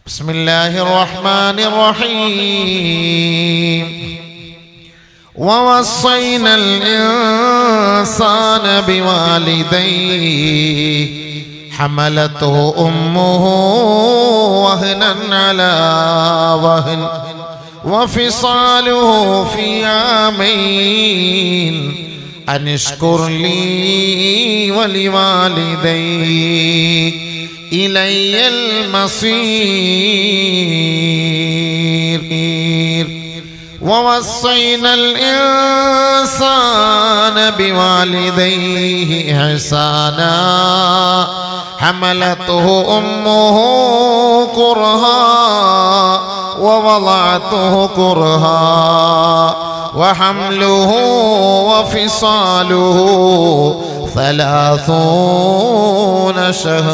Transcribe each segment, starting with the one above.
بسم الله الرحمن الرحيم ووصينا الإنسان بوالديه حملته أمه وهنا على وهن وفصاله في عامين أن اشكر لي ولوالديك إلي المصير ووصينا الإنسان بوالديه إحسانا حملته أمه كرها ووضعته كرها وحمله وفصاله ثلاثون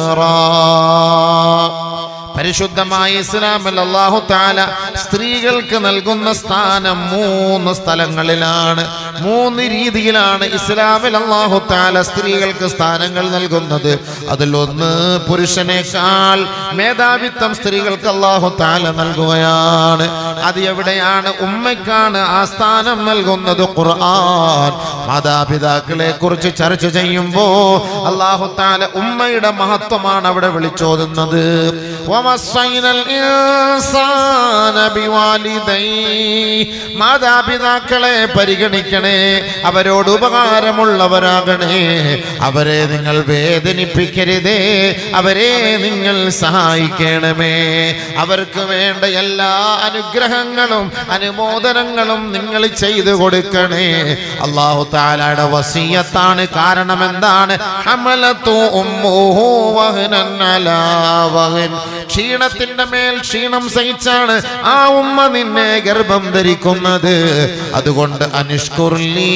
شهرا പരിശുദ്ധമായ ഇസ്ലാമിൽ അള്ളാഹു താല സ്ത്രീകൾക്ക് നൽകുന്ന സ്ഥാനം മൂന്ന് സ്ഥലങ്ങളിലാണ് മൂന്ന് രീതിയിലാണ് ഇസ്ലാമിൽ അള്ളാഹു താല സ്ത്രീകൾക്ക് സ്ഥാനങ്ങൾ നൽകുന്നത് അതിലൊന്ന് പുരുഷനേക്കാൾ മേധാവിത്വം സ്ത്രീകൾക്ക് അള്ളാഹു താല നൽകുകയാണ് അത് എവിടെയാണ് ഉമ്മയ്ക്കാണ് ആ സ്ഥാനം നൽകുന്നത് ഖുർആൻ മാതാപിതാക്കളെ കുറിച്ച് ചർച്ച ചെയ്യുമ്പോ അള്ളാഹു താല ഉമ്മയുടെ മഹത്വമാണ് അവിടെ വിളിച്ചോതുന്നത് ووصينا الإنسان بوالديه മാതാപിതാക്കളെ പരിഗണിക്കണേ അവരോട് ഉപകാരമുള്ളവരാകണേ അവരെ നിങ്ങൾ വേദനിപ്പിക്കരുതേ അവരെ നിങ്ങൾ സഹായിക്കണമേ അവർക്ക് വേണ്ട എല്ലാ അനുഗ്രഹങ്ങളും അനുമോദനങ്ങളും നിങ്ങൾ ചെയ്തു കൊടുക്കണേ അള്ളാഹു താലയുടെ വസീയത്താണ് കാരണം എന്താണ് ഹമലത്തു ഉമ്മുഹു വഹ്നൻ അലാ വഹ്ൻ. ക്ഷീണത്തിന്റെ മേൽ ക്ഷീണം സഹിച്ചാണ് ആ ഉമ്മ നിന്നെ ഗർഭം ധരിക്കുന്നത് അതുകൊണ്ട് അനുഷ്കുർലീ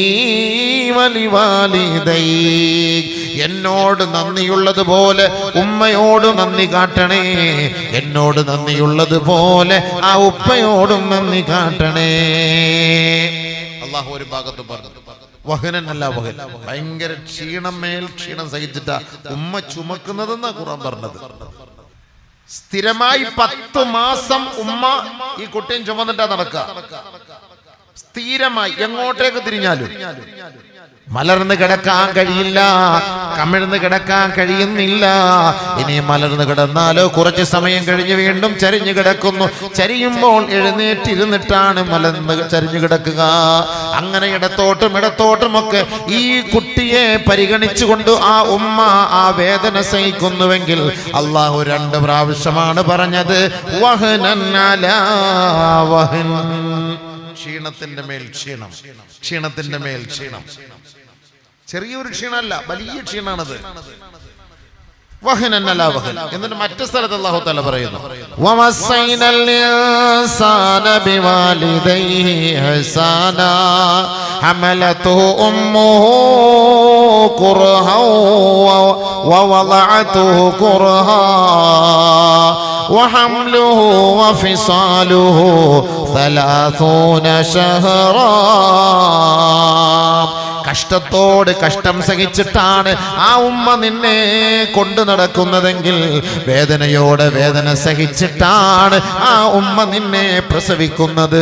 വലിവാലിദൈ എന്നോട് നന്ദിയുള്ളതുപോലെ ഉമ്മയോട് നന്ദി കാട്ടണേ എന്നോട് നന്ദിയുള്ളതുപോലെ ആ ഉപ്പയോടും നന്ദി കാട്ടണേ അള്ളാഹു ഒരു ഭാഗത്ത് പറഞ്ഞു വഹനൻ അല്ല വഹൻ ഭയങ്കര ക്ഷീണം മേൽ ക്ഷീണം സഹിച്ചിട്ടാ ഉമ്മ ചുമക്കുന്നതെന്നാ ഖുറാൻ പറഞ്ഞത് സ്ഥിരമായി പത്ത് മാസം ഉമ്മ ഈ കുട്ടിയും ചുമന്നിട്ടാ നടക്കുക സ്ഥിരമായി എങ്ങോട്ടേക്ക് തിരിഞ്ഞാലും മലർന്ന് കിടക്കാൻ കഴിയില്ല കമിഴ്ന്ന് കിടക്കാൻ കഴിയുന്നില്ല ഇനി മലർന്ന് കിടന്നാലോ കുറച്ച് സമയം കഴിഞ്ഞ് വീണ്ടും ചരിഞ്ഞു കിടക്കുന്നു ചരിയുമ്പോൾ എഴുന്നേറ്റിരുന്നിട്ടാണ് മലർന്ന് ചരിഞ്ഞു കിടക്കുക അങ്ങനെ ഇടത്തോട്ടും ഇടത്തോട്ടും ഒക്കെ ഈ കുട്ടിയെ പരിഗണിച്ചുകൊണ്ട് ആ ഉമ്മ ആ വേദന സഹിക്കുന്നുവെങ്കിൽ അള്ളാഹു രണ്ട് പ്രാവശ്യമാണ് പറഞ്ഞത് വഹനൻ അലാ വഹൻ ക്ഷീണത്തിന്റെ മേൽ ക്ഷീണം ക്ഷീണത്തിന്റെ മേൽ ക്ഷീണം ചെറിയൊരു ക്ഷീണമല്ല വലിയ ക്ഷീണാണത് വഹനൻ അലാ വഹൻ എന്നിട്ട് മറ്റു സ്ഥലത്ത് അള്ളാഹു തല പറയുന്നു ووصينا الإنسان بوالديه إحسانا حملته أمه كرها ووضعته كرها وحمله وفصاله ثلاثون شهرا കഷ്ടത്തോട് കഷ്ടം സഹിച്ചിട്ടാണ് ആ ഉമ്മ നിന്നെ കൊണ്ടു നടക്കുന്നതെങ്കിൽ വേദനയോടെ വേദന സഹിച്ചിട്ടാണ് ആ ഉമ്മ നിന്നെ പ്രസവിക്കുന്നത്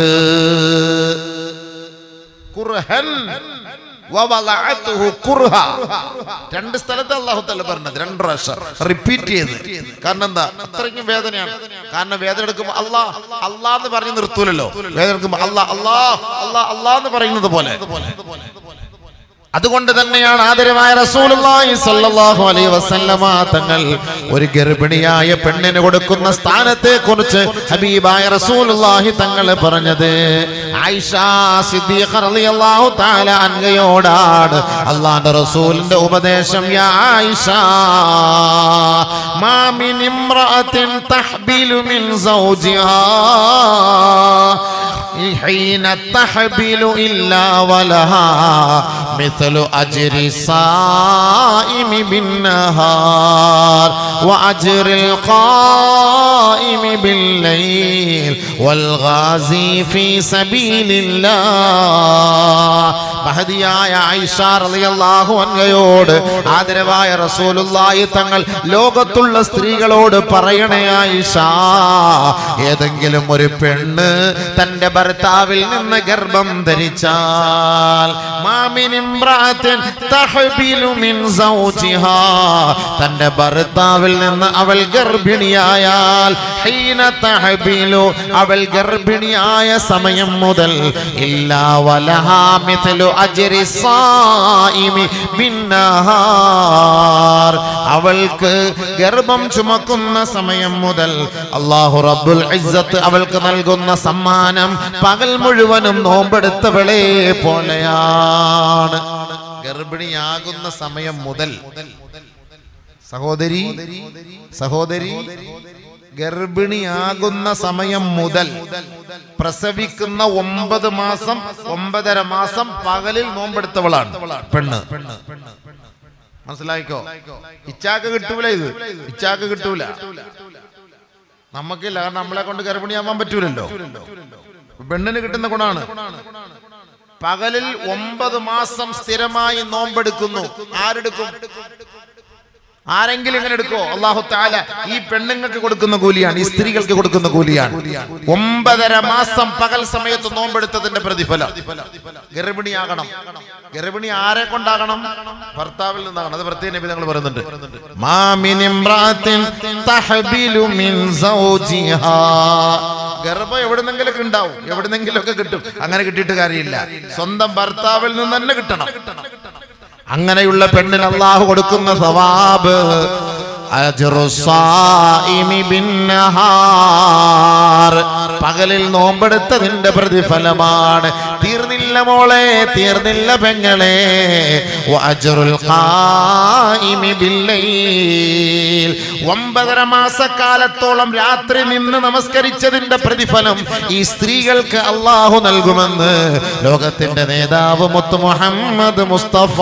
കുർഹൻ വവളഅതുഹു കുർഹ. രണ്ട് സ്ഥലത്ത് അള്ളാഹു തല പറഞ്ഞത് രണ്ട് പ്രാവശ്യം റിപ്പീറ്റ് ചെയ്ത് കാരണം എന്താ അത്രയ്ക്കും വേദനയാണ് കാരണം വേദന എടുക്കുമ്പോൾ അള്ളാ അള്ളാ എന്ന് പറഞ്ഞ് നിർത്തൂലല്ലോ വേദന എടുക്കുമ്പോൾ അള്ളാ അള്ളാ അള്ളാ അള്ളാ എന്ന് പറയുന്നത് പോലെ അതുകൊണ്ട് തന്നെയാണ് ആദരവായ റസൂലുള്ളാഹി സ്വല്ലല്ലാഹു അലൈഹി വസല്ലമ തങ്ങൾ ഒരു ഗർഭിണിയായ പെണ്ണിന് കൊടുക്കുന്ന സ്ഥാനത്തെ കുറിച്ച് ഹബീബായ റസൂലുള്ളാഹി തങ്ങൾ പറഞ്ഞത് ആയിഷ സിദ്ദീഖ റളിയല്ലാഹു തആല അൻഹയോടാണ് അള്ളാഹുവിന്റെ റസൂലിന്റെ ഉപദേശം യാ ആയിഷ മാ മിൻ ഇംറഅത്തിൻ തഹ്ബിലു മിൻ സൗജിഹാ حين تحبل إلا ولها مثل أجر الصائم بالنهار وأجر القائم الصائم بالليل والغازي في سبيل الله മഹതിയായ ആയിഷ റളിയല്ലാഹു അൻഹയോട് ആദരവായ റസൂലുള്ളാഹി തങ്ങൾ ലോകത്തുള്ള സ്ത്രീകളോട് പറയണേ ആയിഷ ഏതെങ്കിലും ഒരു പെണ്ണ് തന്റെ ഭർത്താവിൽ നിന്ന് ഗർഭം ധരിച്ചാൽ മാമിൻ ഇംറാത്തിൻ തഹ്ബിലു മിൻ സൗജിഹാ തന്റെ ഭർത്താവിൽ നിന്ന് അവൾ ഗർഭിണിയായാൽ ഹീന തഹ്ബിലു അവൾ ഗർഭിണിയായ സമയം മുതൽ ഇല്ലാ വലഹാ മിഥലു അജ്രി സായിമി ബിന്നഹാർ അവൾക്ക് ഗർഭം ചുമക്കുന്ന സമയം മുതൽ അല്ലാഹു റബ്ബുൽ ഇസ്സത്ത് അവൾക്ക് നൽകുന്ന സമ്മാനം പകൽ മുഴുവനും നോമ്പെടുത്തവളെ പോലെയാണ് ഗർഭിണിയാകുന്ന സമയം മുതൽ സഹോദരി സഹോദരി ഗർഭിണിയാകുന്ന സമയം മുതൽ പ്രസവിക്കുന്ന ഒമ്പത് മാസം ഒമ്പതര മാസം പകലിൽ നോമ്പെടുത്തവളാണ് പെണ്ണ് മനസ്സിലായിക്കോ ഇച്ചാക്ക് കിട്ടൂല ഇത് ഇച്ചാക്ക് കിട്ടൂല നമുക്കില്ല കാരണം നമ്മളെ കൊണ്ട് ഗർഭിണിയാവാൻ പറ്റൂലല്ലോ പെണ്ണിന് കിട്ടുന്ന ഗുണാണ് പകലിൽ ഒമ്പത് മാസം സ്ഥിരമായി നോമ്പെടുക്കുന്നു ആരെടുക്കും ആരെങ്കിലും ഇങ്ങനെ എടുക്കോ അള്ളാഹു താല ഈ പെണ്ണുങ്ങൾക്ക് കൊടുക്കുന്ന കൂലിയാണ് ഈ സ്ത്രീകൾക്ക് കൊടുക്കുന്ന കൂലിയാണ് ഒമ്പതര മാസം പകൽ സമയത്ത് നോമ്പെടുത്തതിന്റെ പ്രതിഫലം ഗർഭിണിയാകണം ഗർഭിണി ആരെ കൊണ്ടാകണം ഭർത്താവിൽ നിന്നാകണം അത് പ്രത്യേക നബി ഞങ്ങൾ പറയുന്നുണ്ട് മാമിൻ ഇംറാത്തിൻ തഹ്ബിലു മിൻ സൗജിഹാ ഗർഭം എവിടുന്നെങ്കിലൊക്കെ ഉണ്ടാവും എവിടുന്നെങ്കിലൊക്കെ കിട്ടും അങ്ങനെ കിട്ടിയിട്ട് കാര്യമില്ല സ്വന്തം ഭർത്താവിൽ നിന്ന് തന്നെ കിട്ടണം അങ്ങനെയുള്ള പെണ്ണിന് അള്ളാഹു കൊടുക്കുന്ന സവാബ് അജ്റു സായിമി ബിന്നഹാർ. പകലിൽ നോമ്പെടുത്തതിന്റെ പ്രതിഫലമാണ് തീർന്നില്ല മോളെ തീർന്നില്ല പെങ്ങളെ വഅജ്റുൽ ഖായിമി ബില്ലൈൽ. ഒമ്പതര മാസക്കാലത്തോളം രാത്രി നിന്ന് നമസ്കരിച്ചതിന്റെ പ്രതിഫലം ഈ സ്ത്രീകൾക്ക് അള്ളാഹു നൽകുമെന്ന് ലോകത്തിന്റെ നേതാവ് മുത്ത് മുഹമ്മദ് മുസ്തഫ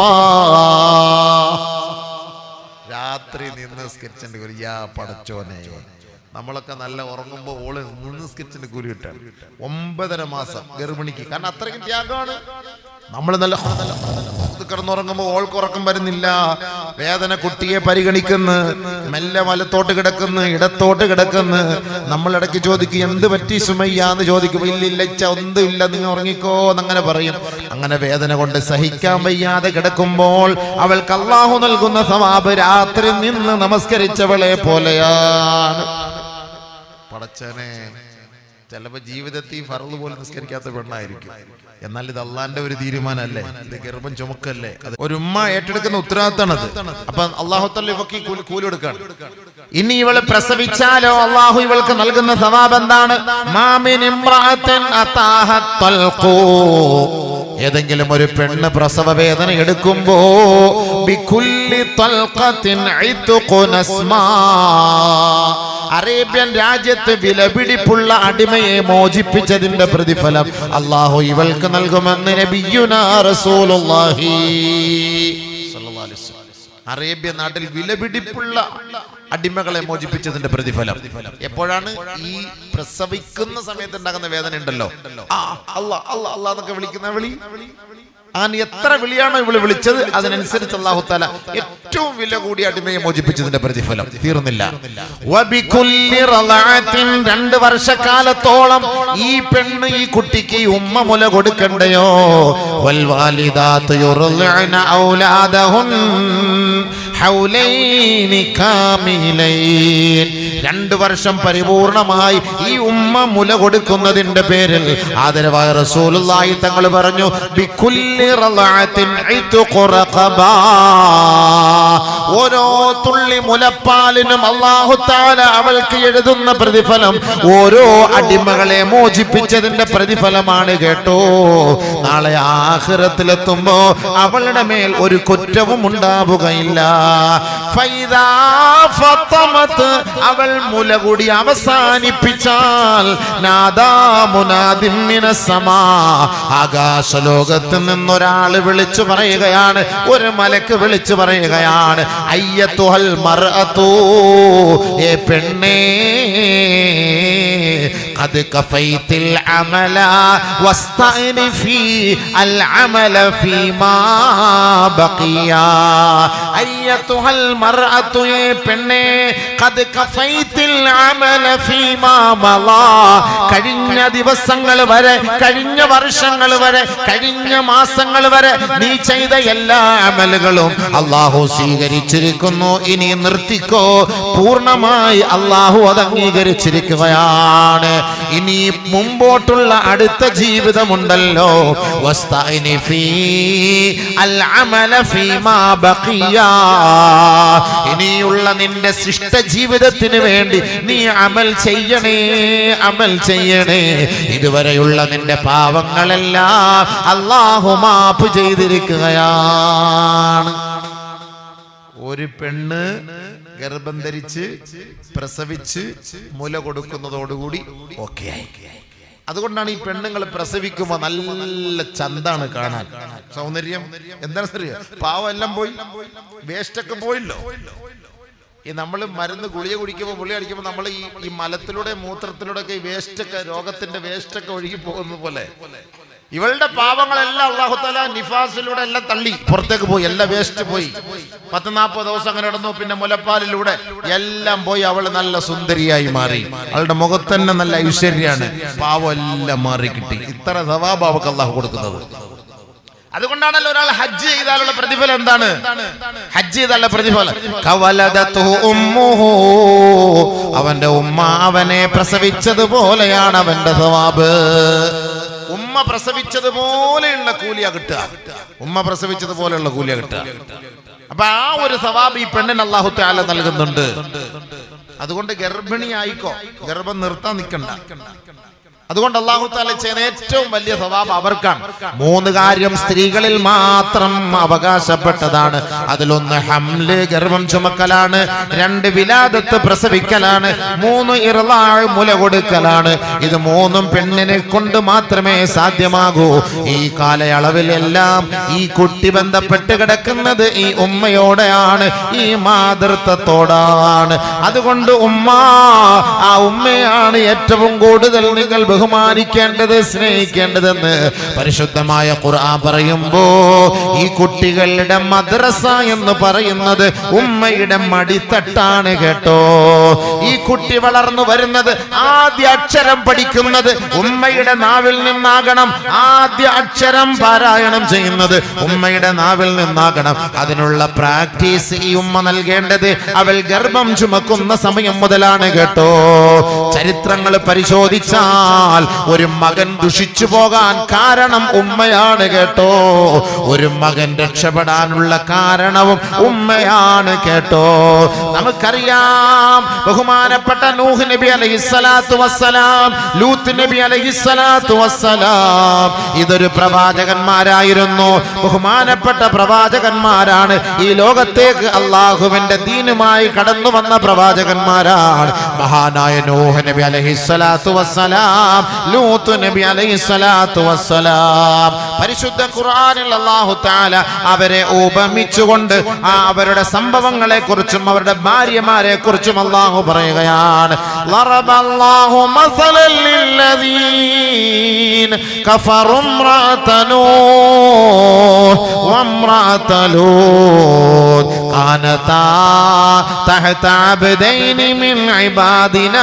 രാത്രി നിന്ന് നിസ്കരിച്ചിട്ട് കൂലി യാ പടച്ചോനെ നമ്മളൊക്കെ നല്ല ഉറങ്ങുമ്പോ ഓള് നിന്ന് നിസ്കരിച്ചിട്ട് കൂലി കിട്ടാൻ ഒമ്പതര മാസം ഗർഭിണിക്ക് കാരണം അത്രയ്ക്കും ത്യാഗമാണ് നമ്മൾ നല്ല കിടന്നുറങ്ങുമ്പോൾ ഓൾക്ക് ഉറക്കം വരുന്നില്ല വേദന കുട്ടിയെ പരിഗണിക്കുന്നു മെല്ലെ വലത്തോട്ട് കിടക്കുന്നു ഇടത്തോട്ട് കിടക്കുന്നു നമ്മൾ ഇടയ്ക്ക് ചോദിക്കും എന്ത് പറ്റി സുമയ്യ എന്ന് ചോദിക്കും ഇല്ല ഇല്ല ഇച്ച ഒന്നും ഇല്ല നിങ്ങൾ ഉറങ്ങിക്കോ എന്നങ്ങനെ പറയും അങ്ങനെ വേദന കൊണ്ട് സഹിക്കാൻ വയ്യാതെ കിടക്കുമ്പോൾ അവൾക്ക് അള്ളാഹു നൽകുന്ന സവാബ് രാത്രി നിന്ന് നമസ്കരിച്ചവളെ പോലെയാണ് പടച്ചനെ ചിലപ്പോ ജീവിതത്തിൽ ഫറു പോലും നിസ്കരിക്കാത്ത പെണ്ണായിരിക്കും എന്നാൽ ഇത് അള്ളാന്റെ ഒരു തീരുമാനമല്ലേ ഇത് ഗർഭം ചുമക്കല്ലേ അത് ഒരു ഉമ്മ ഏറ്റെടുക്കുന്ന ഉത്തരവാദിത്തമാണത് അപ്പൊ അള്ളാഹുത്തല്ല ഇവക്ക് ഈ കൂലി കൂലി കൊടുക്കാണ് ഇനി ഇവള് പ്രസവിച്ചാലോ അള്ളാഹു ഇവൾക്ക് നൽകുന്ന സവാബ് എന്താണ് മാമിൻ ഇമ്രാത്തിൻ അതാഹത് തൽഖൂ. ഏതെങ്കിലും ഒരു പെണ്ണ് പ്രസവ വേദന എടുക്കുമ്പോ ബികുല്ലി തൽഖത്തിൻ ഇത്ഖു നസ്മാ. അറേബ്യൻ രാജ്യത്ത് വിലപിടിപ്പുള്ള അടിമയെ മോചിപ്പിച്ചതിന്റെ പ്രതിഫലം അള്ളാഹു ഇവൾക്ക് നൽകുമെന്ന് നബിയുനാ റസൂലുള്ളാഹി സ്വല്ലല്ലാഹു അലൈഹി വസല്ലം. അറേബ്യ നാട്ടിൽ വിലപിടിപ്പുള്ള അടിമകളെ മോചിപ്പിച്ചതിന്റെ പ്രതിഫലം എപ്പോഴാണ് ഈ പ്രസവിക്കുന്ന സമയത്ത് ഉണ്ടാകുന്ന വേദന ഉണ്ടല്ലോ ആ അല്ല അല്ല അല്ല എന്നൊക്കെ വിളിക്കുന്ന വിളി അങ്ങനെ എത്ര വിളിയാണോ ഇവള് വിളിച്ചത് അതിനനുസരിച്ച് അള്ളാഹു താല ഏറ്റവും വില കൂടിയ അടിമയെ മോചിപ്പിച്ചതിന്റെ പ്രതിഫലം തീർന്നില്ല വബികുല്ലി റളഅത്തിൻ രണ്ട് വർഷക്കാലത്തോളം ഈ പെണ്ണ് ഈ കുട്ടിക്ക് ഈ ഉമ്മ മുല കൊടുക്കണ്ടയോ വൽ വാലിദാത്ത് യുർളിഅന ഔലാദഹുൻ ഹൗലൈനി കാമിലൈൻ രണ്ട് വർഷം പരിപൂർണമായി ഈ ഉമ്മ മുല കൊടുക്കുന്നതിന്റെ പേരിൽ ആദരവായ റസൂലുള്ളാഹി തങ്ങൾ പറഞ്ഞു ബികുല്ലി റളഅത്തിൻ ഇത്ഖു റഖബാ ഓരോ തുള്ളി മുലപ്പാലിനും അല്ലാഹു തആല അവൾക്ക് എഴുതുന്ന പ്രതിഫലം ഓരോ അടിമകളെ മോചിപ്പിച്ചതിന്റെ പ്രതിഫലമാണ് കേട്ടോ നാളെ ആഖിറത്തിലെത്തുമ്പോ അവളുടെ മേൽ ഒരു കുറ്റവും ഉണ്ടാവുകയില്ല ഫൈദാ ഫത്തമത്ത് അവൾ മുല കൂടി അവസാനിപ്പിച്ചാൽ നാദാ മുനാദിൻ മിനസ്സമാ ആകാശലോകത്ത് നിന്നൊരാൾ വിളിച്ചു പറയുകയാണ് ഒരു മലക്ക് വിളിച്ചു പറയുകയാണ് അയ്യത്തുഹൽ മർഅത്തു ഏ പെണ്ണേ قد كفيت العمل واستأنفي العمل فيما بقي أيتها المرأة يا പെണ്ണെ قد كفيت العمل فيما مضى കഴിഞ്ഞ ദിവസങ്ങൾ വരെ കഴിഞ്ഞ വർഷങ്ങൾ വരെ കഴിഞ്ഞ മാസങ്ങൾ വരെ നീ ചെയ്ത എല്ലാ അമലുകളും അള്ളാഹു സ്വീകരിച്ചിരിക്കുന്നു ഇനി നിർത്തിക്കോ പൂർണ്ണമായി അള്ളാഹു അത് അംഗീകരിച്ചിരിക്കുകയാണ് ഇനി മുമ്പോട്ടുള്ള അടുത്ത ജീവിതമുണ്ടല്ലോ വസ്തഅനി ഫീ അൽ അമല ഫീമാ ബഖിയ ഇനിയുള്ള നിന്റെ ശിഷ്ട ജീവിതത്തിന് വേണ്ടി നീ അമൽ ചെയ്യണേ അമൽ ചെയ്യണേ ഇതുവരെയുള്ള നിന്റെ പാവങ്ങളെല്ലാം അള്ളാഹു മാപ്പ് ചെയ്തിരിക്കുകയാണ് ഒരു പെണ്ണ് ഗർഭം ധരിച്ച് പ്രസവിച്ച് മുല കൊടുക്കുന്നതോടുകൂടി ഓക്കെ ആയി അതുകൊണ്ടാണ് ഈ പെണ്ണുങ്ങൾ പ്രസവിക്കുമ്പോ നല്ല ചന്താണ് കാണാൻ സൗന്ദര്യം എന്താണ് അറിയാം പാവം എല്ലാം പോയി വേസ്റ്റൊക്കെ പോയില്ലോ ഈ നമ്മൾ മരുന്ന് ഗുളിക കുടിക്കുമ്പോൾ ഗുളിക അടിക്കുമ്പോൾ നമ്മൾ ഈ ഈ മലത്തിലൂടെ മൂത്രത്തിലൂടെ ഒക്കെ ഈ വേസ്റ്റൊക്കെ രോഗത്തിന്റെ വേസ്റ്റൊക്കെ ഒഴുകി പോകുന്നത് പോലെ ഇവളുടെ പാവങ്ങളെല്ലാം അള്ളാഹുത്തല നിഫാസിലൂടെ എല്ലാം തള്ളി പുറത്തേക്ക് പോയി എല്ലാം വേസ്റ്റ് പോയി പത്ത് നാൽപ്പത് ദിവസം അങ്ങനെ നടന്നു പിന്നെ മുലപ്പാലിലൂടെ എല്ലാം പോയി അവൾ നല്ല സുന്ദരിയായി മാറി അവളുടെ മുഖത്ത് തന്നെ നല്ല ഐശ്വര്യാണ് പാവം എല്ലാം മാറി കിട്ടി ഇത്ര സവാബ് അവൾക്ക് അള്ളാഹു കൊടുക്കുന്നത് അതുകൊണ്ടാണല്ലോ ഒരാൾ ഹജ്ജ് ചെയ്താലുള്ള പ്രതിഫലം എന്താണ് ഹജ്ജ് ചെയ്താലുള്ള പ്രതിഫലം കവലദത്തു ഉമ്മുഹു. അവന്റെ ഉമ്മ അവനെ പ്രസവിച്ചതുപോലെയാണ് അവന്റെ സവാബ് ഉമ്മ പ്രസവിച്ചതുപോലെയുള്ള കൂലിയ കിട്ടുക ഉമ്മ പ്രസവിച്ചതുപോലെയുള്ള കൂലിയ കിട്ടുക അപ്പൊ ആ ഒരു സവാബ് ഈ പെണ്ണിന് അള്ളാഹു താല നൽകുന്നുണ്ട് അതുകൊണ്ട് ഗർഭിണിയായിക്കോ ഗർഭം നിർത്താൻ നിൽക്കണ്ട അതുകൊണ്ട് അള്ളാഹു താല ചെയ്യുന്ന ഏറ്റവും വലിയ സ്വഭാവം അവർക്കാണ് മൂന്ന് കാര്യം സ്ത്രീകളിൽ മാത്രം അവകാശപ്പെട്ടതാണ് അതിലൊന്ന് ഹംല് ഗർഭം ചുമക്കലാണ് രണ്ട് വിലാദത്ത് പ്രസവിക്കലാണ് മൂന്ന് ഇറലാഴ് മുല കൊടുക്കലാണ് ഇത് മൂന്നും പെണ്ണിനെ കൊണ്ട് മാത്രമേ സാധ്യമാകൂ ഈ കാലയളവിലെല്ലാം ഈ കുട്ടി ബന്ധപ്പെട്ട് കിടക്കുന്നത് ഈ ഉമ്മയോടെയാണ് ഈ മാതൃത്വത്തോടാണ് അതുകൊണ്ട് ഉമ്മ ആ ഉമ്മയാണ് ഏറ്റവും കൂടുതൽ നിങ്ങൾ ബഹുമാനിക്കേണ്ടത് സ്നേഹിക്കേണ്ടതെന്ന് പരിശുദ്ധമായ ഖുർആൻ പറയുമ്പോ ഈ കുട്ടികളുടെ മദ്രസ എന്ന് പറയുന്നത് ഉമ്മയുടെ മടിത്തട്ടാണ് കേട്ടോ ഈ കുട്ടി വളർന്നു വരുന്നത് ആദ്യ അക്ഷരം പഠിക്കുന്നത് ഉമ്മയുടെ നാവിൽ നിന്നാകണം ആദ്യ അക്ഷരം പാരായണം ചെയ്യുന്നത് ഉമ്മയുടെ നാവിൽ നിന്നാകണം അതിനുള്ള പ്രാക്ടീസ് ഈ ഉമ്മ നൽകേണ്ടത് അവൾ ഗർഭം ചുമക്കുന്ന സമയം മുതലാണ് കേട്ടോ ചരിത്രങ്ങൾ പരിശോധിച്ചാൽ ഒരു മകൻ ദുഷിച്ചു പോകാൻ കാരണം ഉമ്മയാണ് കേട്ടോ ഒരു മകൻ രക്ഷപ്പെടാനുള്ള കാരണവും ഉമ്മയാണ് കേട്ടോ നമുക്കറിയാം ബഹുമാനപ്പെട്ട നൂഹ് നബി അലൈഹിസ്സലാത്തു വസ്സലാം ലൂത്ത് നബി അലൈഹിസ്സലാത്തു വസ്സലാം ഇതൊരു പ്രവാചകന്മാരായിരുന്നു ബഹുമാനപ്പെട്ട പ്രവാചകന്മാരാണ് ഈ ലോകത്തേക്ക് അള്ളാഹുവിന്റെ ദീനുമായി കടന്നു വന്ന പ്രവാചകന്മാരാണ് മഹാനായ നൂഹ് നബി അലൈഹിസ്സലാത്തു വസ്സലാം ലൂത്ത് നബി അലൈഹിസ്സലാത്തു വസ്സലാം പരിശുദ്ധ ഖുർആനിൽ അല്ലാഹു തആല അവരെ ഉപമിച്ചുകൊണ്ട് ആ അവരുടെ സംഭവങ്ങളെ കുറിച്ചും അവരുടെ ഭാര്യമാരെ കുറിച്ചും അല്ലാഹു പറയുകയാണ് ലറബല്ലാഹു മസലൻ ലില്ലദീൻ കഫറു ഇംറഅത നൂഹ് വഇംറഅത ലൂത്ത് കാനതാ തഹത അബ്ദൈനി മിൻ ഇബാദിനാ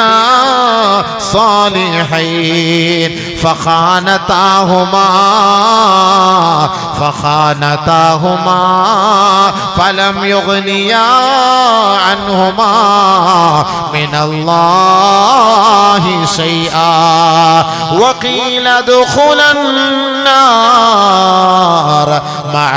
صالحين فخانتاهما فخانتاهما فلم يغنيا عنهما من الله شيئا وقيل ادخلا النار مع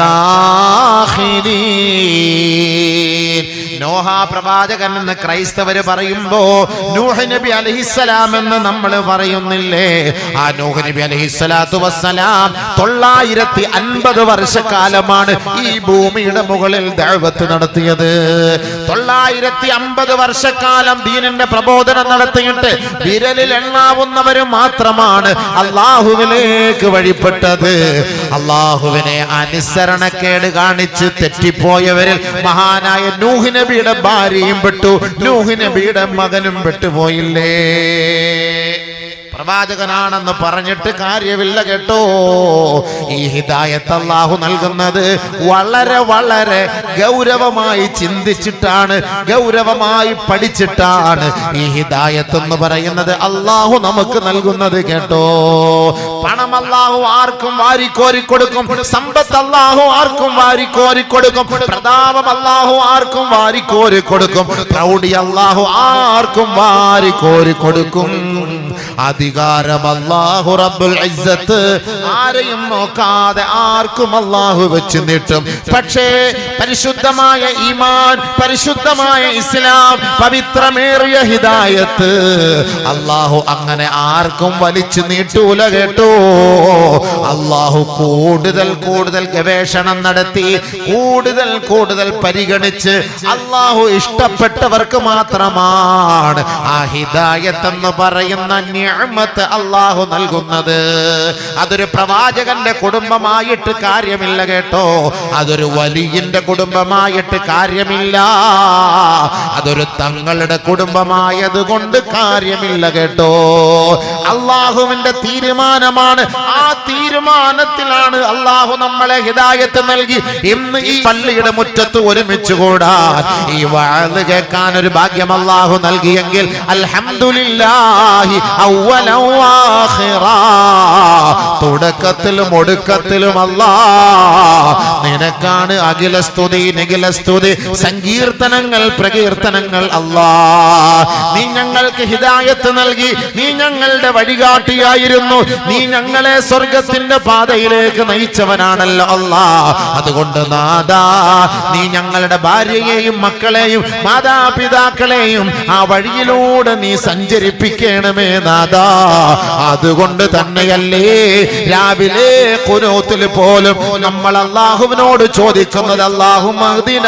الداخلين നോഹ പ്രവാചകൻ എന്ന് ക്രൈസ്തവര് പറയുമ്പോ നൂഹ് നബി അലഹിസ്സലാം എന്ന് നമ്മൾ പറയുന്നില്ലേ ആ നൂഹ് നബി അലഹിസ്സലാത്തു വസ്സലാം തൊള്ളായിരത്തി അൻപത് വർഷക്കാലമാണ് ഈ ഭൂമിയുടെ മുകളിൽ ദഴവത്ത് നടത്തിയത് തൊള്ളായിരത്തി അമ്പത് വർഷക്കാലം ദീനിന്റെ പ്രബോധനം നടത്തിയിട്ട് വിരലിൽ എണ്ണാവുന്നവര് മാത്രമാണ് അള്ളാഹുവിലേക്ക് വഴിപ്പെട്ടത് അള്ളാഹുവിനെ അനുസരണക്കേട് കാണിച്ച് തെറ്റിപ്പോയവരിൽ മഹാനായ നൂഹ് നബിയുടെ ഭാര്യയും പെട്ടു നൂഹ് നബിയുടെ മകനും പെട്ടുപോയില്ലേ പ്രവാചകനാണെന്ന് പറഞ്ഞിട്ട് കാര്യമില്ല കേട്ടോ ഈ ഹിദായത്ത് അള്ളാഹു നൽകുന്നത് വളരെ വളരെ ഗൗരവമായി ചിന്തിച്ചിട്ടാണ് ഗൗരവമായി പഠിച്ചിട്ടാണ് ഈ ഹിദായത്ത് എന്ന് പറയുന്നത് അള്ളാഹു നമുക്ക് നൽകുന്നത് കേട്ടോ പണം അള്ളാഹു ആർക്കും വാരിക്കോരി കൊടുക്കും സമ്പത്ത് അള്ളാഹു ആർക്കും വാരിക്കോരി കൊടുക്കും പ്രതാപം അള്ളാഹു ആർക്കും വാരിക്കോരി കൊടുക്കും പ്രൗഢി അള്ളാഹു ആർക്കും വാരിക്കോരി കൊടുക്കും അധികാരം അള്ളാഹു റബ്ബുൽ ഇസ്സത്ത് ആരെയും നോക്കാതെ ആർക്കും അള്ളാഹു വെച്ച് നീട്ടും പക്ഷേ പരിശുദ്ധമായ ഈമാൻ പരിശുദ്ധമായ ഇസ്ലാം പവിത്രമേറിയ ഹിദായത്ത് അള്ളാഹു അങ്ങനെ ആർക്കും വലിച്ചു നീട്ടൂല കേട്ടോ അള്ളാഹു കൂടുതൽ കൂടുതൽ ഗവേഷണം നടത്തി കൂടുതൽ കൂടുതൽ പരിഗണിച്ച് അള്ളാഹു ഇഷ്ടപ്പെട്ടവർക്ക് മാത്രമാണ് ആ ഹിദായത്ത് എന്ന് പറയുന്ന നിഅമത്ത് അള്ളാഹു നൽകുന്നത് അതൊരു പ്രവാചകന്റെ കുടുംബമായിട്ട് കാര്യമില്ല കേട്ടോ അതൊരു വലിയന്റെ കുടുംബമായിട്ട് കാര്യമില്ല അതൊരു തങ്ങളുടെ കുടുംബമായത് കൊണ്ട് കാര്യമില്ല കേട്ടോ അള്ളാഹുവിന്റെ തീരുമാനമാണ് ആ തീരുമാനത്തിലാണ് അള്ളാഹു നമ്മളെ ഹിദായത്ത് നൽകി ഇന്ന് ഈ പള്ളിയുടെ മുറ്റത്ത് ഒരുമിച്ച് കൂടാൻ ഈ വാഴ് കേൾക്കാൻ ഒരു ഭാഗ്യം അള്ളാഹു നൽകിയെങ്കിൽ അൽഹംദുലില്ലാഹി അവ്വലൻ വാഖിറാ. തുടക്കത്തിലും ഒടുക്കത്തിലും അല്ലാ നിനക്കാണ് അഖില സ്തുതി നിഖില സ്തുതി സങ്കീർത്തനങ്ങൾ പ്രകീർത്തനങ്ങൾ അല്ലാ നീ ഞങ്ങൾക്ക് ഹിദായത്ത് നൽകി നീ ഞങ്ങളുടെ വഴികാട്ടിയായിരുന്നു നീ ഞങ്ങളെ സ്വർഗത്തിന്റെ പാതയിലേക്ക് നയിച്ചവനാണല്ലോ അല്ലാ അതുകൊണ്ട് നാദാ നീ ഞങ്ങളുടെ ഭാര്യയെയും മക്കളെയും മാതാപിതാക്കളെയും ആ വഴിയിലൂടെ നീ സഞ്ചരിപ്പിക്കണമേ നാദാ അതുകൊണ്ട് തന്നെയല്ലേ രാവിലെ കുനോത്തിൽ പോലും നമ്മൾ അള്ളാഹുവിനോട് ചോദിക്കുന്നത് അള്ളാഹു മഹദിന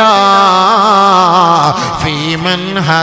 ഫീമൻ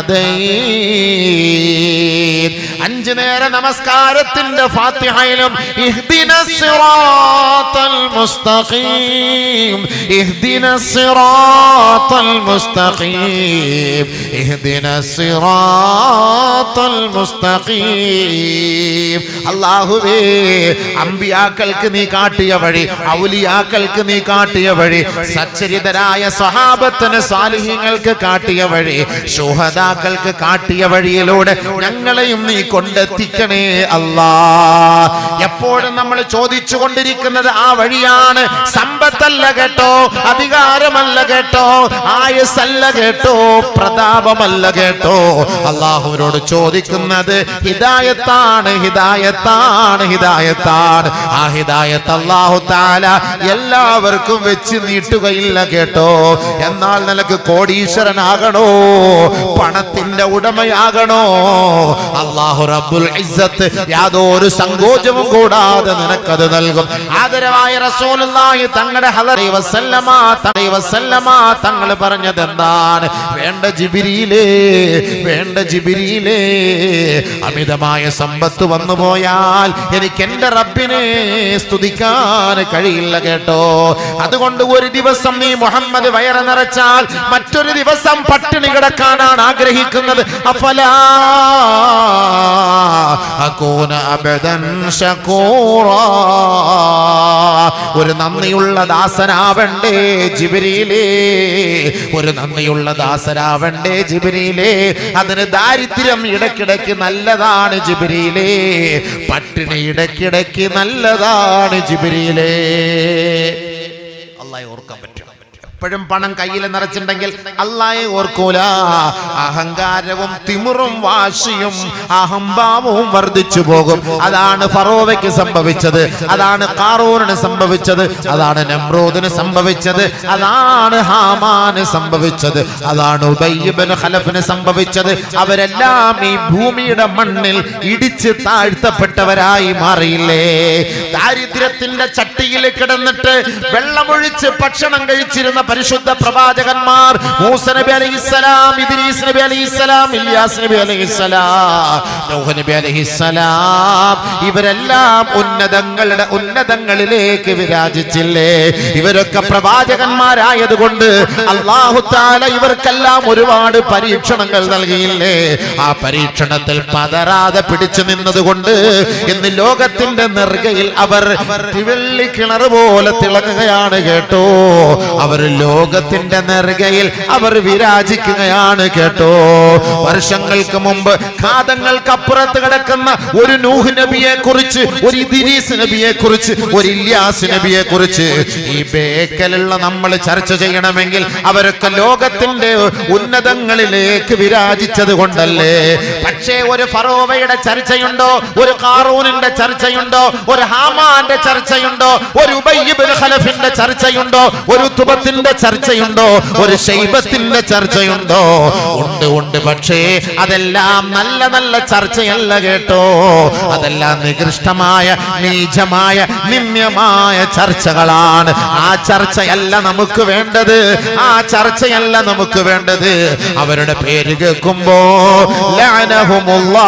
ഹദൈൻ അഞ്ചു നേര നമസ്കാരത്തിന്റെ ഫാത്തിഹയിലും ഇഹ്ദിന സിറാത്തൽ മുസ്തഖീം ഇഹ്ദിന സിറാത്തൽ മുസ്തഖീം ഇഹ്ദിന സിറാത്തൽ മുസ്തഖീം അല്ലാഹുവേ അമ്പിയാക്കൾക്ക് നീ കാട്ടിയ വഴി ഔലിയാക്കൾക്ക് നീ കാട്ടിയ വഴി സച്ചരിതരായ സ്വഹാബത്തിന് സാലിഹ്യങ്ങൾക്ക് കാട്ടിയ വഴി ശുഹദാക്കൾക്ക് കാട്ടിയ വഴിയിലൂടെ ഞങ്ങളെയും നീ കൊണ്ടെത്തിക്കണേ അല്ലാ എപ്പോഴും നമ്മൾ ചോദിച്ചു കൊണ്ടിരിക്കുന്നത് ആ വഴിയാണ് സമ്പത്തല്ല കേട്ടോ അധികാരമല്ല കേട്ടോ ആയുസല്ല കേട്ടോ പ്രതാപമല്ല കേട്ടോ അള്ളാഹുവിനോട് ചോദിക്കുന്നത് ഹിദായത്താണ് ഹിദായത്താണ് ഹിദായത്താണ് ആ ഹിദായത്ത് അള്ളാഹു താല എല്ലാവർക്കും വെച്ച് നീട്ടുകയില്ല കേട്ടോ എന്നാൽ നിനക്ക് കോടീശ്വരനാകണോ പണത്തിന്റെ ഉടമയാകണോ അള്ളാഹു റബ്ബുൽ ഇസ്സത്ത് യാതൊരു സങ്കോചവും കൂടാതെ നിനക്കത് നൽകും ആദരവായ റസൂലുള്ളാഹി തങ്ങളുടെ ഹദറി വസല്ലമ തടി വസല്ലമ തങ്ങൾ പറഞ്ഞത് എന്താണ് വേണ്ട ജിബിരിയിലേ വേണ്ട ജിബിരിയിലേ അമിതമായ സമ്പത്ത് വന്നു പോയാൽ എനിക്ക് എന്റെ റബ്ബിനെ സ്തുതിക്കാൻ കഴിയില്ല കേട്ടോ അതുകൊണ്ട് ഒരു ദിവസം നീ മുഹമ്മദ് വയറ് നിറച്ചാൽ മറ്റൊരു ദിവസം പട്ടിണി കിടക്കാനാണ് ആഗ്രഹിക്കുന്നത് അഫലാ അകൂന അബദൻ ശകൂറാ ഒരു നന്ദിയുള്ള ദാസനാവണ്ടേ ജിബിരിയിലേ ഒരു നന്ദിയുള്ള ദാസനാവണ്ടേ ജിബിരിയിലേ അതിന് ദാരിദ്ര്യം ഇടയ്ക്കിടയ്ക്ക് നല്ലതാണ് ജിബിരിയിലേ പട്ടിണി ഇടയ്ക്കിടയ്ക്ക് നല്ലതാണ് ജിബിരിയിലേ അള്ളാഹെ ഓർക്കാൻ പറ്റും എപ്പോഴും പണം കയ്യിൽ നിറച്ചിട്ടുണ്ടെങ്കിൽ അള്ളാഹെ ഓർക്കൂല അഹങ്കാരവും തിമിറും വാശിയും അഹംഭാവവും വർദ്ധിച്ചു പോകും അതാണ് ഫറോവയ്ക്ക് സംഭവിച്ചത് അതാണ് കാറൂറിന് സംഭവിച്ചത് അതാണ് നമ്രോദിന് സംഭവിച്ചത് അതാണ് ഹാമാന് സംഭവിച്ചത് അതാണ് ഉബയ്യബന് ഖലഫിന് സംഭവിച്ചത് അവരെല്ലാം ഈ ഭൂമിയുടെ മണ്ണിൽ ഇടിച്ച് താഴ്ത്തപ്പെട്ടവരായി മാറിയില്ലേ ദാരിദ്ര്യത്തിന്റെ ചട്ടിയിൽ കിടന്നിട്ട് വെള്ളമൊഴിച്ച് ഭക്ഷണം കഴിച്ചിരുന്ന പരിശുദ്ധ പ്രവാചകന്മാർ മൂസ നബി അലൈഹിസ്സലാം ഇദ്രീസ് നബി അലൈഹിസ്സലാം ഇല്യാസ് നബി അലൈഹിസ്സലാം നൂഹ് നബി അലൈഹിസ്സലാം ഇവരെല്ലാം ഉന്നതങ്ങളുടെ ഉന്നതങ്ങളിലേക്ക് വിരാജിച്ചില്ലേ ഇവരൊക്കെ പ്രവാചകന്മാരായതുകൊണ്ട് അള്ളാഹു താല ഇവർക്കെല്ലാം ഒരുപാട് പരീക്ഷണങ്ങൾ നൽകിയില്ലേ ആ പരീക്ഷണത്തിൽ പതരാതെ പിടിച്ചു നിന്നതുകൊണ്ട് ഇന്ന് ലോകത്തിന്റെ നെറുകയിൽ അവർ വെള്ളി കിണർ പോലെ തിളങ്ങുകയാണ് കേട്ടോ അവർ ലോകത്തിന്റെ നെറുകയിൽ അവർ വിരാജിക്കുകയാണ് കേട്ടോ വർഷങ്ങൾക്ക് മുമ്പ് കാതങ്ങൾക്കപ്പുറത്ത് കിടക്കുന്ന ഒരു നൂഹ് നബിയെ കുറിച്ച് ഒരു ഇദിരീസ് നബിയെ കുറിച്ച് ഒരു ഇല്യാസ് നബിയെ കുറിച്ച് ഈ ബേക്കലുള്ള നമ്മൾ ചർച്ച ചെയ്യണമെങ്കിൽ അവരൊക്കെ ലോകത്തിന്റെ ഉന്നതങ്ങളിലേക്ക് വിരാജിച്ചത് കൊണ്ടല്ലേ പക്ഷേ ഒരു ഫറോവയുടെ ചർച്ചയുണ്ടോ ഒരു കാറൂനിന്റെ ചർച്ചയുണ്ടോ ഒരു ഹാമാന്റെ ചർച്ചയുണ്ടോ ഒരു ഉബയ്യിബിൻ ഖലഫിന്റെ ചർച്ചയുണ്ടോ ഒരു തുബത്തിന്റെ ചർച്ചയുണ്ടോ ഒരു ശൈബത്തിന്റെ ചർച്ചയുണ്ടോ ഉണ്ട് ഉണ്ട് പക്ഷേ അതെല്ലാം നല്ല നല്ല ചർച്ചയല്ല കേട്ടോ അതെല്ലാം നികൃഷ്ടമായ നീചമായ നിമ്യമായ ചർച്ചകളാണ് ആ ചർച്ചയല്ല നമുക്ക് വേണ്ടത് ആ ചർച്ചയല്ല നമുക്ക് വേണ്ടത് അവരുടെ പേര് കേൾക്കുമ്പോ ലഅനഹുമുല്ലാ.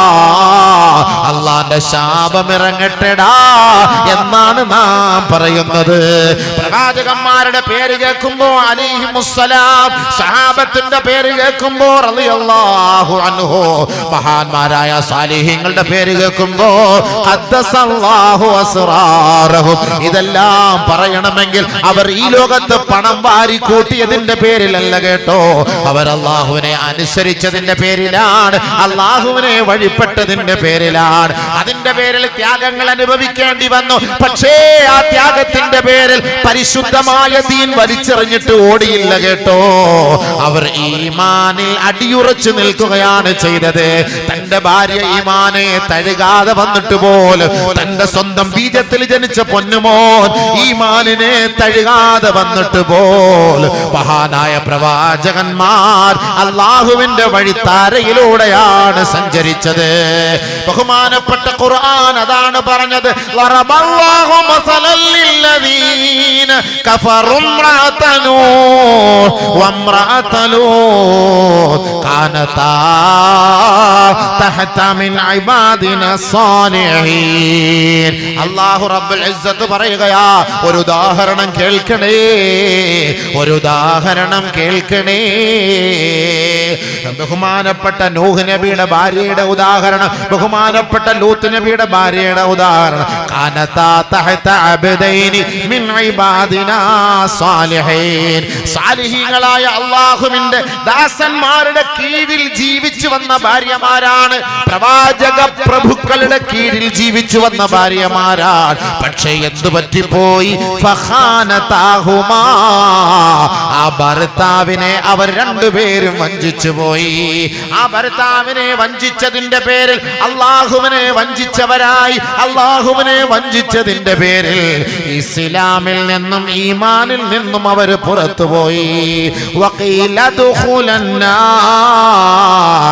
അള്ളാന്റെ ശാപമിറങ്ങട്ടെടാ എന്നാണ് നാം പറയുന്നത് പ്രവാചകന്മാരുടെ പേര് കേൾക്കുമ്പോ അലിഹിമുസ്സലാം സഹാബത്തിന്റെ പേര് കേൾക്കുമ്പോ റളിയല്ലാഹു അൻഹു മഹാന്മാരായ സാലിഹ്യങ്ങളുടെ പേര് കേൾക്കുമ്പോ ഖദ്ദസല്ലാഹു അസ്റാറഹും ഇതെല്ലാം പറയണമെങ്കിൽ അവർ ഈ ലോകത്ത് പണം വാരി കൂട്ടിയതിന്റെ പേരിലല്ല കേട്ടോ അവർ അള്ളാഹുവിനെ അനുസരിച്ചതിന്റെ പേരിലാണ് അള്ളാഹുവിനെ വഴിപ്പെട്ടതിന്റെ പേരിലാണ് അതിന്റെ പേരിൽ ത്യാഗങ്ങൾ അനുഭവിക്കേണ്ടി വന്നു പക്ഷേ ആ ത്യാഗത്തിന്റെ പേരിൽ പരിശുദ്ധമായ ദീൻ വലിച്ചെറിഞ്ഞിട്ട് ഓടിയില്ല കേട്ടോ അവർ ഈമാനിൽ അടിയുറച്ചു നിൽക്കുകയാണ് ചെയ്തത് തന്റെ ഭാര്യ ഈമാനെ തഴുകാതെ വന്നിട്ട് പോലും തന്റെ സ്വന്തം ബീജത്തിൽ ജനിച്ച പൊന്നുമോൻ ഈമാനിനെ തഴുകാതെ വന്നിട്ട് പോലും മഹാനായ പ്രവാചകന്മാർ അള്ളാഹുവിന്റെ വഴിത്താരയിലൂടെയാണ് സഞ്ചരിച്ചത് ബഹുമാനപ്പെട്ട ഖുർആൻ അതാണ് പറഞ്ഞത് വറബല്ലാഹു മസലൽ ലില്ലദീന കഫറു ഇംറഅത നൂഹ് വംറഅത ലൂത്ത് കാനതാ തഹത മിൻ ഇബാദിന സാലിഹീൻ അല്ലാഹു റബ്ബുൽ ഇസ്സത്ത് പറയുകയാ ഒരു ഉദാഹരണം കേൾക്കണേ ഒരു ഉദാഹരണം കേൾക്കണേ ബഹുമാനപ്പെട്ട നൂഹ് നബിയുടെ ഭാര്യയുടെ ഉദാഹരണം ബഹുമാനപ്പെട്ട ലൂത്ത് നബിയുടെ ഭാര്യയുടെ ഉദാഹരണം കാനത്താ തഹത അബ്ദൈനി മിൻ ഇബാദിനാ സാലിഹീൻ സാലിഹീങ്ങളായ അള്ളാഹുവിന്റെ ദാസന്മാരുടെ കീഴിൽ ജീവിച്ചു വന്ന ഭാര്യമാരാണ് പ്രവാചക പ്രഭുക്കളുടെ കീഴിൽ ജീവിച്ചു വന്ന ഭാര്യമാരാണ് പക്ഷേ എന്തു പറ്റിപ്പോയി ഫഖാനതാഹുമാ. ആ ഭർത്താവിനെ അവർ രണ്ടുപേരും വഞ്ചിച്ചു പോയി ആ ഭർത്താവിനെ വഞ്ചിച്ചതിന്റെ പേരിൽ അള്ളാഹുവിനെ വഞ്ചിച്ചവരായി അള്ളാഹുവിനെ വഞ്ചിച്ചതിന്റെ പേരിൽ ഇസ്ലാമിൽ നിന്നും ഈമാനിൽ നിന്നും അവർ പുറത്തുപോയി വഖീല ദുഖുലന്നാർ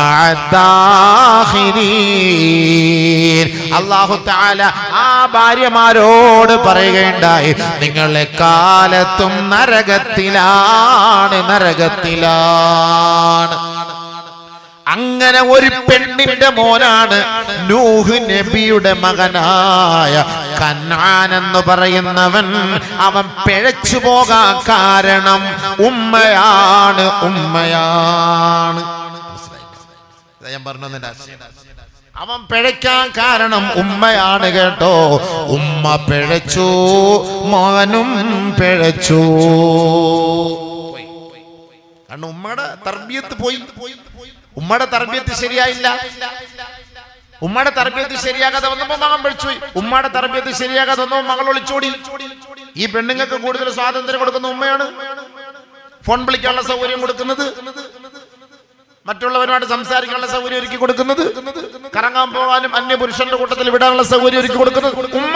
മഅദ്ദാഖിലീൻ. അല്ലാഹു തആല ആ ഭാര്യമാരോട് പറയുകയുണ്ടായി നിങ്ങളെ കാലത്തും നരകത്തിലാണ് നരകത്തിലാണ് അങ്ങനെ ഒരു പെണ്ണിന്റെ മോനാണ് നൂഹ് നബിയുടെ മകനായ കന്നാൻ എന്ന് പറയുന്നവൻ അവൻ പിഴച്ചു പോകാൻ കാരണം ഉമ്മയാണ് ഉമ്മയാണ് ഇതാ ഞാൻ പറഞ്ഞതിന്റെ ആശയം. അവൻ പിഴയ്ക്കാൻ കാരണം ഉമ്മയാണ് കേട്ടോ ഉമ്മ പിഴച്ചു മോനും പിഴച്ചു കാരണം ഉമ്മയുടെ തർബിയത്ത് പോയി ഉമ്മയുടെ തർബിയത്ത് ശരിയായില്ല ഉമ്മയുടെ തർബിയത്ത് ശരിയാകാതെ വന്നപ്പോ മകൻ പിഴച്ചു ഉമ്മയുടെ തർബിയത്ത് ശരിയാകാതെ വന്നപ്പോ മകൾ ഒളിച്ചോടി ഈ പെണ്ണുങ്ങൾക്ക് കൂടുതൽ സ്വാതന്ത്ര്യം കൊടുക്കുന്ന ഉമ്മയാണ് ഫോൺ വിളിക്കാനുള്ള സൗകര്യം കൊടുക്കുന്നത് മറ്റുള്ളവരുമായിട്ട് സംസാരിക്കാനുള്ള സൗകര്യം ഒരുക്കി കൊടുക്കുന്നത് കറങ്ങാൻ പോകാനും അന്യ പുരുഷന്റെ കൂട്ടത്തിൽ വിടാനുള്ള സൗകര്യം ഒരുക്കി കൊടുക്കുന്നത് ഉമ്മ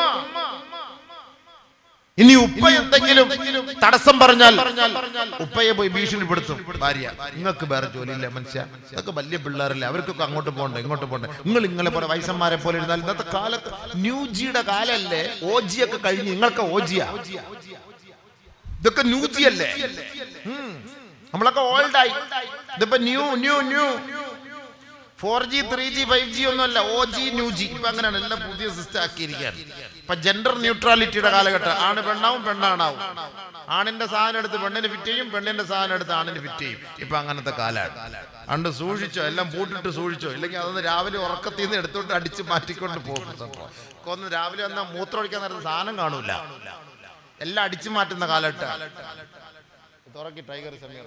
ഇനി ഉപ്പ എന്തെങ്കിലും തടസ്സം പറഞ്ഞാൽ ഉപ്പയെ പോയി ഭീഷണിപ്പെടുത്തും ഭാര്യ നിങ്ങൾക്ക് വേറെ ജോലിയില്ല മനുഷ്യ ഇതൊക്കെ വലിയ പിള്ളേരല്ലേ അവർക്കൊക്കെ അങ്ങോട്ട് പോകണ്ട ഇങ്ങോട്ട് പോകണ്ട നിങ്ങൾ ഇങ്ങളെ പോലെ വയസ്സന്മാരെ പോലെ ഇരുന്നാൽ ഇന്നത്തെ കാലത്ത് ന്യൂജിയുടെ കാലല്ലേ ഓജിയൊക്കെ കഴിഞ്ഞ് നിങ്ങൾക്ക് ഓജിയ ഇതൊക്കെ ന്യൂജി അല്ലേ ഉം. നമ്മളൊക്കെ ഓൾഡായി ഇതിപ്പോ new new new four G three G five G ഒന്നുമല്ല ഓ ജി ന്യൂ ജി ഇപ്പൊ അങ്ങനെയാണ് എല്ലാം പുതിയ സിസ്റ്റം ആക്കിയിരിക്കുകയാണ് ഇപ്പൊ ജെൻഡർ ന്യൂട്രാലിറ്റിയുടെ കാലഘട്ടം ആണ് പെണ്ണാവും പെണ്ണാണാവും ആണിന്റെ സാധനം എടുത്ത് പെണ്ണിന് ഫിറ്റ് ചെയ്യും പെണ്ണിന്റെ സാധനം എടുത്ത് ആണിന് ഫിറ്റ് ചെയ്യും ഇപ്പൊ അങ്ങനത്തെ കാലാണ് അണ്ട് സൂക്ഷിച്ചോ എല്ലാം പൂട്ടിട്ട് സൂക്ഷിച്ചോ ഇല്ലെങ്കിൽ അതൊന്ന് രാവിലെ ഉറക്കത്തിൽ നിന്ന് എടുത്തോണ്ട് അടിച്ച് മാറ്റിക്കൊണ്ട് പോകും സംഭവം ഒന്ന് രാവിലെ വന്നാൽ മൂത്രം ഒഴിക്കാൻ നേരത്തെ സാധനം കാണൂല എല്ലാം അടിച്ചു മാറ്റുന്ന കാലഘട്ടം തുറക്കി ടൈഗർ സമീറ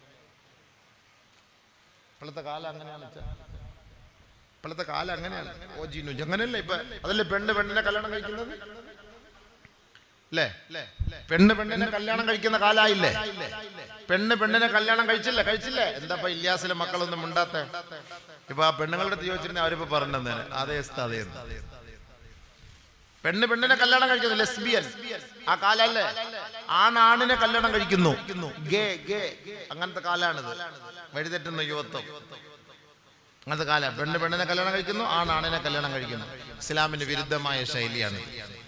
ഇപ്പോഴത്തെ കാലം അങ്ങനെയാണ് അച്ഛാ. ഇപ്പോഴത്തെ കാലം അങ്ങനെയാണ് ഓ ജിനു അങ്ങനെയല്ല ഇപ്പൊ അതല്ലേ പെണ്ണ് പെണ്ണിനെ കല്യാണം കഴിക്കുന്നത് അല്ലേ പെണ്ണ് പെണ്ണിനെ കല്യാണം കഴിക്കുന്ന കാലായില്ലേ പെണ്ണ് പെണ്ണിനെ കല്യാണം കഴിച്ചില്ലേ കഴിച്ചില്ലേ എന്താ ഇപ്പൊ ഇല്യാസിലെ മക്കളൊന്നും മിണ്ടാത്ത ഇപ്പൊ ആ പെണ്ണുങ്ങളുടെ അടുത്ത് ചോദിച്ചിരുന്ന അവരിപ്പോ പറഞ്ഞത് അതേ സ്ഥ അതേ പെണ്ണ് പെണ്ണിനെ കല്യാണം കഴിക്കുന്നു ലെസ്ബിയൻ ആ കാലല്ലേ ആണാണിനെ കല്യാണം കഴിക്കുന്നു ഗേ ഗേ അങ്ങനത്തെ കാലാണിത് വഴിതെറ്റുന്ന യുവത്വം അങ്ങനത്തെ കാലം പെണ്ണ് പെണ്ണിനെ കല്യാണം കഴിക്കുന്നു ആണാണിനെ കല്യാണം കഴിക്കുന്നു ഇസ്ലാമിന് വിരുദ്ധമായ ശൈലിയാണ്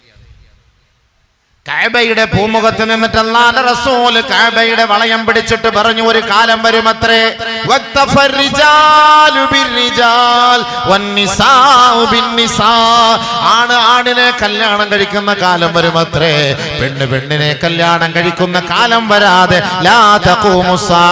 കഅബയുടെ പൂമുഖത്ത് നിന്നിട്ട് അല്ലാഹുവിന്റെ റസൂൽ കഅബയുടെ വളയം പിടിച്ചിട്ട് പറഞ്ഞു ഒരു കാലം വരുമത്രേ വക്തഫർ റിജാലു ബിർരിജാൽ വന്നിസാഉ ബിന്നിസാ ആണ് ആണിനെ കല്യാണം കഴിക്കുന്ന കാലം വരുമത്രേ പെണ്ണ് പെണ്ണിനെ കല്യാണം കഴിക്കുന്ന കാലം വരാതെ ലാ തഖൂമുസാ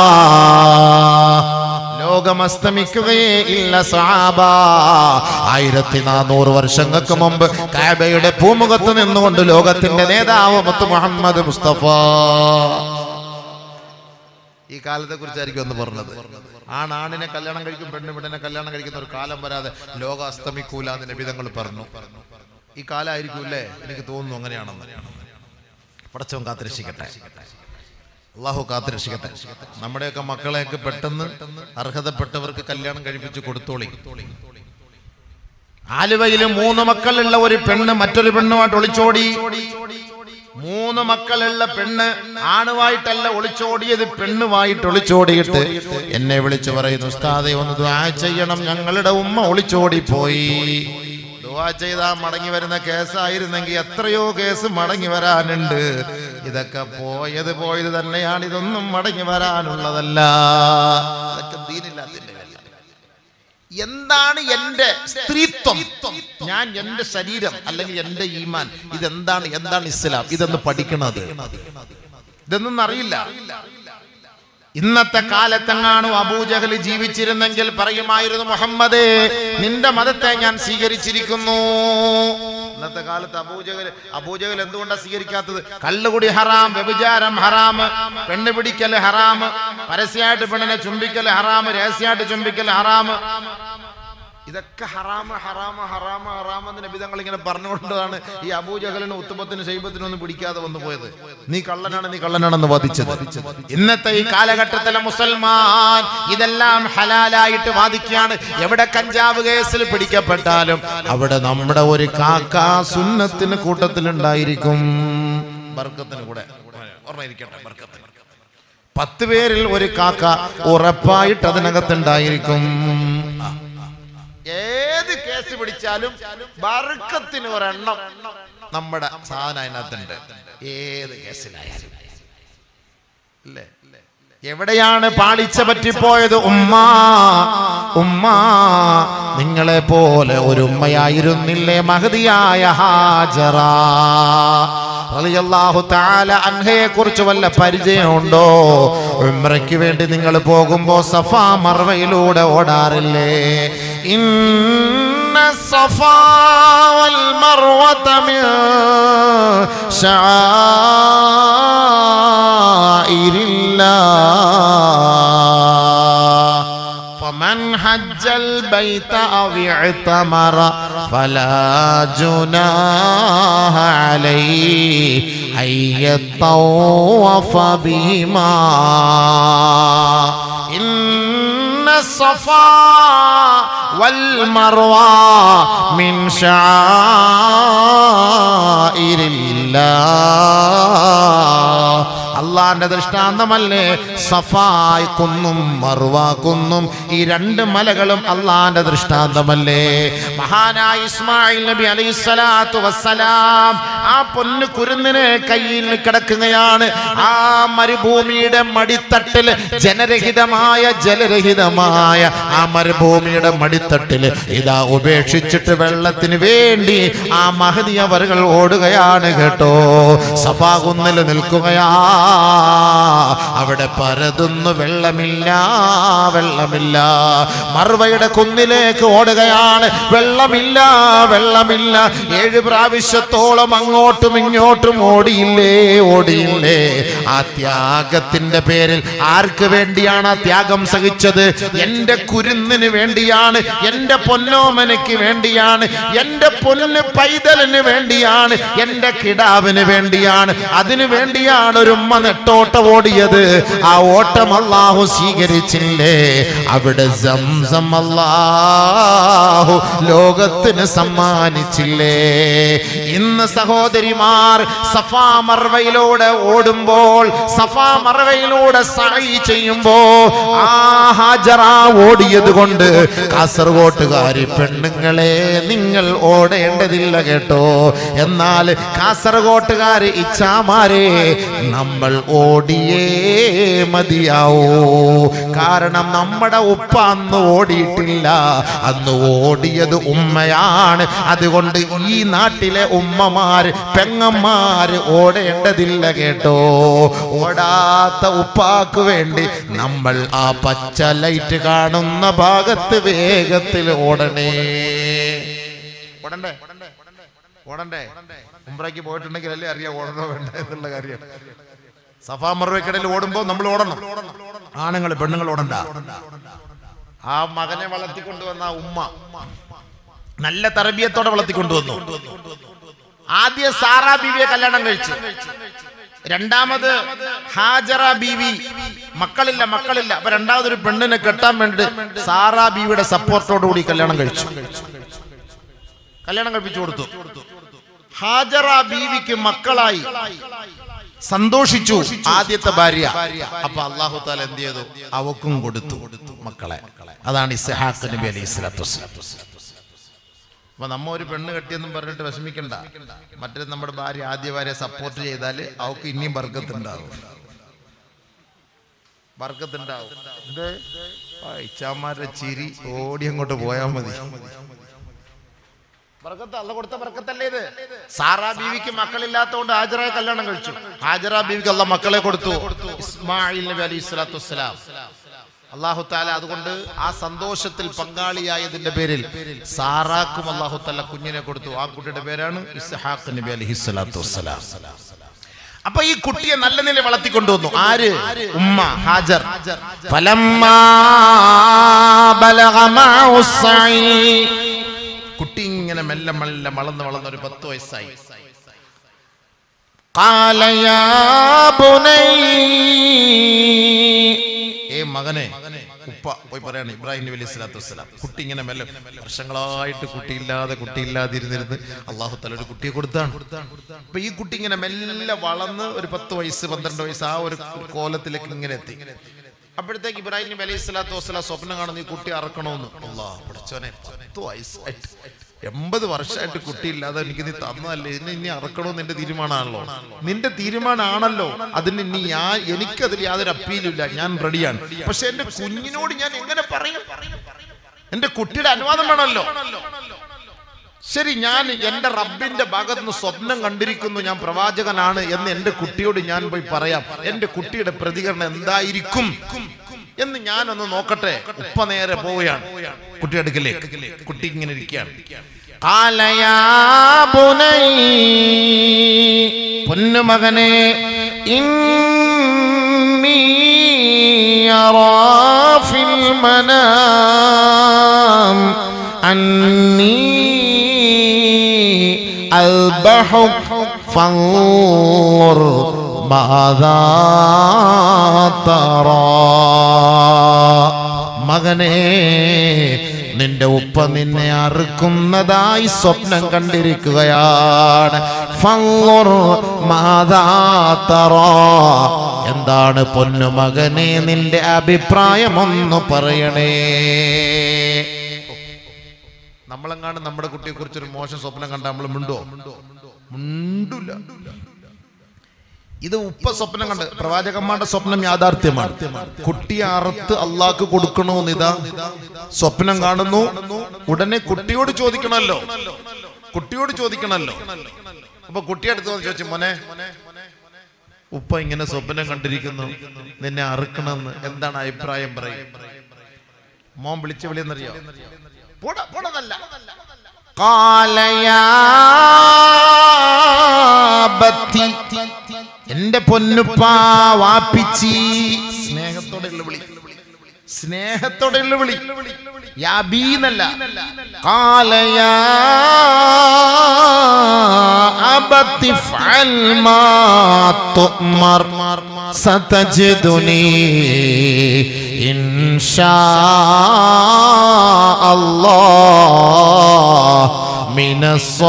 ലോകം അസ്തമിക്കുകയേ ഇല്ല സഹാബ ആയിരത്തി നാനൂറ് വർഷങ്ങൾക്ക് മുമ്പ് കാബയുടെ പൂമുഖത്ത് നിന്നുകൊണ്ട് ലോകത്തിന്റെ നേതാവ് മുത്ത് മുഹമ്മദ് മുസ്തഫ ഈ കാലത്തെ കുറിച്ചായിരിക്കും ഒന്ന് പറഞ്ഞത് ആണാണിനെ കല്യാണം കഴിക്കും പെണ്ണ് പെണ്ണിനെ കല്യാണം കഴിക്കുന്ന ഒരു കാലം വരാതെ ലോകം അസ്തമിക്കൂല എന്ന് നബിതങ്ങൾ പറഞ്ഞു ഈ കാലമായിരിക്കും അല്ലേ എനിക്ക് തോന്നുന്നു അങ്ങനെയാണെന്ന് പടച്ചവൻ കാത്തിരക്ഷിക്കട്ടെ അള്ളാഹു കാത്തിരക്ഷിക്കട്ടെ നമ്മുടെയൊക്കെ മക്കളെയൊക്കെ പെട്ടെന്ന് അർഹതപ്പെട്ടവർക്ക് കല്യാണം കഴിപ്പിച്ച് കൊടുത്തോളി ആലുവയിൽ മൂന്ന് മക്കളുള്ള ഒരു പെണ്ണ് മറ്റൊരു പെണ്ണുമായിട്ട് ഒളിച്ചോടി മൂന്ന് മക്കളുള്ള പെണ്ണ് ആണുമായിട്ടല്ല ഒളിച്ചോടിയത് പെണ്ണുമായിട്ട് ഒളിച്ചോടിയിട്ട് എന്നെ വിളിച്ചു പറയുന്നു ഉസ്താദെ ഒന്ന് ദ്വാ ചെയ്യണം ഞങ്ങളുടെ ഉമ്മ ഒളിച്ചോടി പോയി ദുആ ചെയ്താ മടങ്ങി വരുന്ന കേസായിരുന്നെങ്കിൽ എത്രയോ കേസ് മടങ്ങി വരാനുണ്ട് ഇതൊക്കെ പോയത് പോയത് തന്നെയാണ് ഇതൊന്നും മടങ്ങി വരാനുള്ളതല്ല ഇതൊക്കെ ദീനില്ലാത്തതിന്റെ പേരിലാണ്. എന്താണ് എന്റെ സ്ത്രീത്വം ഞാൻ എന്റെ ശരീരം അല്ലെങ്കിൽ എന്റെ ഈമാൻ ഇതെന്താണ് എന്താണ് ഇസ്ലാം ഇതെന്ന് പഠിക്കണത് ഇതൊന്നും അറിയില്ല ഇന്നത്തെ കാലത്തെങ്ങാണു അബൂജഹൽ ജീവിച്ചിരുന്നെങ്കിൽ പറയുമായിരുന്നു മുഹമ്മദേ നിന്റെ മതത്തെ ഞാൻ സ്വീകരിച്ചിരിക്കുന്നു ഇന്നത്തെ കാലത്ത് അബൂജകൽ അബൂജകൽ എന്തുകൊണ്ടാണ് സ്വീകരിക്കാത്തത് കള്ളുകുടി ഹറാം വ്യഭിചാരം ഹറാം പെണ്ണ് പിടിക്കൽ ഹറാം പരസ്യമായിട്ട് പെണ്ണിനെ ചുംബിക്കൽ ഹറാം രഹസ്യമായിട്ട് ചുംബിക്കൽ ഹറാം ഇതൊക്കെ ഹറാമ ഹറാമ ഹറാമ ഹറാമ എന്ന് നബിതങ്ങൾ ഇങ്ങനെ പറഞ്ഞുകൊണ്ടാണ് ഈ അബൂജഹലിന് ഉത്തുബത്തിന് ശൈബത്തിനും ഒന്നും പിടിക്കാതെ വന്നു പോയത് നീ കള്ളനാണ് നീ കള്ളനാണെന്ന് വധിച്ചത് ഇന്നത്തെ ഈ കാലഘട്ടത്തിലെ മുസൽമാൻ ഇതെല്ലാം ഹലാലായിട്ട് വാദിക്കുകയാണ് എവിടെ കഞ്ചാവ് കേസിൽ പിടിക്കപ്പെട്ടാലും അവിടെ നമ്മുടെ ഒരു കാക്ക സുന്നത്തിന് കൂട്ടത്തിലുണ്ടായിരിക്കും ബർക്കത്തിന് കൂടെ ഓർമ്മയിരിക്കട്ടെ ബർക്കത്തിന് പത്ത് പേരിൽ ഒരു കാക്ക ഉറപ്പായിട്ട് അതിനകത്തുണ്ടായിരിക്കും ഏത് കേസ് പിടിച്ചാലും ബർക്കത്തിന് ഒരെണ്ണം നമ്മുടെ സാധനം അതിനകത്തുണ്ട് ഏത് കേസിലായാലും അല്ലേ എവിടെയാണ് പാളിച്ച പറ്റിപ്പോയത് ഉമ്മ ഉമ്മ നിങ്ങളെ പോലെ ഒരു ഉമ്മയായിരുന്നില്ലേ മഹതിയായ ഹാജറ റളിയല്ലാഹു തആല അൻഹയെ കുറിച്ച് വല്ല പരിചയമുണ്ടോ ഉംറയ്ക്ക് വേണ്ടി നിങ്ങൾ പോകുമ്പോ സഫാ മർവയിലൂടെ ഓടാറില്ലേ ഇന്ന സഫാ വൽ മർവത മിൻ شعائر الله فمن حج البيت أو اعتمر فلا جناح عليه أن يطوف بهما إن الصفا والمروة من شعائر الله അള്ളാന്റെ ദൃഷ്ടാന്തമല്ലേ സഫായ് കുന്നും മറുവ കുന്നും ഈ രണ്ട് മലകളും അള്ളാന്റെ ദൃഷ്ടാന്തമല്ലേ മഹാനായ ഇസ്മായിൽ നബി അലൈഹി സ്വലാത്തു വസ്സലാം ആ പൊന്നു കുരുന്നിന് കയ്യിൽ കിടക്കുകയാണ് ആ മരുഭൂമിയുടെ മടിത്തട്ടിൽ ജനരഹിതമായ ജലരഹിതമായ ആ മരുഭൂമിയുടെ മടിത്തട്ടിൽ ഇതാ ഉപേക്ഷിച്ചിട്ട് വെള്ളത്തിന് വേണ്ടി ആ മഹതി അവറുകൾ ഓടുകയാണ് കേട്ടോ സഫാകുന്നിൽ നിൽക്കുകയാ അവിടെ പരതുന്നു വെള്ളമില്ല വെള്ളമില്ല മറുവയുടെ കുന്നിലേക്ക് ഓടുകയാണ് വെള്ളമില്ല വെള്ളമില്ല ഏഴ് പ്രാവശ്യത്തോളം അങ്ങോട്ടും ഇങ്ങോട്ടും ഓടിയില്ലേ ഓടിയില്ലേ ആ ത്യാഗത്തിന്റെ പേരിൽ ആർക്ക് വേണ്ടിയാണ് ആ ത്യാഗം സഹിച്ചത് എന്റെ കുരുന്നിന് വേണ്ടിയാണ് എന്റെ പൊന്നോമനയ്ക്ക് വേണ്ടിയാണ് എന്റെ പൊന്ന് പൈതലിന് വേണ്ടിയാണ് എന്റെ കിടാവിന് വേണ്ടിയാണ് അതിനു വേണ്ടിയാണ് ഒരു ഉമ്മ നെട്ടോട്ടം ഓടിയത് ആ ഓട്ടം അള്ളാഹു സ്വീകരിച്ചില്ലേ അവിടെ സംസം അല്ലാഹു ലോകത്തിന് സമ്മാനിച്ചില്ലേ ഇന്ന് സഹോദരിമാർ സഫാ മർവയിലൂടെ ഓടുമ്പോൾ സഫാ മർവയിലൂടെ സഹി ചെയ്യുമ്പോ ആ ഹാജറ ഓടിയത് കൊണ്ട് കാസർഗോട്ടുകാരി പെണ്ണുങ്ങളെ നിങ്ങൾ ഓടേണ്ടതില്ല കേട്ടോ എന്നാൽ കാസർഗോട്ടുകാര് ഇച്ഛാമാരെ നമ്മൾ ഓടിയേ മതിയാവൂ കാരണം നമ്മുടെ ഉപ്പ അന്ന് ഓടിയിട്ടില്ല അന്ന് ഓടിയത് ഉമ്മയാണ് അതുകൊണ്ട് ഈ നാട്ടിലെ ഉമ്മമാര് പെങ്ങന്മാര് ഓടേണ്ടതില്ല കേട്ടോ ഓടാത്ത ഉപ്പാക്ക് വേണ്ടി നമ്മൾ ആ പച്ച ലൈറ്റ് കാണുന്ന ഭാഗത്ത് വേഗത്തിൽ ഓടണേ ഓടണ്ടേ ഓടണ്ടേ ഉംറയ്ക്ക് പോയിട്ടുണ്ടെങ്കിൽ അല്ലേ അറിയാം ഓടണോ വേണ്ട എന്നുള്ള കാര്യം സഫാ മറുവയ്ക്കിടയിൽ ഓടുമ്പോ നമ്മൾ ഓടണം ആണുങ്ങൾ പെണ്ണുങ്ങൾ ഓടണ്ട ആ മകനെ വളർത്തിക്കൊണ്ടുവന്ന ആ ഉമ്മ നല്ല തറബിയത്തോടെ വളർത്തിക്കൊണ്ടുവന്നു ആദ്യ സാറാ ബീവിയെ കല്യാണം കഴിച്ചു രണ്ടാമത് ഹാജറ ബീവി മക്കളില്ല മക്കളില്ല അപ്പൊ രണ്ടാമതൊരു പെണ്ണിനെ കെട്ടാൻ വേണ്ടി സാറാ ബീവിയുടെ സപ്പോർട്ടോടുകൂടി കല്യാണം കഴിച്ചു കല്യാണം കഴിപ്പിച്ചു കൊടുത്തു ഹാജറ ബീവിക്ക് മക്കളായി സന്തോഷിച്ചു ആദ്യത്തെ ഭാര്യ അപ്പൊ അള്ളാഹു താല എന്ത് ചെയ്തു അവക്കും കൊടുത്തു മക്കളെ അതാണ് ഇസ്ഹാഖ് നബി അലൈഹി സ്വലാത്തു വസ്സലാം. അപ്പൊ നമ്മ ഒരു പെണ്ണ് കെട്ടിയെന്നും പറഞ്ഞിട്ട് വിഷമിക്കണ്ട മറ്റേ നമ്മുടെ ഭാര്യ ആദ്യ ഭാര്യ സപ്പോർട്ട് ചെയ്താൽ അവക്ക് ഇനിയും ബർക്കത്തുണ്ടാവും ബർക്കത്തുണ്ടാവും ഇത് ആ ഇച്ചാമാരുടെ ചിരി ഓടി അങ്ങോട്ട് പോയാൽ മതി ബർക്കത്ത് അല്ല കൊടുത്ത ബർക്കത്തല്ലേ ഇത് സാറാ ബീവിക്ക് മക്കളില്ലാത്തതുകൊണ്ട് ഹാജറയെ കല്യാണം കഴിച്ചു ഹാജറ ബീവിക്ക് അല്ല മക്കളെ കൊടുത്തു ഇസ്മായിൽ നബി അലൈഹി സ്വലാത്തു വസ്സലാം അള്ളാഹു താല അതുകൊണ്ട് ആ സന്തോഷത്തിൽ പങ്കാളിയായതിന്റെ പേരിൽ സാറാക്കും അള്ളാഹു താല കുഞ്ഞിനെ കൊടുത്തു ആ കുട്ടിയുടെ പേരാണ് ഇസ്ഹാഖ് നബി അലൈഹി സ്വലാത്തു വസ്സലാം അപ്പൊ ഈ കുട്ടിയെ നല്ല നില വളർത്തിക്കൊണ്ടുവന്നു ആര് ഉമ്മ ഹാജർ فلما بلغ معه السعي കുട്ടി ഇങ്ങനെ മെല്ലെ മെല്ലെ വളർന്ന് വളർന്ന് ഒരു പത്ത് വയസ്സായി قال يا بني ഏ മകനെ ഉപ്പ പോയി പറയാണ് ഇബ്രാഹിം നബി അലൈഹി സ്വലാത്തു വസ്സലാം കുട്ടി ഇങ്ങനെ മെല്ലെ വർഷങ്ങളായിട്ട് കുട്ടിയില്ലാതെ കുട്ടിയില്ലാതിരുന്നിരുന്ന് അള്ളാഹു തല ഒരു കുട്ടിയെ കൊടുത്താണ് അപ്പൊ ഈ കുട്ടി ഇങ്ങനെ മെല്ലെ വളർന്ന് ഒരു പത്ത് വയസ്സ് പന്ത്രണ്ട് വയസ്സ് ആ ഒരു കോലത്തിലേക്ക് ഇങ്ങനെ എത്തി അപ്പോഴത്തേക്ക് ഇബ്രാഹിം നബി അലൈഹി സ്വലാത്തു വസ്സലാം സ്വപ്നം കാണുന്ന ഈ കുട്ടി അറക്കണമെന്ന് അള്ളാഹ് പഠിച്ചോനെ പത്ത് വയസ്സായിട്ട് എൺപത് വർഷമായിട്ട് കുട്ടിയില്ലാതെ എനിക്ക് നീ തന്നതല്ലേ ഇതിനെ ഇനി അറക്കണമെന്ന് എന്റെ തീരുമാനമാണല്ലോ നിന്റെ തീരുമാനമാണല്ലോ അതിന് ഇനി ഞാൻ എനിക്കതിൽ യാതൊരു അപ്പീലും ഇല്ല ഞാൻ റെഡിയാണ് പക്ഷെ എന്റെ കുഞ്ഞിനോട് ഞാൻ എങ്ങനെ പറയും എന്റെ കുട്ടിയുടെ അനുവാദം വേണമല്ലോ ശരി ഞാൻ എന്റെ റബ്ബിന്റെ ഭാഗത്ത് നിന്ന് സ്വപ്നം കണ്ടിരിക്കുന്നു ഞാൻ പ്രവാചകനാണ് എന്ന് എന്റെ കുട്ടിയോട് ഞാൻ പോയി പറയാം എന്റെ കുട്ടിയുടെ പ്രതികരണം എന്തായിരിക്കും എന്ന് ഞാനൊന്ന് നോക്കട്ടെ ഉപ്പ നേരെ പോവുകയാണ് കുട്ടിയുടെ അടുക്കലേക്ക് കുട്ടി ഇങ്ങനെ ഇരിക്കുകയാണ് قال يا بني പൊന്നുമകനെ إني أرى في المنام أني أذبحك فانظر ماذا ترى മകനെ നിന്റെ ഉപ്പ നിന്നെ അറുക്കുന്നതായി സ്വപ്നം കണ്ടിരിക്കുകയാണ് فانظر ماذا ترى എന്താണ് പൊന്നുമകനെ നിന്റെ അഭിപ്രായം ഒന്ന് പറയണേ നമ്മളെങ്ങാണ്ട് നമ്മുടെ കുട്ടിയെ കുറിച്ച് ഒരു മോശം സ്വപ്നം കണ്ട നമ്മൾ മിണ്ടോ മിണ്ടൂല ഇത് ഉപ്പ സ്വപ്നം കണ്ട് പ്രവാചകന്മാരുടെ സ്വപ്നം യാഥാർത്ഥ്യമാണ് കുട്ടിയെ അറുത്ത് അള്ളാഹ്ക്ക് കൊടുക്കണമെന്ന് ഇതാ സ്വപ്നം കാണുന്നു ഉടനെ കുട്ടിയോട് ചോദിക്കണമല്ലോ കുട്ടിയോട് ചോദിക്കണമല്ലോ അപ്പൊ കുട്ടിയെടുത്ത് വന്ന് ചോദിച്ചു മോനെ ഉപ്പ ഇങ്ങനെ സ്വപ്നം കണ്ടിരിക്കുന്നു നിന്നെ അറുക്കണമെന്ന് എന്താണ് അഭിപ്രായം പറയും മോൻ വിളിച്ച് വിളിയെന്നറിയോ പോടാ പോടതല്ല قال يا أبتي എന്റെ പൊന്നുപ്പ വാപ്പിച്ചി സ്നേഹത്തോടെയുള്ള വിളി സ്നേഹത്തോടെയുള്ള വിളി യാബീന്നല്ല قال يا أبت افعل ما تؤمر ستجدني إن شاء الله من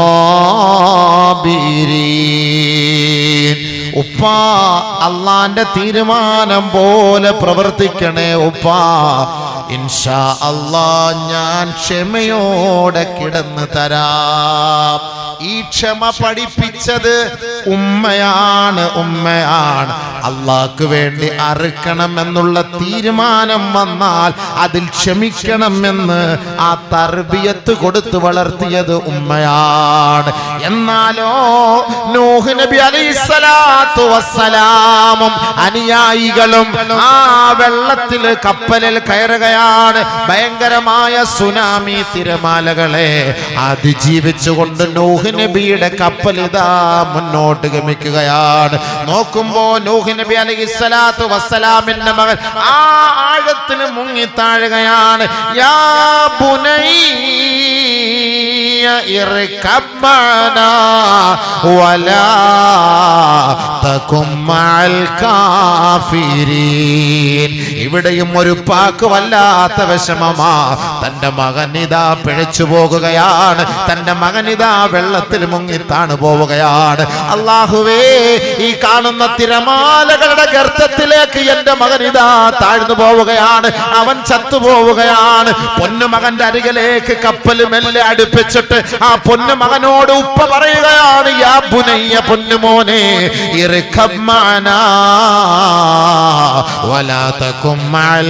الصابرين ഉപ്പ അള്ളാന്റെ തീരുമാനം പോലെ പ്രവർത്തിക്കണേ ഉപ്പ ഇൻഷാ അള്ളാ ഞാൻ ക്ഷമയോടെ കിടന്ന് തരാം ഈ ക്ഷമ പഠിപ്പിച്ചത് ഉമ്മയാണ് ഉമ്മയാണ് അള്ളാഹ്ക്ക് വേണ്ടി അറുക്കണം എന്നുള്ള തീരുമാനം വന്നാൽ അതിൽ ക്ഷമിക്കണമെന്ന് ആ തർബിയത്ത് കൊടുത്തു വളർത്തിയത് ഉമ്മയാണ് എന്നാലോ നൂഹ് നബി അലൈഹിസ്സലാത്തു വസ്സലാമും അനുയായികളും ആ വെള്ളത്തിൽ കപ്പലിൽ കയറുകയാണ് ഭയങ്കരമായ സുനാമി തിരമാലകളെ അതിജീവിച്ചുകൊണ്ട് നൂഹ് നബിയുടെ കപ്പൽ ഇതാ മുന്നോട്ട് ഗമിക്കുകയാണ് നോക്കുമ്പോ നൂഹ് നബി അലൈഹിസ്സലാത്തു വസ്സലാമിന്റെ മകൻ ആ ആഴത്തിൽ മുങ്ങി താഴുകയാണ് യാ ബുനയ്യ ഇർകബ് മഅനാ വലാ തകും മഅൽ കാഫിരീൻ ഇവിടെയും ഒരു പാക്ക് വല്ലാത്ത വിഷമമാ തന്റെ മകൻ ഇതാ പിഴച്ചു പോകുകയാണ് തന്റെ മകൻ ഇതാ വെള്ളത്തിൽ മുങ്ങി താണു പോവുകയാണ് അള്ളാഹുവേ ഈ കാണുന്ന തിരമാലകളുടെ ഗർത്തത്തിലേക്ക് എന്റെ മകൻ ഇതാ താഴ്ന്നു പോവുകയാണ് അവൻ ചത്തുപോവുകയാണ് പൊന്നുമകന്റെ അരികിലേക്ക് കപ്പൽ മെല്ലെ അടുപ്പിച്ചിട്ട് ആ പൊന്നുമകനോട് ഉപ്പ പറയുകയാണ് യാ പുനയ്യ പൊന്നുമോനെ ഇർഖബ് മഅനാ വലാ തകും മഅൽ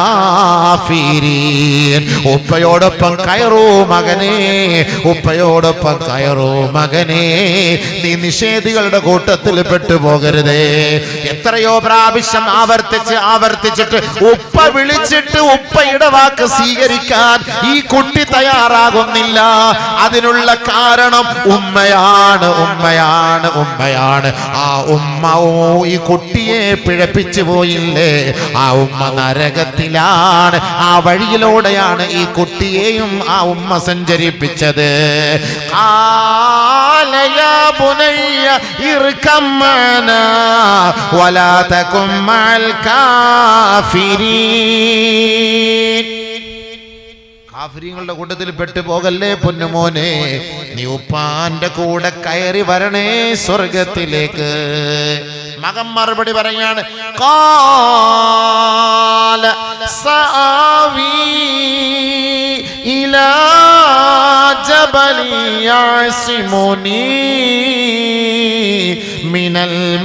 കാഫിരീൻ ഉപ്പയോടൊപ്പം കയറൂ മകനെ ഉപ്പയോടൊപ്പം കയറൂ മകനെ നീ നിഷേധികളുടെ കൂട്ടത്തിൽ പെട്ടുപോകരുതേ എത്രയോ പ്രാവശ്യം ആവർത്തിച്ച് ആവർത്തിച്ചിട്ട് ഉപ്പ വിളിച്ചിട്ട് ഉപ്പയുടെ വാക്ക് സ്വീകരിക്കാൻ ഈ കുട്ടി തയ്യാറാകുന്നില്ല അതിനുള്ള കാരണം ഉമ്മയാണ് ഉമ്മയാണ് ഉമ്മയാണ് ആ ഉമ്മ ഓ ഈ കുട്ടിയെ പിഴപ്പിച്ചു പോയില്ലേ ആ ഉമ്മ നരകത്തിലാണ് ആ വഴിയിലൂടെയാണ് ഈ കുട്ടിയെയും ആ ഉമ്മ സഞ്ചരിപ്പിച്ചത് قال يا بني اركب معنا ولا تكن مع الكافرين കാഫര്യങ്ങളുടെ കൂട്ടത്തിൽ പെട്ടു പോകല്ലേ പൊന്നുമോനെ നീ ഉപ്പാന്റെ കൂടെ കയറി വരണേ സ്വർഗത്തിലേക്ക് മകൻ മറുപടി പറയാണ് قال سآوي إلى جبل يعصمني من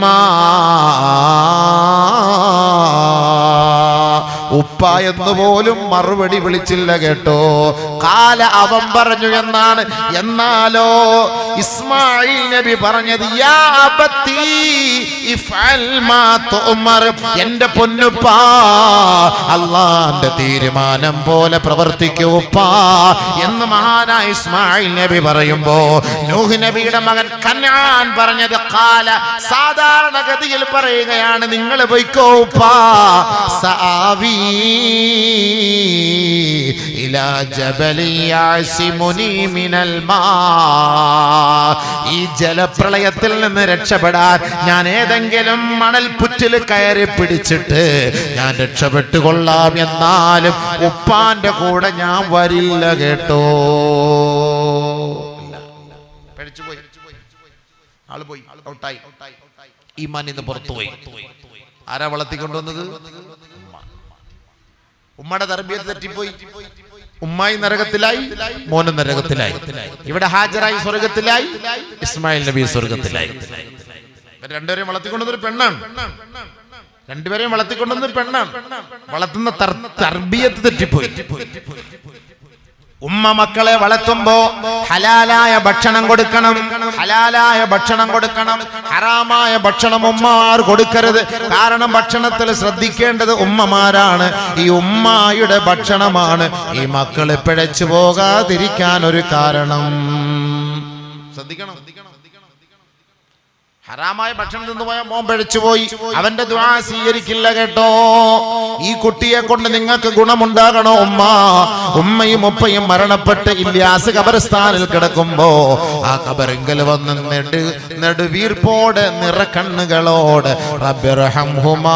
الماء ഉപ്പ എന്ന് പോലും മറുപടി വിളിച്ചില്ല കേട്ടോ കാല അവൻ പറഞ്ഞു എന്നാണ് എന്നാലോ ഇസ്മായിൽ നബി പറഞ്ഞത് യാ അബത്തി ഇഫ്അൽ മാ തുഅ്മർ. എന്റെ പൊന്നുപ്പ അള്ളാന്റെ തീരുമാനം പോലെ പ്രവർത്തിക്കൂ ഉപ്പ എന്ന് മഹാനായ ഇസ്മായിൽ നബി പറയുമ്പോ നൂഹ് നബിയുടെ മകൻ കനാൻ പറഞ്ഞത് കാല സാധാരണഗതിയിൽ പറയുകയാണ് നിങ്ങൾ പൊയ്ക്കോ ഉപ്പ സആവി ഇലാ ജബലി യാസിമുനി മിനൽ മാ ഈ ജലപ്രളയത്തിൽ നിന്ന് രക്ഷപ്പെടാൻ ഞാൻ ഏതെങ്കിലും മണൽ പുറ്റിൽ കയറി പിടിച്ചിട്ട് ഞാൻ രക്ഷപ്പെട്ടുകൊള്ളാം എന്നാലും ഉപ്പാന്റെ കൂടെ ഞാൻ വരില്ല കേട്ടോ പഠിച്ചു പോയി ആള് പോയി ഔട്ടായി ഈമാൻ ഇന്ന് പുറത്തുപോയി ആരാ വളർത്തിക്കൊണ്ടുവന്നത് ഉമ്മ. ഉമ്മയുടെ തർബീയത്ത് തെറ്റിപ്പോയി ഉമ്മായി നരകത്തിലായി മോനും നരകത്തിലായി ഇവിടെ ഹാജരായി സ്വർഗത്തിലായി ഇസ്മായിൽ നബി സ്വർഗത്തിലായി ഇവർ രണ്ടുപേരെയും വളർത്തിക്കൊണ്ടത് ഒരു പെണ്ണാണ് രണ്ടുപേരെയും വളർത്തിക്കൊണ്ടത് പെണ്ണാണ് വളർത്തുന്ന തർ- തർബീയത്ത് തെറ്റിപ്പോയി ഉമ്മ മക്കളെ വളർത്തുമ്പോ ഹലാലായ ഭക്ഷണം കൊടുക്കണം ഹലാലായ ഭക്ഷണം കൊടുക്കണം ഹറാമായ ഭക്ഷണം ഉമ്മാർ കൊടുക്കരുത് കാരണം ഭക്ഷണത്തിൽ ശ്രദ്ധിക്കേണ്ടത് ഉമ്മമാരാണ് ഈ ഉമ്മായുടെ ഭക്ഷണമാണ് ഈ മക്കള് പിഴച്ചു പോകാതിരിക്കാൻ ഒരു കാരണം ശ്രദ്ധിക്കണം ഹറാമായ ഭക്ഷണം തിന്നു പോയ മോൻ പഴിച്ചുപോയി അവന്റെ ദ്വാ സ്വീകരിക്കില്ല കേട്ടോ ഈ കുട്ടിയെ കൊണ്ട് നിങ്ങൾക്ക് ഗുണമുണ്ടാകണോ ഉമ്മ ഉമ്മയും ഉപ്പയും മരണപ്പെട്ട് ഇല്യാസ് കബർസ്ഥാനിൽ കിടക്കുമ്പോ ആ കബറിങ്കൽ വന്ന് നെടു നെടുവീർപ്പോടെ നിറക്കണ്ണുകളോട് റബ്ബിർഹംഹുമാ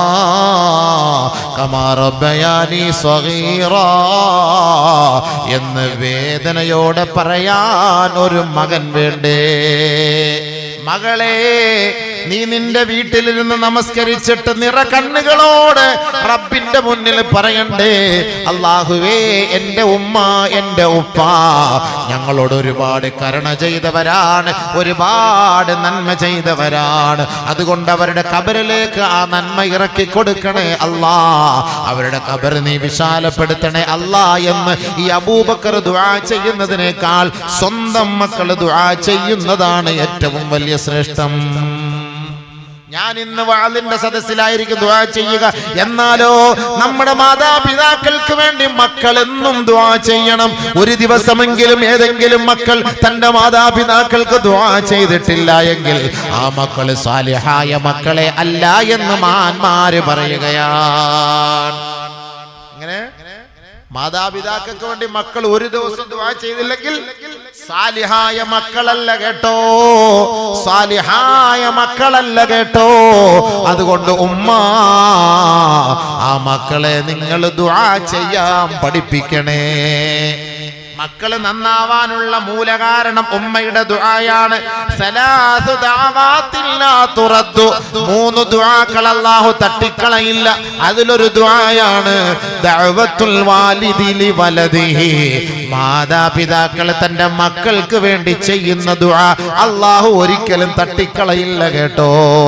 കമാ റബ്ബയാനി സ്വഗീറാ എന്ന് വേദനയോടെ പറയാൻ ഒരു മകൻ വേണ്ടേ മകളെ നീ നിന്റെ വീട്ടിലിരുന്ന് നമസ്കരിച്ചിട്ട് നിറ കണ്ണുകളോട് റബ്ബിന്റെ മുന്നിൽ പറയണ്ടേ അള്ളാഹുവേ എന്റെ ഉമ്മ എന്റെ ഉപ്പ ഞങ്ങളോട് ഒരുപാട് കരുണ ചെയ്തവരാണ് ഒരുപാട് നന്മ ചെയ്തവരാണ് അതുകൊണ്ട് അവരുടെ കബറിലേക്ക് ആ നന്മ ഇറക്കി കൊടുക്കണേ അല്ലാ അവരുടെ കബർ നീ വിശാലപ്പെടുത്തണേ അല്ലാ എന്ന് ഈ അബൂബക്കർ ദുആ ചെയ്യുന്നതിനേക്കാൾ സ്വന്തം മക്കൾ ദുആ ചെയ്യുന്നതാണ് ഏറ്റവും വലിയ ശ്രേഷ്ഠം ഞാൻ ഇന്ന് വാളിന്റെ സദസ്സിലായിരിക്കും ദുആ ചെയ്യുക എന്നാലോ നമ്മുടെ മാതാപിതാക്കൾക്ക് വേണ്ടി മക്കൾ എന്നും ദുആ ചെയ്യണം ഒരു ദിവസമെങ്കിലും ഏതെങ്കിലും മക്കൾ തന്റെ മാതാപിതാക്കൾക്ക് ദുആ ചെയ്തിട്ടില്ല എങ്കിൽ ആ മക്കൾ സാലിഹായ മക്കളെ അല്ല എന്ന് മാന്മാര് പറയുകയാണ് ഇങ്ങനെ മാതാപിതാക്കൾക്ക് വേണ്ടി മക്കൾ ഒരു ദിവസം ദുആ ചെയ്തില്ലെങ്കിൽ സാലിഹായ മക്കളല്ല കേട്ടോ സാലിഹായ മക്കളല്ല കേട്ടോ അതുകൊണ്ട് ഉമ്മ ആ മക്കളെ നിങ്ങൾ ദുആ ചെയ്യാൻ പഠിപ്പിക്കണേ മക്കള് നന്നാവാനുള്ള മൂലകാരണം ഉമ്മയുടെ ദുആയാണ് സലാസു ദഅവാത്തിൻ ലാ തുറദ്ദു. മൂന്ന് ദുആകൾ അല്ലാഹു തട്ടിക്കളയില്ല അതിലൊരു ദുആയാണ് ദഅവത്തുൽ വാലിദി ലി വലദിഹി മാതാപിതാക്കൾ തന്റെ മക്കൾക്ക് വേണ്ടി ചെയ്യുന്ന ദുആ അല്ലാഹു ഒരിക്കലും തട്ടിക്കളയില്ല കേട്ടോ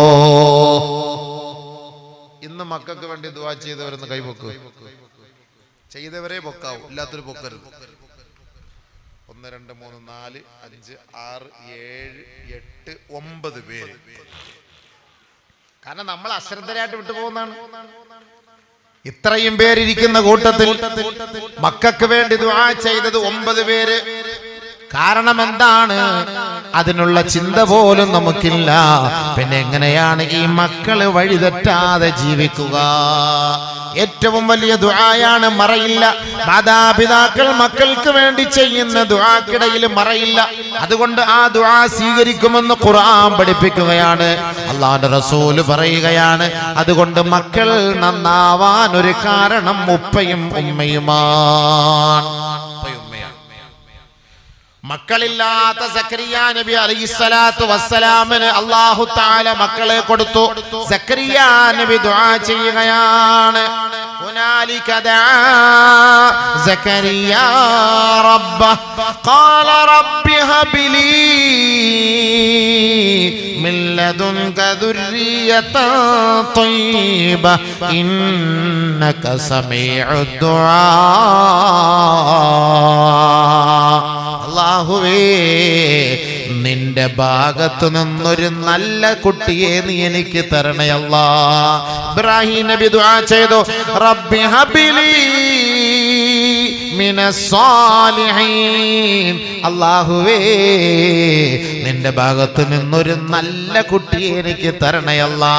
ഇന്ന് മക്കൾക്ക് വേണ്ടി ദുആ ചെയ്തവരെന്ന് കൈവക്കൂ ചെയ്തവരെ പൊക്കാവൂ ഇല്ലാത്തൊരു പൊക്കരുത് ഒന്ന് രണ്ട് മൂന്ന് നാല് അഞ്ച് ആറ് ഏഴ് എട്ട് ഒമ്പത് പേര് കാരണം നമ്മൾ അശ്രദ്ധരായിട്ട് വിട്ടുപോകുന്നതാണ് ഇത്രയും പേരിരിക്കുന്ന കൂട്ടത്തിൽ മക്കൾക്ക് വേണ്ടി ദുആ ചെയ്തത് ഒമ്പത് പേര് കാരണം എന്താണ് അതിനുള്ള ചിന്ത പോലും നമുക്കില്ല പിന്നെ എങ്ങനെയാണ് ഈ മക്കള് വഴിതെറ്റാതെ ജീവിക്കുക ഏറ്റവും വലിയ ദുആയാണ് മറയില്ല മാതാപിതാക്കൾ മക്കൾക്ക് വേണ്ടി ചെയ്യുന്ന ദുആക്കിടയിൽ മറയില്ല അതുകൊണ്ട് ആ ദുആ സ്വീകരിക്കുമെന്ന് ഖുർആൻ പഠിപ്പിക്കുകയാണ് അള്ളാഹുന്റെ റസൂല് പറയുകയാണ് അതുകൊണ്ട് മക്കൾ നന്നാവാൻ ഒരു കാരണം ഉപ്പയും ഉമ്മയുമാണ് ഉപ്പയും ഉമ്മയാണ് മക്കളില്ലാത്ത സക്കരിയ നബി അലൈഹിസ്സലാത്തു വസ്സലാമിന് അല്ലാഹു തആല മക്കളെ കൊടുത്തു സക്കരിയ നബി ദുആ ചെയ്യുകയാണ് هنالك دعا زكريا ربه قال رب هب لي من لدنك ذرية طيبة إنك سميع الدعاء അള്ളാഹുവേ നിന്റെ ഭാഗത്തു നിന്നൊരു നല്ല കുട്ടിയെ നീ എനിക്ക് തരണേ അല്ലാ ഇബ്രാഹിം നബി ദുആ ചെയ്തു റബ്ബി ഹബിലി മിനസ്സാലിഹീൻ അള്ളാഹുവേ നിന്റെ ഭാഗത്തു നിന്നൊരു നല്ല കുട്ടിയെ എനിക്ക് തരണേ അല്ലാ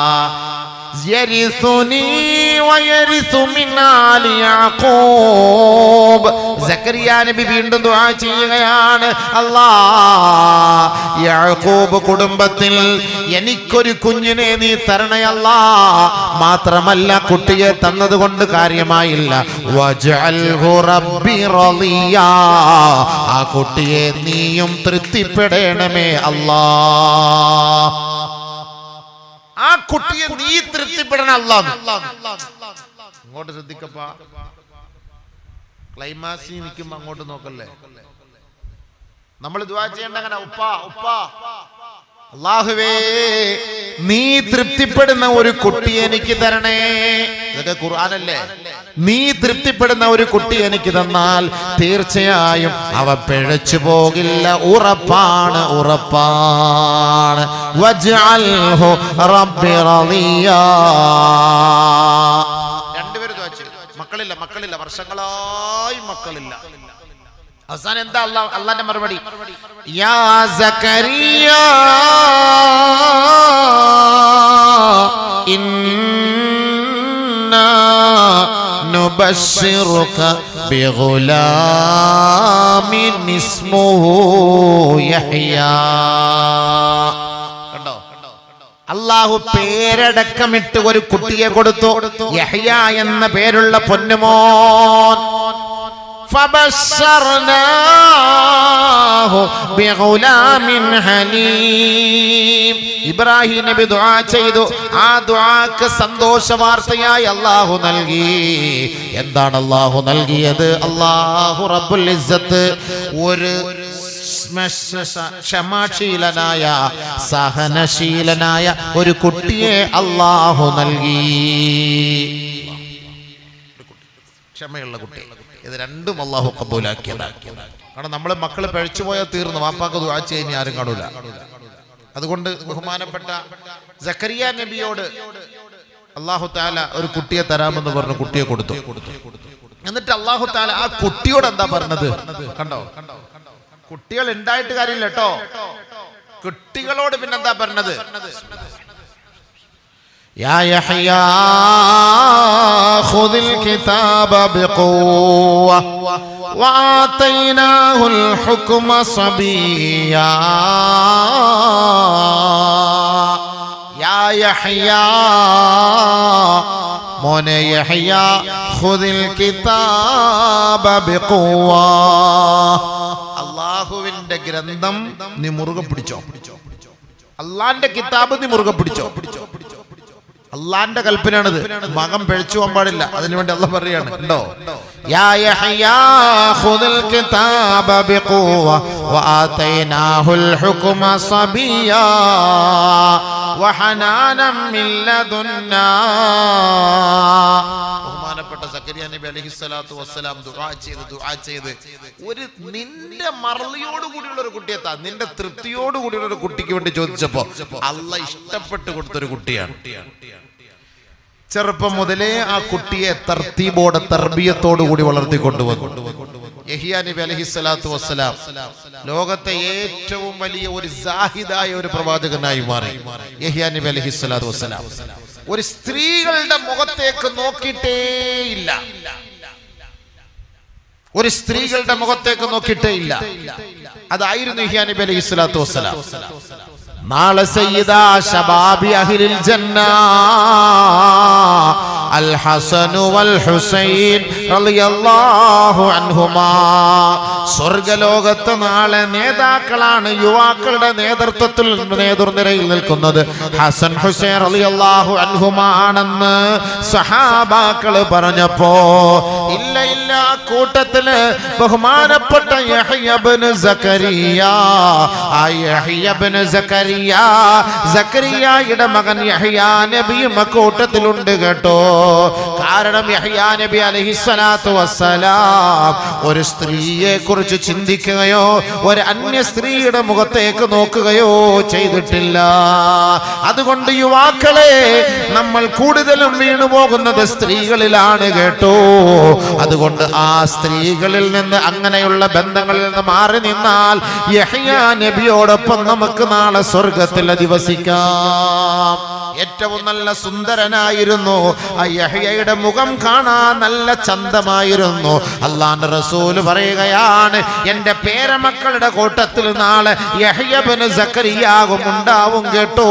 يرثني ويرث من آل يعقوب സക്കരിയ നബി വീണ്ടും ദുആ ചെയ്യുകയാണ് അല്ലാ യാക്കൂബ് കുടുംബത്തിൽ എനിക്കൊരു കുഞ്ഞിനെ നീ തരണയല്ലാ മാത്രമല്ല കുട്ടിയെ തന്നതുകൊണ്ട് കാര്യമായില്ല വജഅൽഹു റബ്ബി റളിയാ ആ കുട്ടിയെ നീയും തൃപ്തിപ്പെടണമേ അല്ലാ ആ കുട്ടിയെ നീ തൃപ്തിപ്പെടണം അല്ലാന്ന് അങ്ങോട്ട് ശ്രദ്ധിക്കപ്പാ ക്ലൈമാക്സിൽ നിൽക്കുമ്പോ അങ്ങോട്ട് നോക്കല്ലേ നമ്മൾ ദുആ ചെയ്യേണ്ട അങ്ങനെ ഉപ്പ ഉപ്പ അള്ളാഹുവേ നീ തൃപ്തിപ്പെടുന്ന ഒരു കുട്ടി എനിക്ക് തരണേ ഇതൊക്കെ ഖുർആനല്ലേ നീ തൃപ്തിപ്പെടുന്ന ഒരു കുട്ടി എനിക്ക് തന്നാൽ തീർച്ചയായും അവ പിഴച്ചു പോകില്ല ഉറപ്പാണ് ഉറപ്പാണ് വജ്അൽഹു റബ്ബി റളിയാ. രണ്ടുപേരും ദുആ ചെയ്തു മക്കളില്ല മക്കളില്ല വർഷങ്ങളായി മക്കളില്ല അവസാനം എന്താ അള്ളാ അള്ളാന്റെ മറുപടി യാ സക്കരിയ ഇന്നാ نبشرك بغلام اسمه يحيى കണ്ടോ അള്ളാഹു പേരടക്കമിട്ട് ഒരു കുട്ടിയെ കൊടുത്തു യഹ്യ എന്ന പേരുള്ള പൊന്നുമോൻ فبشرناه بغلام حليم ഇബ്രാഹിം നബി ദുആ ചെയ്തു ആ ദുആക്ക് സന്തോഷ വാർത്തയായി അള്ളാഹു നൽകി എന്താണ് അള്ളാഹു നൽകിയത് അള്ളാഹു റബ്ബുൽ ഇസ്സത്ത് ഒരു ക്ഷമാശീലനായ സഹനശീലനായ ഒരു കുട്ടിയെ അള്ളാഹു നൽകി ക്ഷമയുള്ള കുട്ടി ഇത് രണ്ടും അള്ളാഹു കബൂലാക്കിയതാണ് കാരണം നമ്മളെ മക്കള് പഴിച്ചു പോയാൽ തീർന്നു വാപ്പാക്ക് ദുആ ചെയ്യാൻ ആരും കാണൂല അതുകൊണ്ട് ബഹുമാനപ്പെട്ട സക്കരിയ നബിയോട് അള്ളാഹു താല ഒരു കുട്ടിയെ തരാമെന്ന് പറഞ്ഞു കുട്ടിയെ കൊടുത്തു എന്നിട്ട് അള്ളാഹു താല ആ കുട്ടിയോട് എന്താ പറഞ്ഞത് കണ്ടോ കുട്ടികൾ ഉണ്ടായിട്ട് കാര്യമില്ല കേട്ടോ കുട്ടികളോട് പിന്നെന്താ പറഞ്ഞത് يا يحيى خذ الكتاب بقوة وآتيناه الحكم صبيا يا يحيى മോന യഹ്യ ഖുദിൽ കിതാബ ബിഖുവ അള്ളാഹുവിന്റെ ഗ്രന്ഥം നീ മുറുകെ പിടിച്ചോ അള്ളാന്റെ കിതാബ് നീ മുറുകെ പിടിച്ചോ അള്ളാന്റെ കൽപ്പനയാണിത് മകൻ പിഴച്ചു പോകാൻ പാടില്ല അതിനുവേണ്ടി അള്ള പറയാണ് ഉണ്ടോ يا يحيى خذ الكتاب بقوة وآتيناه الحكم صبيا وحنانا من لدنا ബഹുമാനപ്പെട്ട സക്കരിയ നബി അലൈഹി സ്വലാത്തു വസ്സലാം ദുആ ചെയ്ത് ദുആ ചെയ്ത് ഒരു നിന്റെ മറളിയോട് കൂടിയുള്ള ഒരു കുട്ടിയെ താ നിന്റെ തൃപ്തിയോട് കൂടിയുള്ള ഒരു കുട്ടിക്ക് വേണ്ടി ചോദിച്ചപ്പോ അള്ള ഇഷ്ടപ്പെട്ട് കൊടുത്തൊരു കുട്ടിയാണ് ചെറുപ്പം മുതലേ ആ കുട്ടിയെ തർത്തീബോടെ തർബീയത്തോടു കൂടി വളർത്തിക്കൊണ്ടുവന്നു യഹിയ നബി അലൈഹി സ്വലാത്തു വസ്സലാം ലോകത്തെ ഏറ്റവും വലിയ ഒരു സാഹിദായ ഒരു പ്രവാചകനായി മാറി യഹിയ നബി അലൈഹി സ്വലാത്തു വസ്സലാം ഒരു സ്ത്രീകളുടെ മുഖത്തേക്ക് നോക്കിയിട്ടേയില്ല ഒരു സ്ത്രീകളുടെ മുഖത്തേക്ക് നോക്കിയിട്ടേ ഇല്ല അതായിരുന്നു യഹിയ നബി അലൈഹി സ്വലാത്തു വസ്സലാം നാളെ സയ്യിദ ശബാബി അഹ്ലിൽ ജന്ന അൽ ഹസൻ വൽ ഹുസൈൻ റളിയല്ലാഹു അൻഹുമാ സ്വർഗലോകത്ത് നാളെ നേതാക്കളാണ് യുവാക്കളുടെ നേതൃത്വത്തിൽ നേതൃനിരയിൽ നിൽക്കുന്നത് ഹസൻ ഹുസൈൻ റളിയല്ലാഹു അൻഹുമാ ആണെന്ന് സഹാബാക്കള് പറഞ്ഞപ്പോ ഇല്ല ഇല്ല ആ കൂട്ടത്തില് ബഹുമാനപ്പെട്ട യഹ്യ ഇബ്നു സക്കരിയ ആ യഹ്യ ഇബ്നു സക്കരിയ സക്കരിയയുടെ മകൻ യഹ്യ നബിയും അക്കൂട്ടത്തിലുണ്ട് കേട്ടോ കാരണം യഹ്യ നബി അലൈഹിസ്സലാത്തു വസ്സലാം ഒരു സ്ത്രീയെ കുറിച്ച് ചിന്തിക്കുകയോ ഒരു അന്യ സ്ത്രീയുടെ മുഖത്തേക്ക് നോക്കുകയോ ചെയ്തിട്ടില്ല അതുകൊണ്ട് യുവാക്കളെ നമ്മൾ കൂടുതലും വീണു പോകുന്നത് സ്ത്രീകളിലാണ് കേട്ടോ അതുകൊണ്ട് ആ സ്ത്രീകളിൽ നിന്ന് അങ്ങനെയുള്ള ബന്ധങ്ങളിൽ നിന്ന് മാറി നിന്നാൽ യഹ്യ നബിയോടൊപ്പം നമുക്ക് നാളെ സ്വർഗത്തിൽ അധിവസിക്കാം ഏറ്റവും നല്ല സുന്ദരനായിരുന്നു ആ യഹ്യയുടെ മുഖം കാണാൻ നല്ല ചന്തമായിരുന്നു അള്ളാന്റെ റസൂല് പറയുകയാണ് എന്റെ പേരമക്കളുടെ കൂട്ടത്തിൽ നാളെ യഹ്യബന് സക്കരിയാകും ഉണ്ടാവും കേട്ടോ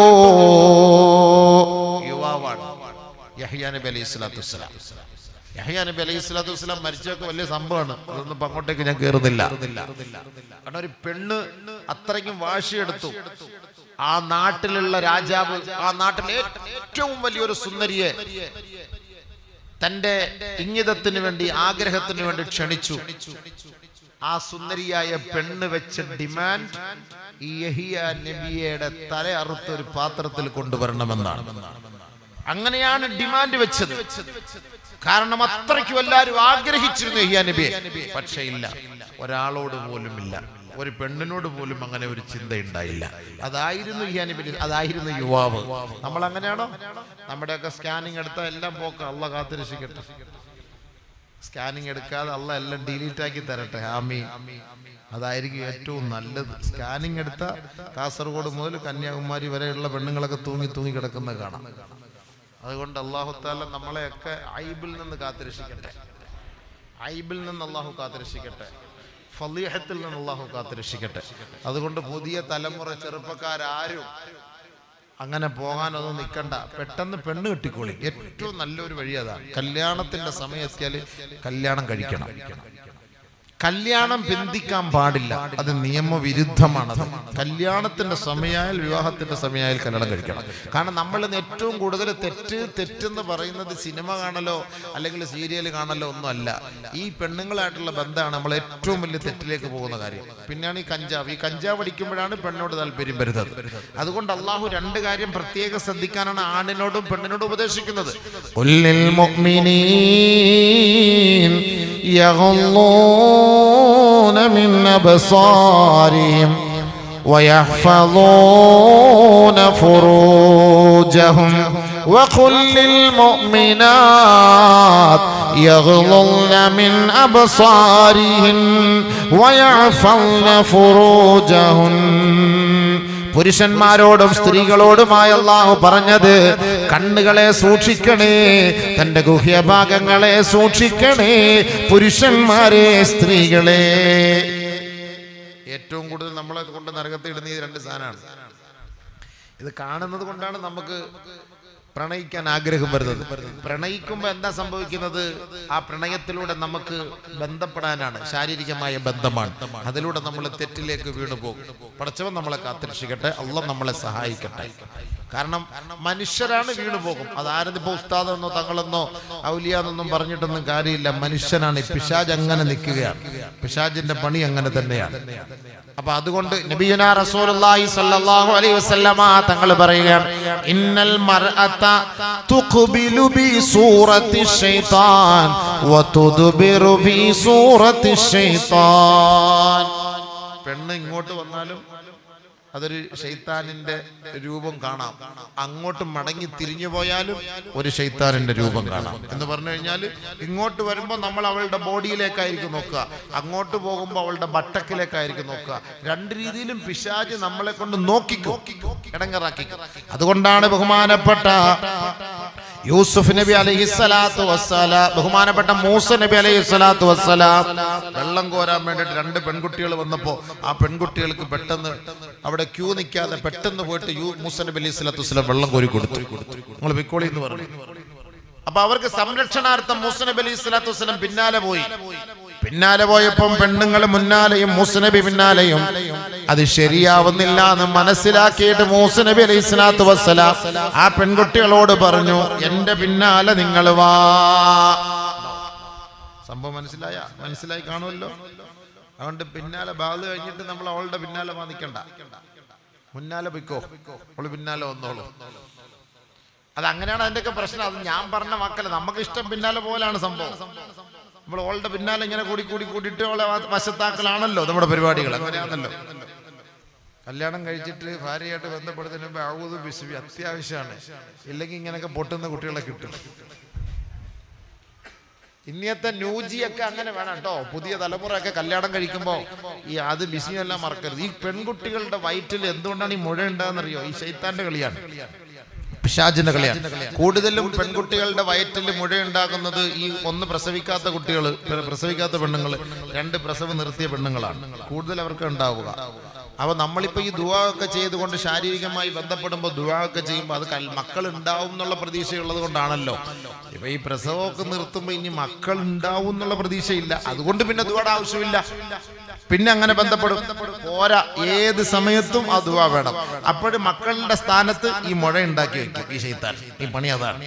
യുവാവാണ് യഹിയ നബി അലൈഹി സ്വലാത്തു വസ്സലാം യഹിയ നബി അലൈഹി സ്വലാത്തു വസ്സലാം മരിച്ചൊക്കെ വലിയ സംഭവമാണ് അതൊന്നും ഇപ്പൊ അങ്ങോട്ടേക്ക് ഞാൻ കയറുന്നില്ല കാരണം ഒരു പെണ്ണ് അത്രയ്ക്കും വാശിയെടുത്തു ആ നാട്ടിലുള്ള രാജാവ് ആ നാട്ടിലെ ഏറ്റവും വലിയൊരു സുന്ദരിയെ തന്റെ ഇംഗിതത്തിന് വേണ്ടി ആഗ്രഹത്തിന് വേണ്ടി ക്ഷണിച്ചു ആ സുന്ദരിയായ പെണ്ണ് വെച്ച ഡിമാൻഡ് ഈ യഹിയ നബിയുടെ തല അറുത്ത ഒരു പാത്രത്തിൽ കൊണ്ടുവരണമെന്നാണ് അങ്ങനെയാണ് ഡിമാൻഡ് വെച്ചത് കാരണം അത്രയ്ക്കും എല്ലാവരും ആഗ്രഹിച്ചിരുന്നു യഹിയ നബിയെ പക്ഷേ ഇല്ല ഒരാളോട് പോലും ഇല്ല ഒരു പെണ്ണിനോട് പോലും അങ്ങനെ ഒരു ചിന്ത ഉണ്ടായില്ല അതായിരുന്നു യഹിയ നബി അതായിരുന്നു യുവാവ് നമ്മൾ അങ്ങനെയാണോ നമ്മുടെയൊക്കെ സ്കാനിങ് എടുത്താൽ എല്ലാം പോക്ക അള്ള കാത്തിരക്ഷിക്കട്ടെ സ്കാനിങ് എടുക്കാതെ അല്ല എല്ലാം ഡിലീറ്റ് ആക്കി തരട്ടെ ആമി അതായിരിക്കും ഏറ്റവും നല്ലത് സ്കാനിങ് എടുത്ത കാസർഗോഡ് മുതൽ കന്യാകുമാരി വരെയുള്ള പെണ്ണുങ്ങളൊക്കെ തൂങ്ങി തൂങ്ങി കിടക്കുന്ന കാണാം അതുകൊണ്ട് അള്ളാഹുത്താല നമ്മളെയൊക്കെ ഐബിൽ നിന്ന് കാത്തിരക്ഷിക്കട്ടെ ഐബിൽ നിന്ന് അള്ളാഹു കാത്തിരക്ഷിക്കട്ടെ ഫലീഹത്തിൽ നിന്ന് അള്ളാഹു കാത്തിരക്ഷിക്കട്ടെ അതുകൊണ്ട് പുതിയ തലമുറ ചെറുപ്പക്കാരും അങ്ങനെ പോകാനൊന്നും നിൽക്കണ്ട പെട്ടെന്ന് പെണ്ണ് കിട്ടിക്കോളി ഏറ്റവും നല്ലൊരു വഴി അതാണ് കല്യാണത്തിന്റെ സമയം എത്തിയാല് കല്യാണം കഴിക്കണം കല്യാണം ബന്ധിക്കാൻ പാടില്ല അത് നിയമവിരുദ്ധമാണത് കല്യാണത്തിന്റെ സമയമായാൽ വിവാഹത്തിന്റെ സമയമായാൽ കല്യാണം കഴിക്കണം കാരണം നമ്മൾ ഇന്ന് ഏറ്റവും കൂടുതൽ തെറ്റ് തെറ്റെന്ന് പറയുന്നത് സിനിമ കാണലോ അല്ലെങ്കിൽ സീരിയൽ കാണലോ ഒന്നും അല്ല ഈ പെണ്ണുങ്ങളായിട്ടുള്ള ബന്ധമാണ് നമ്മൾ ഏറ്റവും വലിയ തെറ്റിലേക്ക് പോകുന്ന കാര്യം പിന്നെയാണ് ഈ കഞ്ചാവ് ഈ കഞ്ചാവ് അടിക്കുമ്പോഴാണ് പെണ്ണോട് താല്പര്യം വരുന്നത് അതുകൊണ്ട് അള്ളാഹു രണ്ട് കാര്യം പ്രത്യേകം ശ്രദ്ധിക്കാനാണ് ആണിനോടും പെണ്ണിനോടും ഉപദേശിക്കുന്നത് കുല്ലിൽ മുഅ്മിനീൻ يغضون من أبصارهم ويحفظون فروجهم وقل للمؤمنات يغضن من أبصارهن ويحفظن فروجهن പുരുഷന്മാരോടും സ്ത്രീകളോടുമായി അള്ളാഹു പറഞ്ഞത് കണ്ണുകളെ സൂക്ഷിക്കണേ തന്റെ ഗുഹ്യഭാഗങ്ങളെ സൂക്ഷിക്കണേ പുരുഷന്മാരെ സ്ത്രീകളെ ഏറ്റവും കൂടുതൽ നമ്മളെ കൊണ്ട് നരകത്തിൽ ഇടുന്ന ഈ രണ്ട് സാധനമാണ് ഇത് കാണുന്നത് കൊണ്ടാണ് നമുക്ക് പ്രണയിക്കാൻ ആഗ്രഹം വരുന്നത് പ്രണയിക്കുമ്പോൾ എന്താ സംഭവിക്കുന്നത് ആ പ്രണയത്തിലൂടെ നമുക്ക് ബന്ധപ്പെടാനാണ് ശാരീരികമായ ബന്ധമാണ് അതിലൂടെ നമ്മൾ തെറ്റിലേക്ക് വീണു പോകും പടച്ചവൻ നമ്മളെ കാത്തിരക്ഷിക്കട്ടെ അള്ള നമ്മളെ സഹായിക്കട്ടെ കാരണം മനുഷ്യരാണ് വീണു പോകും അതാരും ഇപ്പൊ ഉസ്താദെന്നോ തങ്ങളെന്നോ ഔലിയാന്നൊന്നും പറഞ്ഞിട്ടൊന്നും കാര്യമില്ല മനുഷ്യനാണ് ഈ പിശാജ് അങ്ങനെ നിൽക്കുകയാണ് പിശാജിന്റെ പണി അങ്ങനെ തന്നെയാണ് അപ്പൊ അതുകൊണ്ട് നബിയുന റസൂലുള്ളാഹി സ്വല്ലല്ലാഹു അലൈഹി വസല്ലമ തങ്ങൾ പറയുകയാണ് ഇന്നൽ മർഅത തുഖ്ബിലു ബി സൂറത്തി ശൈത്താൻ വതുദ്ബിറു ബി സൂറത്തി ശൈത്താൻ പെണ്ണ് ഇങ്ങോട്ട് വന്നാലും അതൊരു ഷെയ്ത്താനിന്റെ രൂപം കാണാം അങ്ങോട്ട് മടങ്ങി തിരിഞ്ഞു പോയാലും ഒരു ഷെയ്ത്താനിന്റെ രൂപം കാണാം എന്ന് പറഞ്ഞു കഴിഞ്ഞാൽ ഇങ്ങോട്ട് വരുമ്പോൾ നമ്മൾ അവളുടെ ബോഡിയിലേക്കായിരിക്കും നോക്കുക അങ്ങോട്ട് പോകുമ്പോൾ അവളുടെ ബട്ടക്കിലേക്കായിരിക്കും നോക്കുക രണ്ട് രീതിയിലും പിശാജ് നമ്മളെ കൊണ്ട് നോക്കിക്കോ ഇടങ്ങറാക്കിക്കോ അതുകൊണ്ടാണ് ബഹുമാനപ്പെട്ട യൂസുഫ് നബി അലൈഹി സ്വലാത്തു വസ്സലാം ബഹുമാനപ്പെട്ട മൂസ നബി അലൈഹി സ്വലാത്തു വസ്സലാം വെള്ളം കോരാൻ വേണ്ടിയിട്ട് രണ്ട് പെൺകുട്ടികൾ വന്നപ്പോൾ ആ പെൺകുട്ടികൾക്ക് പെട്ടെന്ന് അവിടെ ക്യൂ നിൽക്കാതെ പെട്ടെന്ന് പോയിട്ട് യു മൂസ നബി അലൈഹി സ്വലാത്തു വസ്സലാം വെള്ളം കോരി കൊടുത്തു നിങ്ങൾ വിക്കോളി എന്ന് പറഞ്ഞു അപ്പൊ അവർക്ക് സംരക്ഷണാർത്ഥം മൂസ നബി അലൈഹി സ്വലാത്തു വസ്സലാം പിന്നാലെ പോയി പിന്നാലെ പോയപ്പം പെണ്ണുങ്ങൾ മുന്നാലെയും മൂസനബി പിന്നാലെയും അത് ശരിയാവുന്നില്ല എന്ന് മനസ്സിലാക്കിയിട്ട് മൂസനബി അലൈഹി സ്വലാത്തു വസ്സലാം ആ പെൺകുട്ടികളോട് പറഞ്ഞു എന്റെ പിന്നാലെ നിങ്ങൾ വാ സംഭവം മനസ്സിലായ മനസ്സിലായി കാണുമല്ലോ അതുകൊണ്ട് പിന്നാലെ ബാധ കഴിഞ്ഞിട്ട് നമ്മൾ അവളുടെ പിന്നാലെ വാദിക്കണ്ട മുന്നാലെ പൊയ്ക്കോ അവള് പിന്നാലെ വന്നോളൂ അത് അങ്ങനെയാണ് അതിന്റെയൊക്കെ പ്രശ്നം അത് ഞാൻ പറഞ്ഞ വാക്കല്ല നമുക്ക് ഇഷ്ടം പിന്നാലെ പോലാണ് സംഭവം നമ്മൾ അവളുടെ പിന്നാലെ ഇങ്ങനെ കൂടി കൂടി കൂടിയിട്ട് അവളെ വ- വശത്താക്കലാണല്ലോ നമ്മുടെ പരിപാടികൾ അങ്ങനെയാണല്ലോ കല്യാണം കഴിച്ചിട്ട് ഭാര്യയായിട്ട് ബന്ധപ്പെടുന്നതിന് മുമ്പ് ഔദു ബിസ്വി അത്യാവശ്യമാണ് ഇല്ലെങ്കിൽ ഇങ്ങനെയൊക്കെ പൊട്ടുന്ന കുട്ടികളെ കിട്ടും ഇന്നത്തെ ന്യൂജിയൊക്കെ അങ്ങനെ വേണം കേട്ടോ പുതിയ തലമുറയൊക്കെ കല്യാണം കഴിക്കുമ്പോൾ ഈ അത് ബിസിനെല്ലാം മറക്കരുത് ഈ പെൺകുട്ടികളുടെ വയറ്റിൽ എന്തുകൊണ്ടാണ് ഈ മുഴ ഉണ്ടാകുന്നറിയോ ഈ ശൈത്താന്റെ കളിയാണ് പിശാചിന്റെ കളിയാണ് കൂടുതലും പെൺകുട്ടികളുടെ വയറ്റിൽ മുഴ ഉണ്ടാകുന്നത് ഈ ഒന്ന് പ്രസവിക്കാത്ത കുട്ടികൾ പ്രസവിക്കാത്ത പെണ്ണുങ്ങൾ രണ്ട് പ്രസവം നിർത്തിയ പെണ്ണുങ്ങളാണ് കൂടുതൽ അവർക്ക് ഉണ്ടാവുക അപ്പൊ നമ്മളിപ്പോ ഈ ദുവാ ഒക്കെ ചെയ്തുകൊണ്ട് ശാരീരികമായി ബന്ധപ്പെടുമ്പോൾ ദുവാ ഒക്കെ ചെയ്യുമ്പോൾ അത് കൽ- മക്കൾ ഉണ്ടാവും എന്നുള്ള പ്രതീക്ഷയുള്ളത് കൊണ്ടാണല്ലോ ഇപ്പൊ ഈ പ്രസവമൊക്കെ നിർത്തുമ്പോൾ ഇനി മക്കൾ ഉണ്ടാവും എന്നുള്ള പ്രതീക്ഷയില്ല അതുകൊണ്ട് പിന്നെ ദുവാടെ ആവശ്യമില്ല പിന്നെ അങ്ങനെ ബന്ധപ്പെടും പോരാ ഏത് സമയത്തും ആ ദുവാ വേണം അപ്പോഴും മക്കളുടെ സ്ഥാനത്ത് ഈ മുഴ ഉണ്ടാക്കി വെക്കും ഈ ശൈത്താൻ ഈ പണി അതാണ്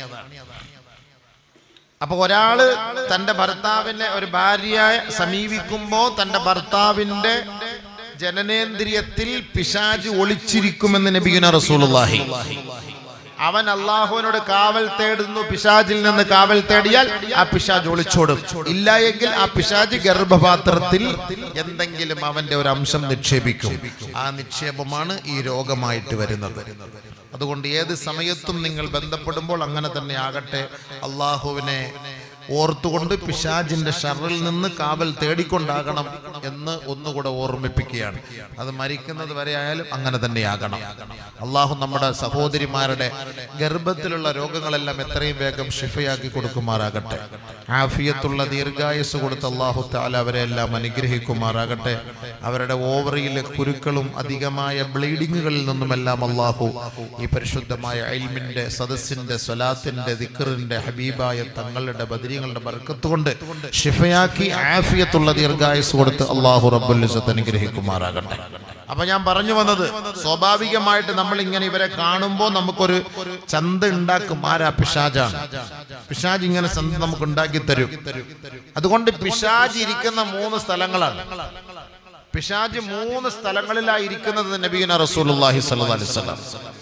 അപ്പൊ ഒരാള് തന്റെ ഭർത്താവിനെ ഒരു ഭാര്യയെ സമീപിക്കുമ്പോ തന്റെ ഭർത്താവിന്റെ ജനനേന്ദ്രിയത്തിൽ പിശാജ് ഒളിച്ചിരിക്കുമെന്ന് നബിഗുന റസൂലുള്ളാഹി അവൻ അള്ളാഹുവിനോട് കാവൽ തേടുന്നു പിശാജിൽ നിന്ന് കാവൽ തേടിയാൽ ആ പിശാജ് ഒളിച്ചോടും ഇല്ല എങ്കിൽ ആ പിശാജ് ഗർഭപാത്രത്തിൽ എന്തെങ്കിലും അവന്റെ ഒരു അംശം നിക്ഷേപിക്കും ആ നിക്ഷേപമാണ് ഈ രോഗമായിട്ട് വരുന്നത് അതുകൊണ്ട് ഏത് സമയത്തും നിങ്ങൾ ബന്ധപ്പെടുമ്പോൾ അങ്ങനെ തന്നെ ആകട്ടെ അള്ളാഹുവിനെ ഓർത്തുകൊണ്ട് പിശാജിന്റെ ഷറിൽ നിന്ന് കാവൽ തേടിക്കൊണ്ടാകണം എന്ന് ഒന്നുകൂടെ ഓർമ്മിപ്പിക്കുകയാണ് അത് മരിക്കുന്നത് വരെ ആയാലും അങ്ങനെ തന്നെയാകണം അള്ളാഹു നമ്മുടെ സഹോദരിമാരുടെ ഗർഭത്തിലുള്ള രോഗങ്ങളെല്ലാം എത്രയും വേഗം ഷിഫയാക്കി കൊടുക്കുമാറാകട്ടെ ആഫിയത്തുള്ള ദീർഘായുസ് കൊടുത്ത് അള്ളാഹു താല അവരെ എല്ലാം അനുഗ്രഹിക്കുമാറാകട്ടെ അവരുടെ ഓവറിയിലെ കുരുക്കളും അധികമായ ബ്ലീഡിങ്ങുകളിൽ നിന്നുമെല്ലാം അള്ളാഹു ഈ പരിശുദ്ധമായ അയിൽമിന്റെ സദസ്സിന്റെ സ്വലാത്തിന്റെ ദിക്കറിന്റെ ഹബീബായ തങ്ങളുടെ ബദരീങ്ങളുടെ ബർക്കത്ത് കൊണ്ട് ഷിഫയാക്കി ആഫിയത്തുള്ള ദീർഘായുസ് കൊടുത്ത് അള്ളാഹു റബ്ബുലിസത്ത് അനുഗ്രഹിക്കുമാറാകട്ടെ അപ്പൊ ഞാൻ പറഞ്ഞു വന്നത് സ്വാഭാവികമായിട്ട് നമ്മൾ ഇങ്ങനെ ഇവരെ കാണുമ്പോൾ നമുക്കൊരു ചന്ത ഉണ്ടാക്കും ആരാ പിശാജാണ് പിശാജ് ഇങ്ങനെ ചന്ത നമുക്ക് ഉണ്ടാക്കി തരും അതുകൊണ്ട് പിശാജ് ഇരിക്കുന്ന മൂന്ന് സ്ഥലങ്ങളാണ് പിശാജ് മൂന്ന് സ്ഥലങ്ങളിലായി ഇരിക്കുന്നത് നബീന റസൂലുള്ളാഹി സ്വല്ലല്ലാഹി അലൈഹി വസല്ലം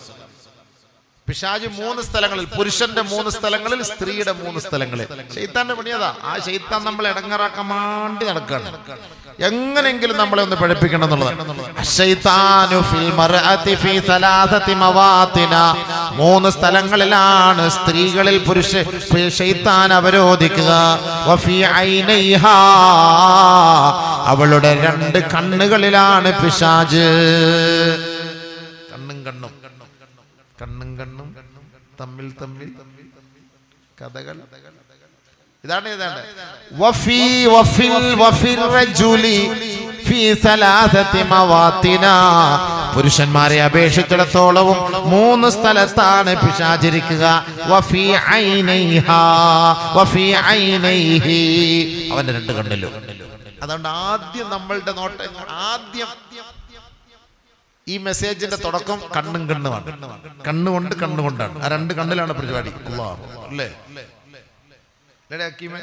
പിശാജ് മൂന്ന് സ്ഥലങ്ങളിൽ പുരുഷന്റെ മൂന്ന് സ്ഥലങ്ങളിൽ സ്ത്രീയുടെ മൂന്ന് സ്ഥലങ്ങളിൽ ഷെയ്ത്താന്റെ പണിയതാ ആ ഷെയ്ത്താൻ നമ്മൾ ഇടങ്ങറാക്കാൻ വേണ്ടി നടക്കുകയാണ് എങ്ങനെയെങ്കിലും നമ്മളെ ഒന്ന് പഠിപ്പിക്കണം എന്നുള്ളതാണ് അശ്ശൈത്താനു ഫിൽ മർഅതി ഫീ സലാസതി മവാത്തിന. മൂന്ന് സ്ഥലങ്ങളിലാണ് സ്ത്രീകളിൽ പുരുഷ ഷെയ്ത്താൻ അവരോധിക്കുക വഫീ ഐനൈഹാ. അവളുടെ രണ്ട് കണ്ണുകളിലാണ് പിശാജ് കണ്ണും കണ്ണും കണ്ണും കണ്ണും തമ്മിൽ തമ്മിൽ കഥകൾ ഇതാണ് ഏതാണ് വഫി വഫിൽ വഫിർ റജുലി ഫീ സലാസതി മവാത്തിന പുരുഷന്മാരെ അപേക്ഷിച്ചിടത്തോളവും മൂന്ന് സ്ഥലത്താണ് പിശാചരിക്കുക വഫി ഐനൈഹാ വഫി ഐനൈഹി അവന്റെ രണ്ട് കണ്ണിലും അതുകൊണ്ട് ആദ്യം നമ്മളുടെ നോട്ടം ആദ്യം ഈ മെസ്സേജിന്റെ തുടക്കം കണ്ണും കണ്ണുമാണ് കണ്ണുകൊണ്ട് കണ്ണുകൊണ്ടാണ് ആ രണ്ട് കണ്ണിലാണ് പരിപാടി അല്ലാഹ്. അല്ലേ അല്ലേടെ ഹക്കീമേ?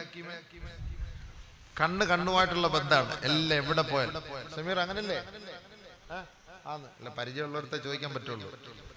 കണ്ണ് കണ്ണുമായിട്ടുള്ള ബന്ധമാണ് എല്ലാം എവിടെ പോയാലും സമീർ അങ്ങനല്ലേ ആ? ആന്ന്. അല്ല പരിചയമുള്ളവരത്തെ ചോദിക്കാൻ പറ്റുള്ളൂ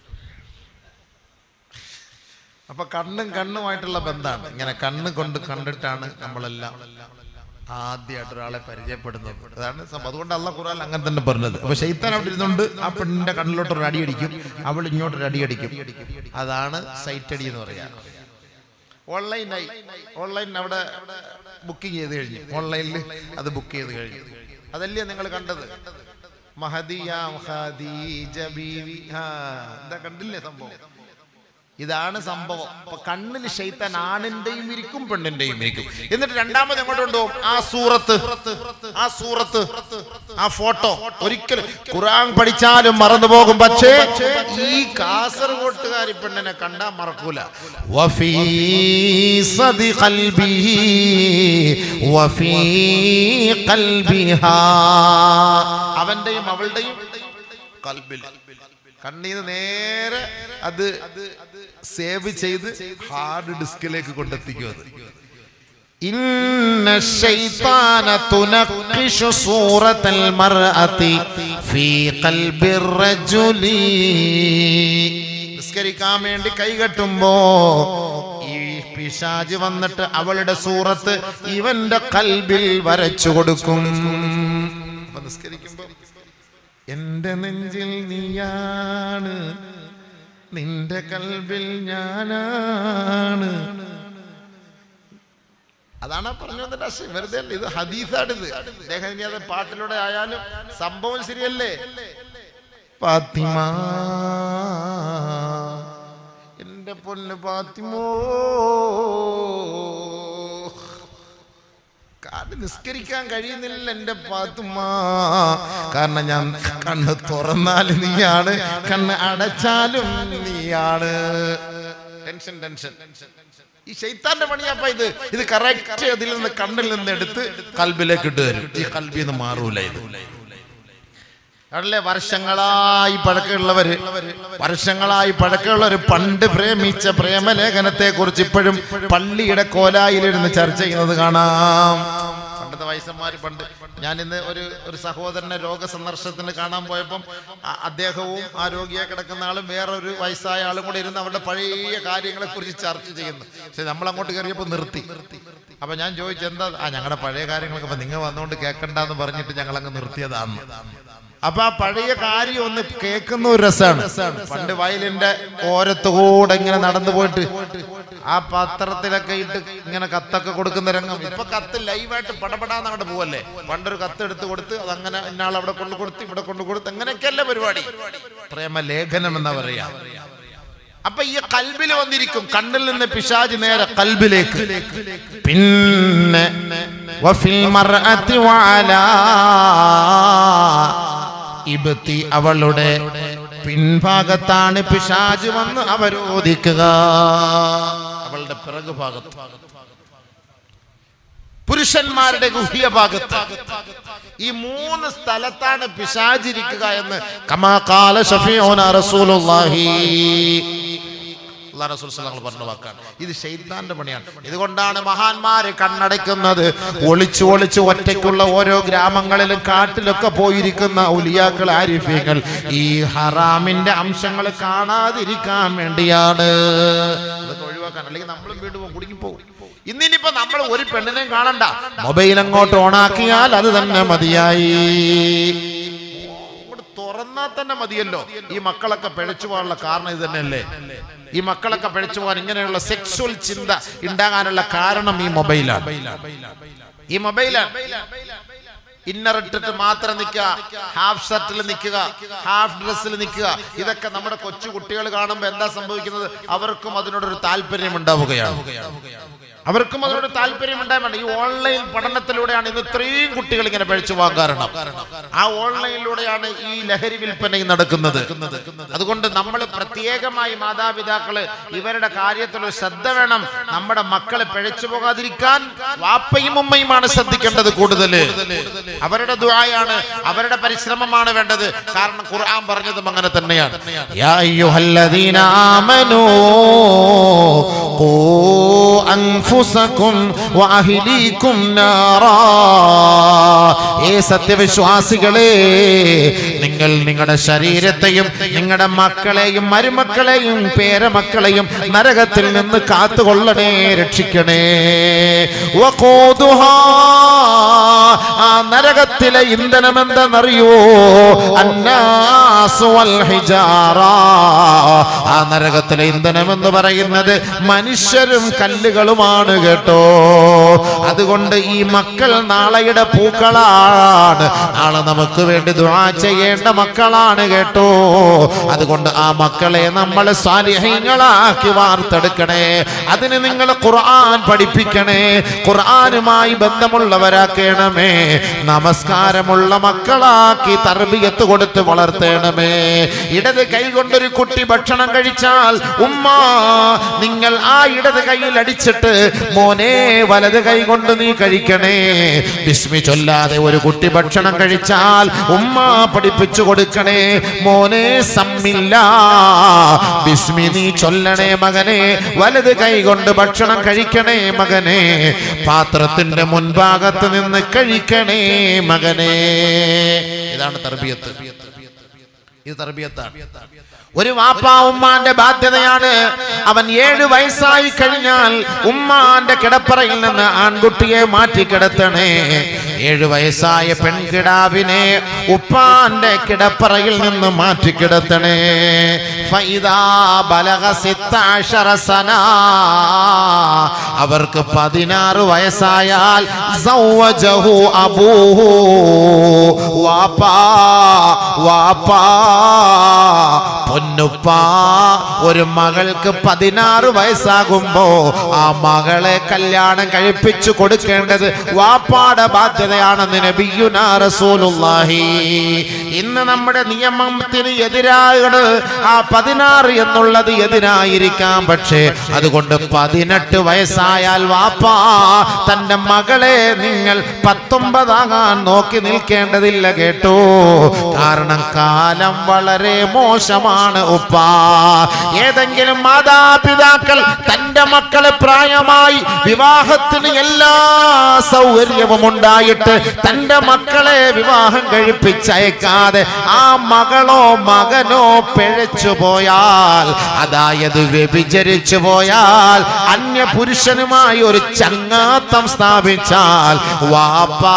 അപ്പൊ കണ്ണും കണ്ണുമായിട്ടുള്ള ബന്ധമാണ് ഇങ്ങനെ കണ്ണ് കൊണ്ട് കണ്ടിട്ടാണ് നമ്മളെല്ലാം ആദ്യമായിട്ട് ഒരാളെ പരിചയപ്പെടുന്നത് അതാണ് സംഭവം അതുകൊണ്ട് അള്ള ഖുറാൻ അങ്ങനെ തന്നെ പറഞ്ഞത് അപ്പൊ ഷെയ്ത്താൻ അവിടെ ഇരുന്നുകൊണ്ട് ആ പെണ്ണിന്റെ കണ്ണിലോട്ട് ഒരു അടി അടിക്കും അവൾ ഇങ്ങോട്ടൊരു അടി അടിക്കും അതാണ് സൈറ്റ് അടി എന്ന് പറയാ ഓൺലൈനായി ഓൺലൈൻ അവിടെ ബുക്കിംഗ് ചെയ്ത് കഴിഞ്ഞു ഓൺലൈനിൽ അത് ബുക്ക് ചെയ്ത് കഴിഞ്ഞു അതല്ലേ നിങ്ങൾ കണ്ടത് മഹദിയ ഖദീജ ബീവി ആ എന്താ കണ്ടില്ലേ സംഭവം ഇതാണ് സംഭവം അപ്പൊ കണ്ണിൽ ശൈത്താൻ ആണിന്റെയും ഇരിക്കും പെണ്ണിന്റെയും ഇരിക്കും എന്നിട്ട് രണ്ടാമത് എങ്ങോട്ട് കൊണ്ടുപോകും ആ സൂറത്ത് ആ സൂറത്ത് ആ ഫോട്ടോ ഒരിക്കലും ഖുർആൻ പഠിച്ചാലും മറന്നു പോകും പക്ഷേ ഈ കാസർഗോട്ടുകാരി പെണ്ണിനെ കണ്ടാ മറക്കൂല വഫീ സദി ഖൽബിഹി വഫീ ഖൽബിഹാ അവന്റെയും അവളുടെയും കൽബിൽ കണ്ണീന്ന് നേരെ അത് സേവ് ചെയ്ത് ഹാർഡ് ഡിസ്കിലേക്ക് കൊണ്ടെത്തിക്കും അത് ഇന്ന ശൈത്താന തുനഖിഷു സൂറത്തൽ മർഅതി ഫീ ഖൽബിർ റജുലി നിസ്കരിക്കാൻ വേണ്ടി കൈകെട്ടുമ്പോ ഈ പിശാജ് വന്നിട്ട് അവളുടെ സൂറത്ത് ഇവന്റെ കൽബിൽ വരച്ചു കൊടുക്കും അപ്പൊ നിസ്കരിക്കുമ്പോ എന്റെ നെഞ്ചിൽ നീയാണ് നിന്റെ കൽബിൽ ഞാനാണ് അതാണ് പറഞ്ഞു വന്നിട്ട് അശ്ശി, വെറുതെ അല്ല ഇത് ഹദീസാണിത് അദ്ദേഹം ഇനി അത് പാട്ടിലൂടെ ആയാലും സംഭവം ശരിയല്ലേ പാത്തിമ എന്റെ പൊന്ന് പാത്തിമോ കാരണം നിസ്കരിക്കാൻ കഴിയുന്നില്ല എന്റെ പാത്തുമ്മ കാരണം ഞാൻ കണ്ണ് തുറന്നാലും നീയാണ് കണ്ണ് അടച്ചാലും നീയാണ് ടെൻഷൻ ടെൻഷൻ ഈ ശൈത്താന്റെ പണിയപ്പ ഇത് ഇത് കറക്റ്റ് അതിൽ നിന്ന് കണ്ണിൽ നിന്ന് എടുത്ത് കൽബിലേക്ക് ഇട്ട് തരും ഈ കൽബിൽ നിന്ന് മാറൂല ഇത് അല്ലേ വർഷങ്ങളായി പഴക്കമുള്ളവര് വർഷങ്ങളായി പഴക്കമുള്ളവര് പണ്ട് പ്രേമിച്ച പ്രേമലേഖനത്തെ കുറിച്ച് ഇപ്പോഴും പള്ളിയുടെ കോലായിലിരുന്ന് ചർച്ച ചെയ്യുന്നത് കാണാം പണ്ടത്തെ വയസ്സന്മാര് പണ്ട് ഞാൻ ഇന്ന് ഒരു ഒരു സഹോദരനെ രോഗസന്ദർശനത്തിന് കാണാൻ പോയപ്പം അ- അദ്ദേഹവും ആ രോഗിയെ കിടക്കുന്ന ആളും വേറെ ഒരു വയസ്സായ ആളും കൂടെ ഇരുന്ന് അവരുടെ പഴയ കാര്യങ്ങളെ കുറിച്ച് ചർച്ച ചെയ്യുന്നു പക്ഷെ നമ്മൾ അങ്ങോട്ട് കയറിയപ്പോൾ നിർത്തി അപ്പൊ ഞാൻ ചോദിച്ചു എന്താ ആ ഞങ്ങളുടെ പഴയ കാര്യങ്ങളൊക്കെ അപ്പൊ നിങ്ങൾ വന്നുകൊണ്ട് കേൾക്കണ്ടെന്ന് പറഞ്ഞിട്ട് ഞങ്ങൾ അങ്ങ് നിർത്തിയതാണ് അപ്പൊ ആ പഴയ കാര്യം ഒന്ന് കേൾക്കുന്ന ഒരു രസമാണ് പണ്ട് വയലിന്റെ ഓരത്തുകൂടെ ഇങ്ങനെ നടന്നു പോയിട്ട് ആ പത്രത്തിലൊക്കെ ഇട്ട് ഇങ്ങനെ കത്തൊക്കെ കൊടുക്കുന്ന രംഗം ഇപ്പൊ കത്ത് ലൈവായിട്ട് പടപടാന്ന് അങ്ങോട്ട് പോവല്ലേ പണ്ടൊരു കത്ത് എടുത്ത് കൊടുത്ത് അതങ്ങനെ ഇന്നാൾ അവിടെ കൊണ്ട് കൊടുത്ത് ഇവിടെ കൊണ്ട് കൊടുത്ത് അങ്ങനെയൊക്കെയല്ലേ പരിപാടി പ്രേമലേഖനം എന്നാ പറയാ അപ്പൊ ഈ കൽബിൽ വന്നിരിക്കും കണ്ണിൽ നിന്ന് പിശാജ് നേരെ കൽബിലേക്ക് പിന്നെ വഫിൽ മർഅത്തി വഅലാ ഇബ്തി അവളുടെ പിൻഭാഗത്താണ് പിശാജ് വന്ന് അവരോധിക്കുക അവളുടെ പിറകു ഭാഗത്ത് പുരുഷന്മാരുടെ ഗുഹ്യ ഭാഗത്ത് ഈ മൂന്ന് സ്ഥലത്താണ് പിശാചിരിക്കുക എന്ന് കമാകാല ഷഫീഉന റസൂലുള്ളാഹി അല്ലാഹ് റസൂൽ സ്വല്ലല്ലാഹു അലൈഹി പറഞ്ഞ വാക്കാണ് ഇത് ഷെയ്ത്താന്റെ പണിയാണ് ഇതുകൊണ്ടാണ് മഹാന്മാര് കണ്ണടയ്ക്കുന്നത് ഒളിച്ചു ഒളിച്ചു ഒറ്റയ്ക്കുള്ള ഓരോ ഗ്രാമങ്ങളിലും കാട്ടിലൊക്കെ പോയിരിക്കുന്ന ഉലിയാക്കൾ ആരിഫ്യങ്ങൾ ഈ ഹറാമിന്റെ അംശങ്ങൾ കാണാതിരിക്കാൻ വേണ്ടിയാണ് അതൊക്കെ ഒഴിവാക്കാൻ അല്ലെങ്കിൽ നമ്മളും വീണ്ടും പോകും കുടുങ്ങി പോകും ഇന്നിനിപ്പോ നമ്മൾ ഒരു പെണ്ണിനെയും കാണണ്ട മൊബൈൽ അങ്ങോട്ട് ഓണാക്കിയാൽ അത് തന്നെ മതിയായി അങ്ങോട്ട് തുറന്നാൽ തന്നെ മതിയല്ലോ ഈ മക്കളൊക്കെ പിഴച്ചു പോകാനുള്ള കാരണം ഇത് തന്നെയല്ലേ ഈ മക്കളൊക്കെ പിഴച്ചു പോകാൻ ഇങ്ങനെയുള്ള സെക്സ്വൽ ചിന്ത ഉണ്ടാകാനുള്ള കാരണം ഈ മൊബൈലാണ് ഈ മൊബൈലാണ് ഇന്നർ ഇട്ടിട്ട് മാത്രം നിൽക്കുക ഹാഫ് ഷർട്ടിൽ നിൽക്കുക ഹാഫ് ഡ്രസ്സിൽ നിൽക്കുക ഇതൊക്കെ നമ്മുടെ കൊച്ചു കുട്ടികൾ കാണുമ്പോൾ എന്താ സംഭവിക്കുന്നത് അവർക്കും അതിനോടൊരു താല്പര്യം ഉണ്ടാവുകയാണ് അവർക്കും അതിനോട് താല്പര്യം ഉണ്ടാകാൻ ഈ ഓൺലൈൻ പഠനത്തിലൂടെയാണ് ഇന്ന് ഇത്രയും കുട്ടികൾ ഇങ്ങനെ പഴിച്ചു പോകാൻ കാരണം ആ ഓൺലൈനിലൂടെയാണ് ഈ ലഹരി വിൽപ്പനയും നടക്കുന്നത് അതുകൊണ്ട് നമ്മൾ പ്രത്യേകമായി മാതാപിതാക്കള് ഇവരുടെ കാര്യത്തിൽ ഒരു ശ്രദ്ധ വേണം നമ്മുടെ മക്കളെ പിഴച്ചു പോകാതിരിക്കാൻ വാപ്പയും ഉമ്മയുമാണ് ശ്രദ്ധിക്കേണ്ടത് കൂടുതൽ അവരുടെ ദുആയാണ് അവരുടെ പരിശ്രമമാണ് വേണ്ടത് കാരണം ഖുർആൻ പറഞ്ഞതും അങ്ങനെ തന്നെയാണ് യാ അയ്യുഹല്ലദീന ആമനൂ ഖൂ അൻഫുസകും വഅഹ്ലീകും നാറാ ഏ സത്യവിശ്വാസികളെ നിങ്ങൾ നിങ്ങളുടെ ശരീരത്തെയും നിങ്ങളുടെ മക്കളെയും മരുമക്കളെയും പേരമക്കളെയും നരകത്തിൽ നിന്ന് കാത്തുകൊള്ളണേ രക്ഷിക്കണേ വഖൂദുഹാ ആ നരകത്തിലെ ഇന്ധനം എന്തെന്നറിയോ അന്നാസു വൽ ഹിജാറ ആ നരകത്തിലെ ഇന്ധനം എന്ന് പറയുന്നത് മനുഷ്യരും കല്ലുകളുമാണ് കേട്ടോ അതുകൊണ്ട് ഈ മക്കൾ നാളെയുടെ പൂക്കളാണ് നാളെ നമുക്ക് വേണ്ടി ദുആ ചെയ്യേണ്ട മക്കളാണ് കേട്ടോ അതുകൊണ്ട് ആ മക്കളെ നമ്മൾ സാലിഹ്യങ്ങളാക്കി വാർത്തെടുക്കണേ അതിന് നിങ്ങൾ ഖുർആൻ പഠിപ്പിക്കണേ ഖുർആനുമായി ബന്ധമുള്ളവരാക്കണമേ നമസ്കാരമുള്ള മക്കളാക്കി തർബിയത്ത് കൊടുത്ത് വളർത്തണമേ ഇടത് കൈ കൊണ്ടൊരു കുട്ടി ഭക്ഷണം കഴിച്ചാൽ ഉമ്മ നിങ്ങൾ ആ ഇടത് കൈയിൽ അടിച്ചിട്ട് മോനെ വലത് കൈ കൊണ്ട് നീ കഴിക്കണേ ബിസ്മി ചൊല്ലാതെ ഒരു കുട്ടി ഭക്ഷണം കഴിച്ചാൽ ഉമ്മ പഠിപ്പിച്ചു കൊടുക്കണേ മോനെ സമ്മില്ല ബിസ്മി നീ ചൊല്ലണേ മകനെ വലത് കൈ കൊണ്ട് ഭക്ഷണം കഴിക്കണേ മകനെ പാത്രത്തിന്റെ മുൻഭാഗത്ത് നിന്ന് കഴിക്കണേ മകനെ ഇതാണ് തർബിയത്ത് ഇത് തർബിയത്താണ് ഒരു വാപ്പ ഉമ്മാന്റെ ബാധ്യതയാണ് അവൻ ഏഴു വയസ്സായി കഴിഞ്ഞാൽ ഉമ്മാന്റെ കിടപ്പറയിൽ നിന്ന് ആൺകുട്ടിയെ മാറ്റി കിടത്തണേ ഏഴു വയസ്സായ പെൺകിടാവിനെ ഉപ്പാന്റെ കിടപ്പറയിൽ നിന്ന് മാറ്റി കിടത്തണേ ഫൈദാ ബലഗ സിത്താശറ സനാ. അവർക്ക് പതിനാറ് വയസ്സായാൽ സൗവജഹു അബൂഹു വാപ്പാ വാപ്പാ പൊന്നുപ്പ ഒരു മകൾക്ക് പതിനാറ് വയസ്സാകുമ്പോ ആ മകളെ കല്യാണം കഴിപ്പിച്ചു കൊടുക്കേണ്ടത് വാപ്പാടെ ബാധ്യത ബാധ്യതയാണെന്ന് നബിയുനാ റസൂലുള്ളാഹി ഇന്ന് നമ്മുടെ നിയമത്തിന് എതിരാണ് ആ പതിനാറ് എന്നുള്ളത് എതിരായിരിക്കാം പക്ഷേ അതുകൊണ്ട് പതിനെട്ട് വയസ്സായാൽ വാപ്പാ തന്റെ മകളെ നിങ്ങൾ പത്തൊമ്പതാകാൻ നോക്കി നിൽക്കേണ്ടതില്ല കേട്ടോ കാരണം കാലം വളരെ മോശമാണ് ഉപ്പ ഏതെങ്കിലും മാതാപിതാക്കൾ തന്റെ മക്കളെ പ്രായമായി വിവാഹത്തിന് എല്ലാ സൗകര്യവും ഉണ്ടായിട്ട് തന്റെ മക്കളെ വിവാഹം കഴിപ്പിച്ചയക്കാതെ ആ മകളോ മകനോ പിഴച്ചു പോയാൽ അതായത് വ്യഭിചരിച്ചു പോയാൽ അന്യ പുരുഷനുമായി ഒരു ചങ്ങാത്തം സ്ഥാപിച്ചാൽ വാപ്പാ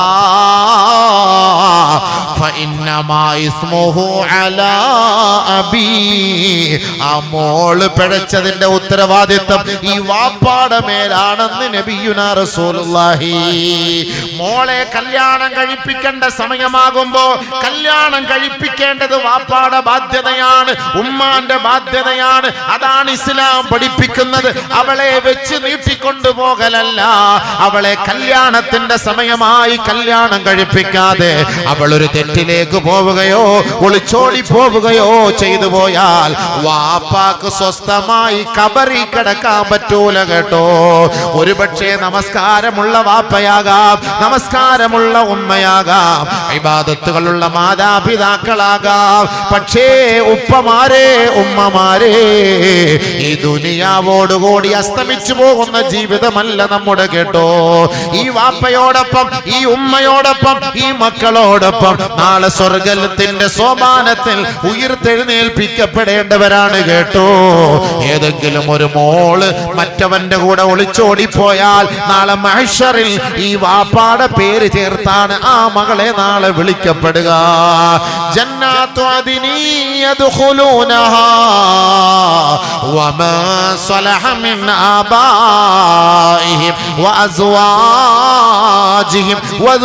فإنما اسمه على أبي ആ മോള് പിഴച്ചതിന്റെ ഉത്തരവാദിത്വം ഈ വാപ്പാടെ മേലാണെന്ന് നബിയുനാ റസൂലുള്ളാഹി മോളെ കല്യാണം കഴിപ്പിക്കേണ്ട സമയമാകുമ്പോ കല്യാണം കഴിപ്പിക്കേണ്ടത് വാപ്പാടെ ബാധ്യതയാണ് ഉമ്മാന്റെ ബാധ്യതയാണ് അതാണ് ഇസ്ലാം പഠിപ്പിക്കുന്നത് അവളെ വെച്ച് നീട്ടിക്കൊണ്ടു പോകലല്ല അവളെ കല്യാണത്തിന്റെ സമയമായി കല്യാണം കഴിപ്പിക്കാതെ അവൾ ഒരു തെറ്റിലേക്ക് പോവുകയോ ഒളിച്ചോടി പോവുകയോ ചെയ്തു പോയാൽ വാപ്പാക്ക് സ്വസ്ഥമായി കബറി കിടക്കാൻ പറ്റൂല കേട്ടോ ഒരുപക്ഷെ നമസ്കാരമുള്ള വാപ്പയാകാം നമസ്കാരമുള്ള ഉമ്മയാകാം ഇബാദത്തുകളുള്ള മാതാപിതാക്കളാകാം പക്ഷേ ഉപ്പമാരെ ഉമ്മമാരെ ഈ ദുനിയാവോടുകൂടി അസ്തമിച്ചു പോകുന്ന ജീവിതമല്ല നമ്മുടെ കേട്ടോ ഈ വാപ്പയോടൊപ്പം ഈ ഉമ്മയോടൊപ്പം ഈ മക്കളോടൊപ്പം നാളെ സ്വർഗത്തിന്റെ സോപാനത്തിൽ ഉയർത്തെഴുന്നേൽപ്പിക്കപ്പെടേണ്ടവരാണ് കേട്ടോ ഏതെങ്കിലും ഒരു മോള് മറ്റവന്റെ കൂടെ ഒളിച്ചോടി പോയാൽ നാളെ മഹഷറിൽ ഈ വാപ്പാടെ പേര് ചേർത്താണ് ആ മകളെ നാളെ വിളിക്കപ്പെടുക ജന്നാത്തു അദിനി യദ്ഖുലൂനഹാ വമാ സ്വലഹ മിൻ ആബാഇഹിം വഅസ്വാജിഹിം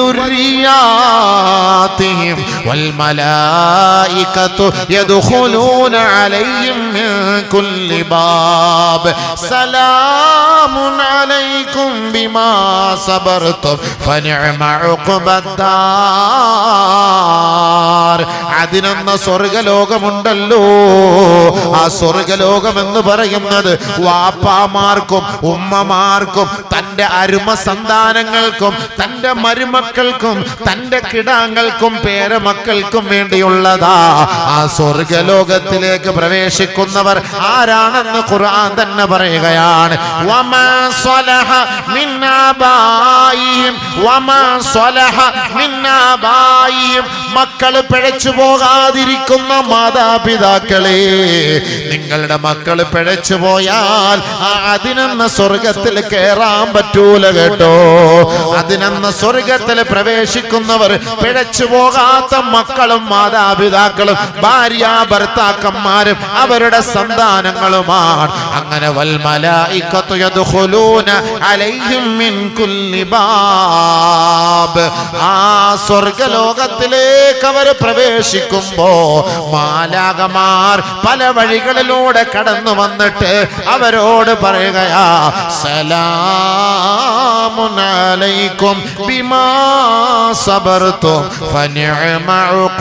وذرياتهم والملائكة يدخلون عليهم من كل باب سلام عليكم بما صبرتم فنعم عقبى الدار അതിനെന്ന സ്വർഗലോകമുണ്ടല്ലോ ആ സ്വർഗലോകം എന്ന് പറയുന്നത് വാപ്പാമാർക്കും ഉമ്മമാർക്കും തന്റെ അരുമ സന്താനങ്ങൾക്കും തന്റെ മരുമക്കൾക്കും തന്റെ കിടാങ്ങൾക്കും പേരമക്കൾക്കും വേണ്ടിയുള്ളതാ ആ സ്വർഗലോകത്തിലേക്ക് പ്രവേശിക്കുന്നവർ ആരാണെന്ന് ഖുർആൻ തന്നെ പറയുകയാണ് വമാ സ്വലഹ മിൻ ആബായിഹിം വമാ സ്വലഹ മിൻ ആബായിഹിം മക്കൾ പിഴച്ചു പോകാതിരിക്കുന്ന മാതാപിതാക്കളെ നിങ്ങളുടെ മക്കൾ പിഴച്ചു പോയാൽ ആ അതിനെന്ന സ്വർഗത്തിൽ കയറാൻ പറ്റൂല കേട്ടോ അതിനെന്ന സ്വർഗത്തിൽ പ്രവേശിക്കുന്നവർ പിഴച്ചു പോകാത്ത മക്കളും മാതാപിതാക്കളും ഭാര്യ ഭർത്താക്കന്മാരും അവരുടെ സന്താനങ്ങളുമാണ് അങ്ങനെ വൽമലായിക്കത്തു യദ്ഖുലൂന അലൈഹിം മിൻ കുല്ലി ബാബ് ആ സ്വർഗലോകത്തിലേക്ക് അവർ പ്രവേശിക്കുമ്പോ മാലാകമാർ പല വഴികളിലൂടെ കടന്നു വന്നിട്ട് അവരോട് പറയുകയാ സലാമുൻ അലൈക്കും ബിമാ സബർതും ഫനിഅമ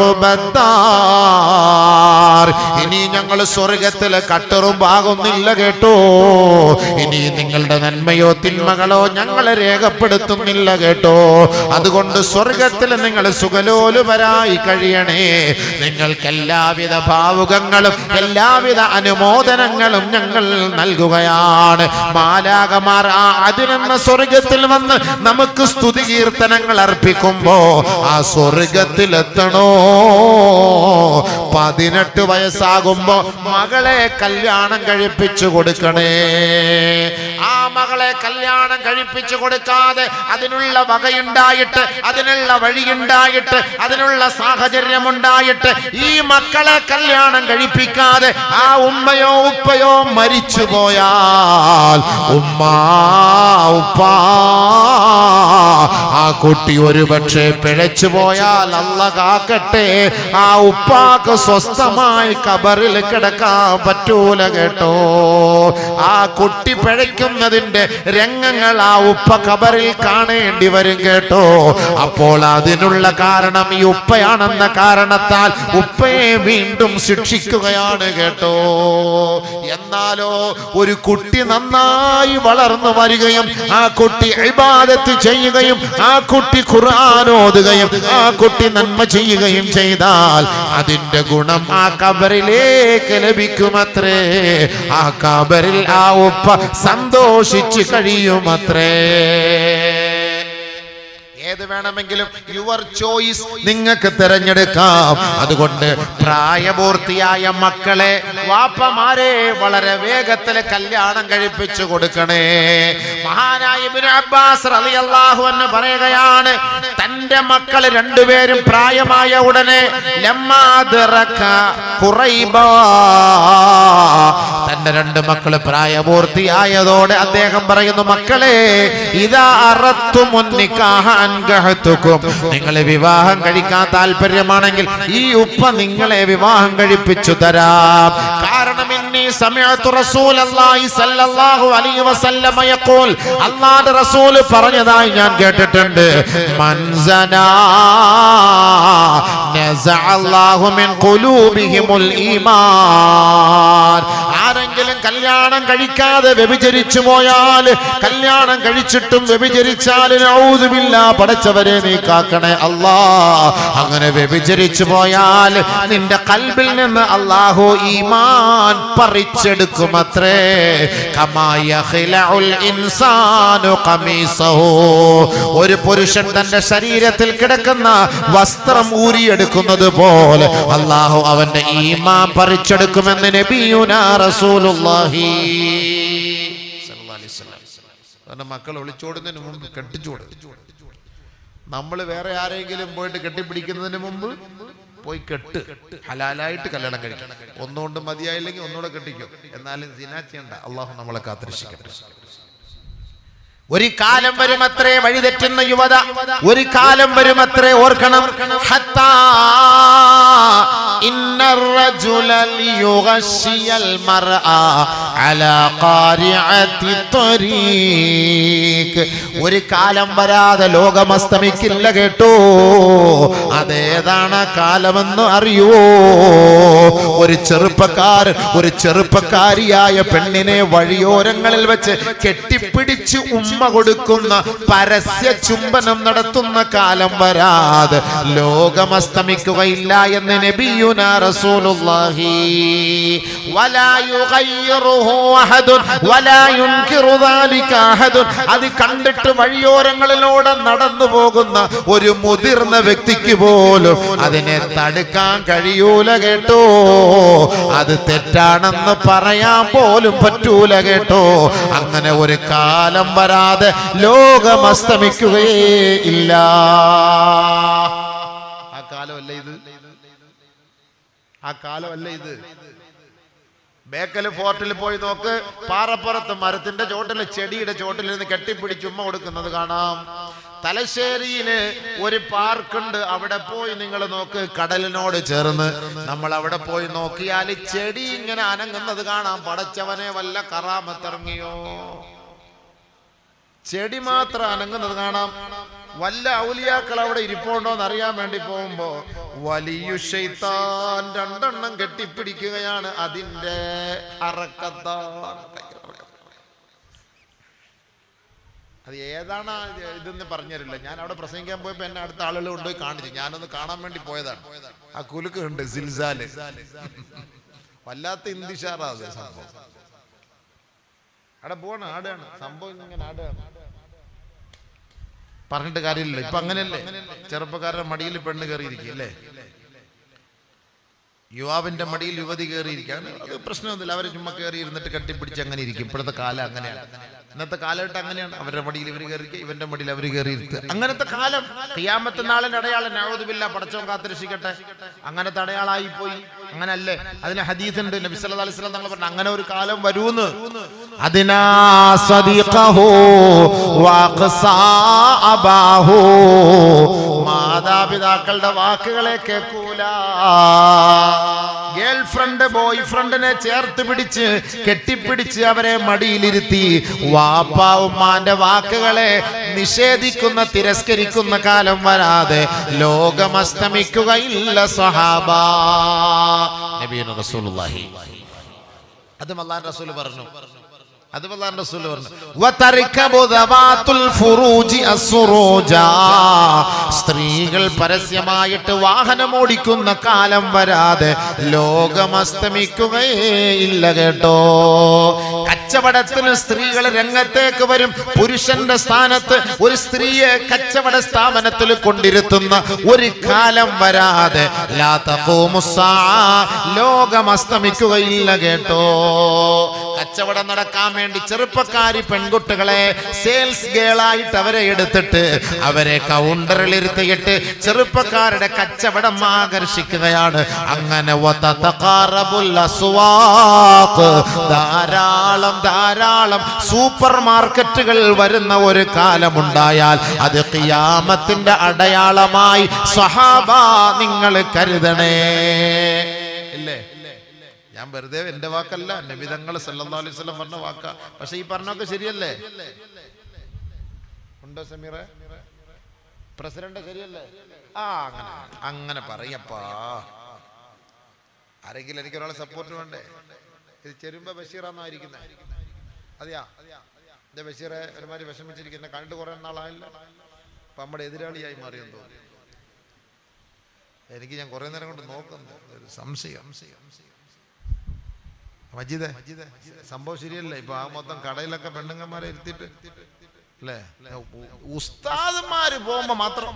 ഉഖ്ബദ്ദാർ ഇനി ഞങ്ങൾ സ്വർഗത്തിൽ കട്ടറും ഭാഗമൊന്നുമില്ല കേട്ടോ ഇനി നിങ്ങളുടെ നന്മയോ തിന്മകളോ ഞങ്ങളെ രേഖപ്പെടുത്തുന്നില്ല കേട്ടോ അതുകൊണ്ട് സ്വർഗത്തിൽ നിങ്ങൾ സുഖലോലുപരായി കഴിയണേ നിങ്ങൾക്ക് എല്ലാവിധ ഭാവുകങ്ങളും എല്ലാവിധ അനുമോദനങ്ങളും ഞങ്ങൾ നൽകുകയാണ് മാലാകമാർ ആ അതിനെന്ന സ്വർഗത്തിൽ വന്ന് നമുക്ക് സ്തുതി കീർത്തനങ്ങൾ അർപ്പിക്കുമ്പോ ആ സ്വർഗത്തിലെത്തണോ പതിനെട്ട് വയസ്സാകുമ്പോ മകളെ കല്യാണം കഴിപ്പിച്ചു കൊടുക്കണേ ആ മകളെ കല്യാണം കഴിപ്പിച്ചു കൊടുക്കാതെ അതിനുള്ള വകയുണ്ടായിട്ട് അതിനുള്ള വഴിയുണ്ടായിട്ട് അതിനുള്ള സാഹചര്യമുണ്ടായിട്ട് ഈ മക്കളെ കല്യാണം കഴിപ്പിക്കാതെ ആ ഉമ്മയോ ഉപ്പയോ മരിച്ചു പോയാൽ ഉമ്മ ഉപ്പ ആ കുട്ടി ഒരു പക്ഷേ പിഴച്ചു പോയാൽ അല്ല കാക്കട്ടെ ആ ഉപ്പാക്ക് സ്വസ്ഥമായി കബറിൽ കിടക്കാൻ പറ്റൂല കേട്ടോ ആ കുട്ടി പിഴയ്ക്കും നടത്തുന്നതിന്റെ രംഗങ്ങൾ ആ ഉപ്പ കബറിൽ കാണേണ്ടി വരും കേട്ടോ അപ്പോൾ അതിനുള്ള കാരണം ഈ ഉപ്പയാണെന്ന കാരണത്താൽ ഉപ്പയെ വീണ്ടും ശിക്ഷിക്കുകയാണ് കേട്ടോ എന്നാലോ ഒരു കുട്ടി നന്നായി വളർന്നു വരികയും ആ കുട്ടി ഇബാദത്ത് ചെയ്യുകയും ആ കുട്ടി ഖുർആൻ ഓതുകയും ആ കുട്ടി നന്മ ചെയ്യുകയും ചെയ്താൽ അതിന്റെ ഗുണം ആ കബറിലേക്ക് ലഭിക്കുമത്രേ ആ കബറിൽ ആ ഉപ്പ സന്തോഷിച്ച് കഴിയുമത്രേ ഏത് വേണമെങ്കിലും യുവർ ചോയ്സ് നിങ്ങൾക്ക് തിരഞ്ഞെടുക്കാം അതുകൊണ്ട് പ്രായപൂർത്തിയായ മക്കളെ വാപ്പമാരെ വളരെ വേഗത്തിൽ കല്യാണം കഴിപ്പിച്ചു കൊടുക്കണേ മഹാനായ ഇബ്നു അബ്ബാസ് റളിയല്ലാഹു അൻഹു പറയുകയാണ് തന്റെ മക്കൾ രണ്ടുപേരും പ്രായമായ ഉടനെ ലമ്മാ ദറക ഖുറൈബാ തന്റെ രണ്ട് മക്കള് പ്രായപൂർത്തിയായതോടെ അദ്ദേഹം പറയുന്നു മക്കളെ ഇതാ അറത്തു മുന്നിക്കാഹ അൻഗഹത്തുക്കും നിങ്ങളെ വിവാഹം കഴിക്കാൻ താല്പര്യമാണെങ്കിൽ ഈ ഉപ്പ നിങ്ങളെ വിവാഹം കഴിപ്പിച്ചു തരാം കാരണം ഇന്നി സമയത്തു റസൂലല്ലാഹി സല്ലല്ലാഹു അലൈഹി വസല്ലമ യഖൂൽ അല്ലാഹുവിന്റെ റസൂൽ പറഞ്ഞതായി ഞാൻ കേട്ടിട്ടുണ്ട് മൻസനാ നസഅല്ലാഹു മിൻ ഖുലൂബിഹിമുൽ ഈമാൻ ആരെങ്കിലും കല്യാണം കഴിക്കാതെ വ്യഭിചരിച്ചു പോയാൽ കല്യാണം കഴിച്ചിട്ടും വ്യഭിചരിച്ചാൽ ഔദുബില്ല പടച്ചവരെ നീ കാക്കണേ അല്ലാ അങ്ങനെ വ്യഭിചരിച്ചു പോയാൽ നിന്റെ കൽബിൽ നിന്ന് അള്ളാഹു ഈമാൻ പറിച്ചെടുക്കുമത്രേ കമായ ഇൻസാനു ഖമീസഹു ഒരു പുരുഷൻ തന്റെ ശരീരത്തിൽ കിടക്കുന്ന വസ്ത്രം ഊരിയെടുക്കുന്നത് പോലെ അള്ളാഹു അവന്റെ ഈമാൻ പറിച്ചെടുക്കുമെന്ന് നബിയുനാ റസൂലുള്ളാഹി കാരണം മക്കൾ ഒളിച്ചോടുന്നതിന് മുമ്പ് കെട്ടിച്ചോട് നമ്മൾ വേറെ ആരെങ്കിലും പോയിട്ട് കെട്ടിപ്പിടിക്കുന്നതിന് മുമ്പ് പോയി കെട്ട് ഹലാലായിട്ട് കല്യാണം കഴിക്കണം ഒന്നുകൊണ്ട് മതിയായില്ലെങ്കിൽ ഒന്നുകൂടെ കെട്ടിക്കും എന്നാലും സിനാ ചെയ്യണ്ട അള്ളാഹു നമ്മളെ കാത്തിരക്ഷിക്കട്ടെ ഒരു കാലം വരുമത്രേ വഴിതെറ്റുന്ന യുവത ഒരു കാലം വരുമത്രേ ഓർക്കണം ഹത്താ ഇന്ന الرجل ليغشي المرأة على قارعة الطريق ഒരു കാലം വരാതെ ലോകം അസ്തമിക്കില്ല കേട്ടോ അതേതാണ് കാലമെന്ന് അറിയുവോ ഒരു ചെറുപ്പക്കാരൻ ഒരു ചെറുപ്പക്കാരിയായ പെണ്ണിനെ വഴിയോരങ്ങളിൽ വെച്ച് കെട്ടിപ്പിടിച്ച് ഉമ്മ കൊടുക്കുന്ന പരസ്യ ചുംബനം നടത്തുന്ന കാലം വരാതെ ലോകം അസ്തമിക്കുകയില്ല എന്ന് നബിയുന റസൂലുള്ളാഹി വലാ യുഗയ്യിറുഹു അഹദുൻ വലാ യുൻകിറു ദാലിക അഹദുൻ അത് കണ്ടിട്ട് വഴിയോരങ്ങളിലൂടെ നടന്നു പോകുന്ന ഒരു മുതിർന്ന വ്യക്തിക്ക് പോലും അതിനെ തടുക്കാൻ കഴിയൂല കേട്ടോ അത് തെറ്റാണെന്ന് പറയാൻ പോലും പറ്റൂല കേട്ടോ അങ്ങനെ ഒരു കാലം വരാതെ ലോകം അസ്തമിക്കുകയേ ഇല്ല ആ കാലമല്ല ഇത് ആ കാലമല്ല ഇത് ബേക്കൽ ഫോർട്ടിൽ പോയി നോക്ക് പാറപ്പുറത്ത് മരത്തിന്റെ ചോട്ടിൽ ചെടിയുടെ ചോട്ടിൽ നിന്ന് കെട്ടിപ്പിടിച്ച് ഉമ്മ കൊടുക്കുന്നത് കാണാം തലശ്ശേരിയില് ഒരു പാർക്കുണ്ട് അവിടെ പോയി നിങ്ങൾ നോക്ക് കടലിനോട് ചേർന്ന് നമ്മൾ അവിടെ പോയി നോക്കിയാൽ ചെടി ഇങ്ങനെ അനങ്ങുന്നത് കാണാം പടച്ചവനെ വല്ല കറാമത്തിറങ്ങിയോ ചെടി മാത്രം അനങ്ങുന്നത് കാണാം വല്ല ഔലിയാക്കൾ അവിടെ ഇരിപ്പുണ്ടോ എന്ന് അറിയാൻ വേണ്ടി പോകുമ്പോ വലിയ ഷെയ്ത്താൻ രണ്ടെണ്ണം കെട്ടിപ്പിടിക്കുകയാണ് അതിന്റെ അറക്കത്താൻ അത് ഏതാണ് ആ ഇത് ഇതെന്ന് പറഞ്ഞുതരില്ല ഞാൻ അവിടെ പ്രസംഗിക്കാൻ പോയപ്പോ എന്നെ അടുത്ത ആളുകൾ കൊണ്ടുപോയി കാണിച്ചു ഞാനൊന്ന് കാണാൻ വേണ്ടി പോയതാണ് ആ കുലുക്ക് ഉണ്ട് സിൽസാല് വല്ലാത്ത ഇന്ദിഷാറാ അത് സംഭവം അവിടെ പോവാണ് ആടാണ് സംഭവം ഇങ്ങനെ ആടാണ് പറഞ്ഞിട്ട് കാര്യമില്ല ഇപ്പൊ അങ്ങനെയല്ലേ ചെറുപ്പക്കാരുടെ മടിയിൽ പെണ്ണ് കയറിയിരിക്കും അല്ലേ യുവാവിന്റെ മടിയിൽ യുവതി കയറിയിരിക്കാണ് അത് പ്രശ്നമൊന്നുമില്ല അവർ ചുമ്മാ കയറി ഇരുന്നിട്ട് കെട്ടിപ്പിടിച്ച് അങ്ങനെ ഇരിക്കും ഇപ്പോഴത്തെ കാലം അങ്ങനെയാണ് ഇന്നത്തെ കാലഘട്ടം അങ്ങനെയാണ് അവരുടെ മടിയിൽ ഇവർ കയറിക്കുക ഇവന്റെ മടിയിൽ അവർ കയറി ഇരിക്കുക അങ്ങനത്തെ കാലം കിയാമത്തെ നാളിന്റെ അടയാളം നവതുമില്ല പടച്ചോൻ കാത്തിരക്ഷിക്കട്ടെ അങ്ങനത്തെ അടയാളായി പോയി അങ്ങനല്ലേ അതിന് ഹദീസ് ഉണ്ട് നബി സല്ലല്ലാഹു അലൈഹി വസല്ലം തങ്ങൾ പറഞ്ഞു അങ്ങനെ ഒരു കാലം വരൂന്ന് അതിനാ സദീഖഹു വഖസാ അബാഹു മാ മാതാപിതാക്കളുടെ വാക്കുകളെ കേൾക്കൂല ഗേൾ ഫ്രണ്ട് ബോയ് ഫ്രണ്ടിനെ ചേർത്ത് പിടിച്ച് കെട്ടിപ്പിടിച്ച് അവരെ മടിയിലിരുത്തി വാപ്പ ഉമ്മാന്റെ വാക്കുകളെ നിഷേധിക്കുന്ന തിരസ്കരിക്കുന്ന കാലം വരാതെ ലോകം അസ്തമിക്കുകയില്ല സഹാബ നബീന റസൂലുള്ളാഹി അതും അള്ളാഹ് റസൂൽ പറഞ്ഞു അതും അള്ളാഹ് റസൂൽ പറഞ്ഞു വതർക്കബു ദവാത്തുൽ ഫുറൂജി അസ്സുറൂജാ സ്ത്രീകൾ പരസ്യമായിട്ട് വാഹനം ഓടിക്കുന്ന കാലം വരാതെ ലോകം അസ്തമിക്കുകയേ ഇല്ല കേട്ടോ കച്ചവടത്തിന് സ്ത്രീകൾ രംഗത്തേക്ക് വരും പുരുഷന്റെ സ്ഥാനത്ത് ഒരു സ്ത്രീയെ കച്ചവട സ്ഥാപനത്തിൽ കൊണ്ടിരുത്തുന്ന ഒരു കാലം വരാതെ ലാ തഖൂമുസ്സാ ലോകം അസ്തമിക്കുകയില്ല കേട്ടോ കച്ചവടം നടക്കാൻ വേണ്ടി ചെറുപ്പക്കാരി പെൺകുട്ടികളെ സെയിൽസ് ഗേളായിട്ട് അവരെ എടുത്തിട്ട് അവരെ കൗണ്ടറിൽ ഇരുത്തിയിട്ട് ചെറുപ്പക്കാരുടെ കച്ചവടം ആകർഷിക്കുകയാണ് അങ്ങനെ വതതഖാറബുൽ അസ്വാഖ്. ധാരാളം ധാരാളം സൂപ്പർ മാർക്കറ്റുകൾ വരുന്ന ഒരു കാലമുണ്ടായാൽ അത് ഖിയാമത്തിന്റെ അടയാളമായി സഹാബ നിങ്ങൾ കരുതണേ ഇല്ലേ ഞാൻ വെറുതെ എന്റെ വാക്കല്ല നബിതങ്ങൾ സല്ലല്ലാഹു അലൈഹി വസല്ലം പറഞ്ഞ വാക്കാ പക്ഷെ ഈ പറഞ്ഞൊക്കെ ശരിയല്ലേ ഉണ്ടോ സമീറ പ്രസിഡന്റ് ശരിയല്ലേ ആ അങ്ങനെ അങ്ങനെ പറയപ്പാ ആരെങ്കിലും എനിക്ക് ഒരാളെ സപ്പോർട്ട് വേണ്ടേ ഇത് ചെരുമ്പ ബഷീറാന്നായിരിക്കുന്നത് അതെയാ എന്റെ ബഷീറെ ഒരുമാതിരി വിഷമിച്ചിരിക്കുന്ന കണ്ടു കുറെ നാളായില്ല അപ്പൊ നമ്മുടെ എതിരാളിയായി മാറിയെന്ന് തോന്നുന്നു എനിക്ക് ഞാൻ കുറെ നേരം കൊണ്ട് നോക്കുന്നു ഒരു സംശയം സംശയം മജീദേ സംഭവം ശരിയല്ല ഇപ്പൊ ആ മൊത്തം കടയിലൊക്കെ പെണ്ണുങ്ങന്മാരെ ഇരുത്തിട്ട് അല്ലേ ഉ- ഉസ്താദന്മാര് പോകുമ്പോ മാത്രം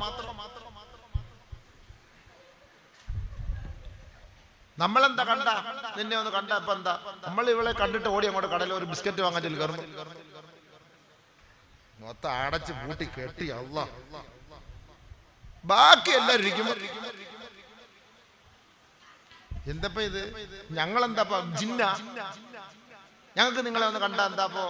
നമ്മളെന്താ കണ്ട നിന്നെ ഒന്ന് കണ്ട ഇപ്പൊ എന്താ നമ്മൾ ഇവളെ കണ്ടിട്ട് ഓടി അങ്ങോട്ട് കടയിൽ ഒരു ബിസ്ക്കറ്റ് വാങ്ങാൻ ചെല്ലു കയറുന്നു മൊത്തം അടച്ച് പൂട്ടി കെട്ടി അല്ല ബാക്കി എല്ലാവരും ഇരിക്കുമ്പോ എന്തപ്പ ഇത് ഞങ്ങൾ എന്താ ജിന്ന ഞങ്ങൾക്ക് നിങ്ങളെ ഒന്ന് കണ്ട എന്താപ്പോ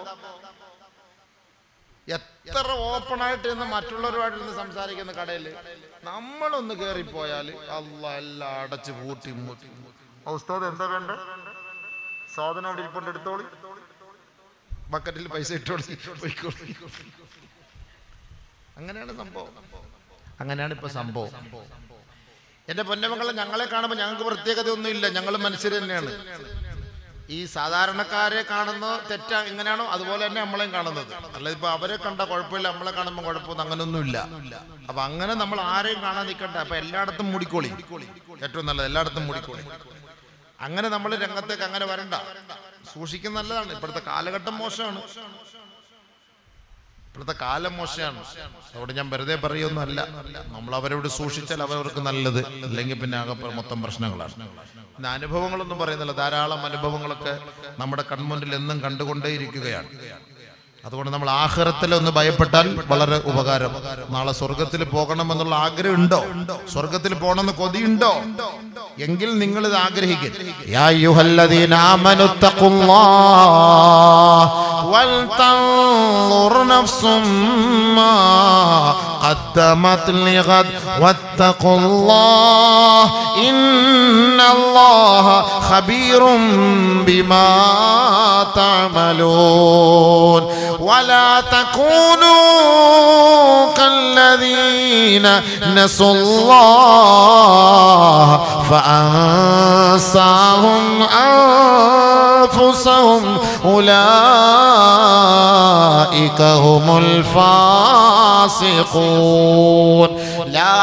എത്ര ഓപ്പൺ ആയിട്ട് ഇന്ന് മറ്റുള്ളവരുമായിട്ട് ഇരുന്ന് സംസാരിക്കുന്ന കടയിൽ നമ്മളൊന്ന് കേറിപ്പോയാൽ അല്ല എല്ലാം അടച്ച് പൂട്ടി മൂട്ടി ഉസ്താദ് എന്താ വേണ്ട സാധനം അവിടെ ഇരിപ്പുണ്ട് എടുത്തോളി ബക്കറ്റിൽ പൈസ ഇട്ടോളി പോയിക്കോളി അങ്ങനെയാണ് സംഭവം അങ്ങനെയാണ് ഇപ്പൊ സംഭവം എന്റെ പൊന്നമക്കളെ ഞങ്ങളെ കാണുമ്പോൾ ഞങ്ങൾക്ക് പ്രത്യേകത ഒന്നുമില്ല ഞങ്ങൾ മനുഷ്യർ തന്നെയാണ് ഈ സാധാരണക്കാരെ കാണുന്ന തെറ്റ എങ്ങനെയാണോ അതുപോലെ തന്നെ നമ്മളെയും കാണുന്നത് അല്ല ഇപ്പൊ അവരെ കണ്ട കുഴപ്പമില്ല നമ്മളെ കാണുമ്പോൾ കുഴപ്പമൊന്നും അങ്ങനൊന്നുമില്ല അപ്പൊ അങ്ങനെ നമ്മൾ ആരെയും കാണാൻ നിൽക്കണ്ട അപ്പൊ എല്ലായിടത്തും മൂടിക്കോളി ഏറ്റവും നല്ലത് എല്ലായിടത്തും മൂടിക്കോളി അങ്ങനെ നമ്മൾ രംഗത്തേക്ക് അങ്ങനെ വരണ്ട സൂക്ഷിക്കുന്ന നല്ലതാണ് ഇപ്പോഴത്തെ കാലഘട്ടം മോശമാണ് ഇപ്പോഴത്തെ കാലം മോശമാണ് അതുകൊണ്ട് ഞാൻ വെറുതെ പറയൊന്നുമല്ല നമ്മൾ അവരോട് സൂക്ഷിച്ചാൽ അവർക്ക് നല്ലത് അല്ലെങ്കിൽ പിന്നെ ആകെ പ- മൊത്തം പ്രശ്നങ്ങളാണ് പിന്നെ അനുഭവങ്ങളൊന്നും പറയുന്നില്ല ധാരാളം അനുഭവങ്ങളൊക്കെ നമ്മുടെ കൺമുന്നിൽ എന്നും കണ്ടുകൊണ്ടേയിരിക്കുകയാണ് അതുകൊണ്ട് നമ്മൾ ആഹ്റത്തിൽ ഒന്ന് ഭയപ്പെട്ടാൽ വളരെ ഉപകാരം നാളെ സ്വർഗത്തിൽ പോകണമെന്നുള്ള ആഗ്രഹം ഉണ്ടോ സ്വർഗത്തിൽ പോകണമെന്ന് കൊതിയുണ്ടോ എങ്കിൽ നിങ്ങൾ ഇത് ആഗ്രഹിക്കും യാ അയ്യുഹല്ലദീന ആമനു തഖുല്ലാഹ് വൽതൻളുർ നഫ്സും മാ قدمت لغد واتقوا الله إن الله خبير بما تعملون ولا تكونوا كالذين نسوا الله فأنساهم أنفسهم أولئك هم الفاسقون لا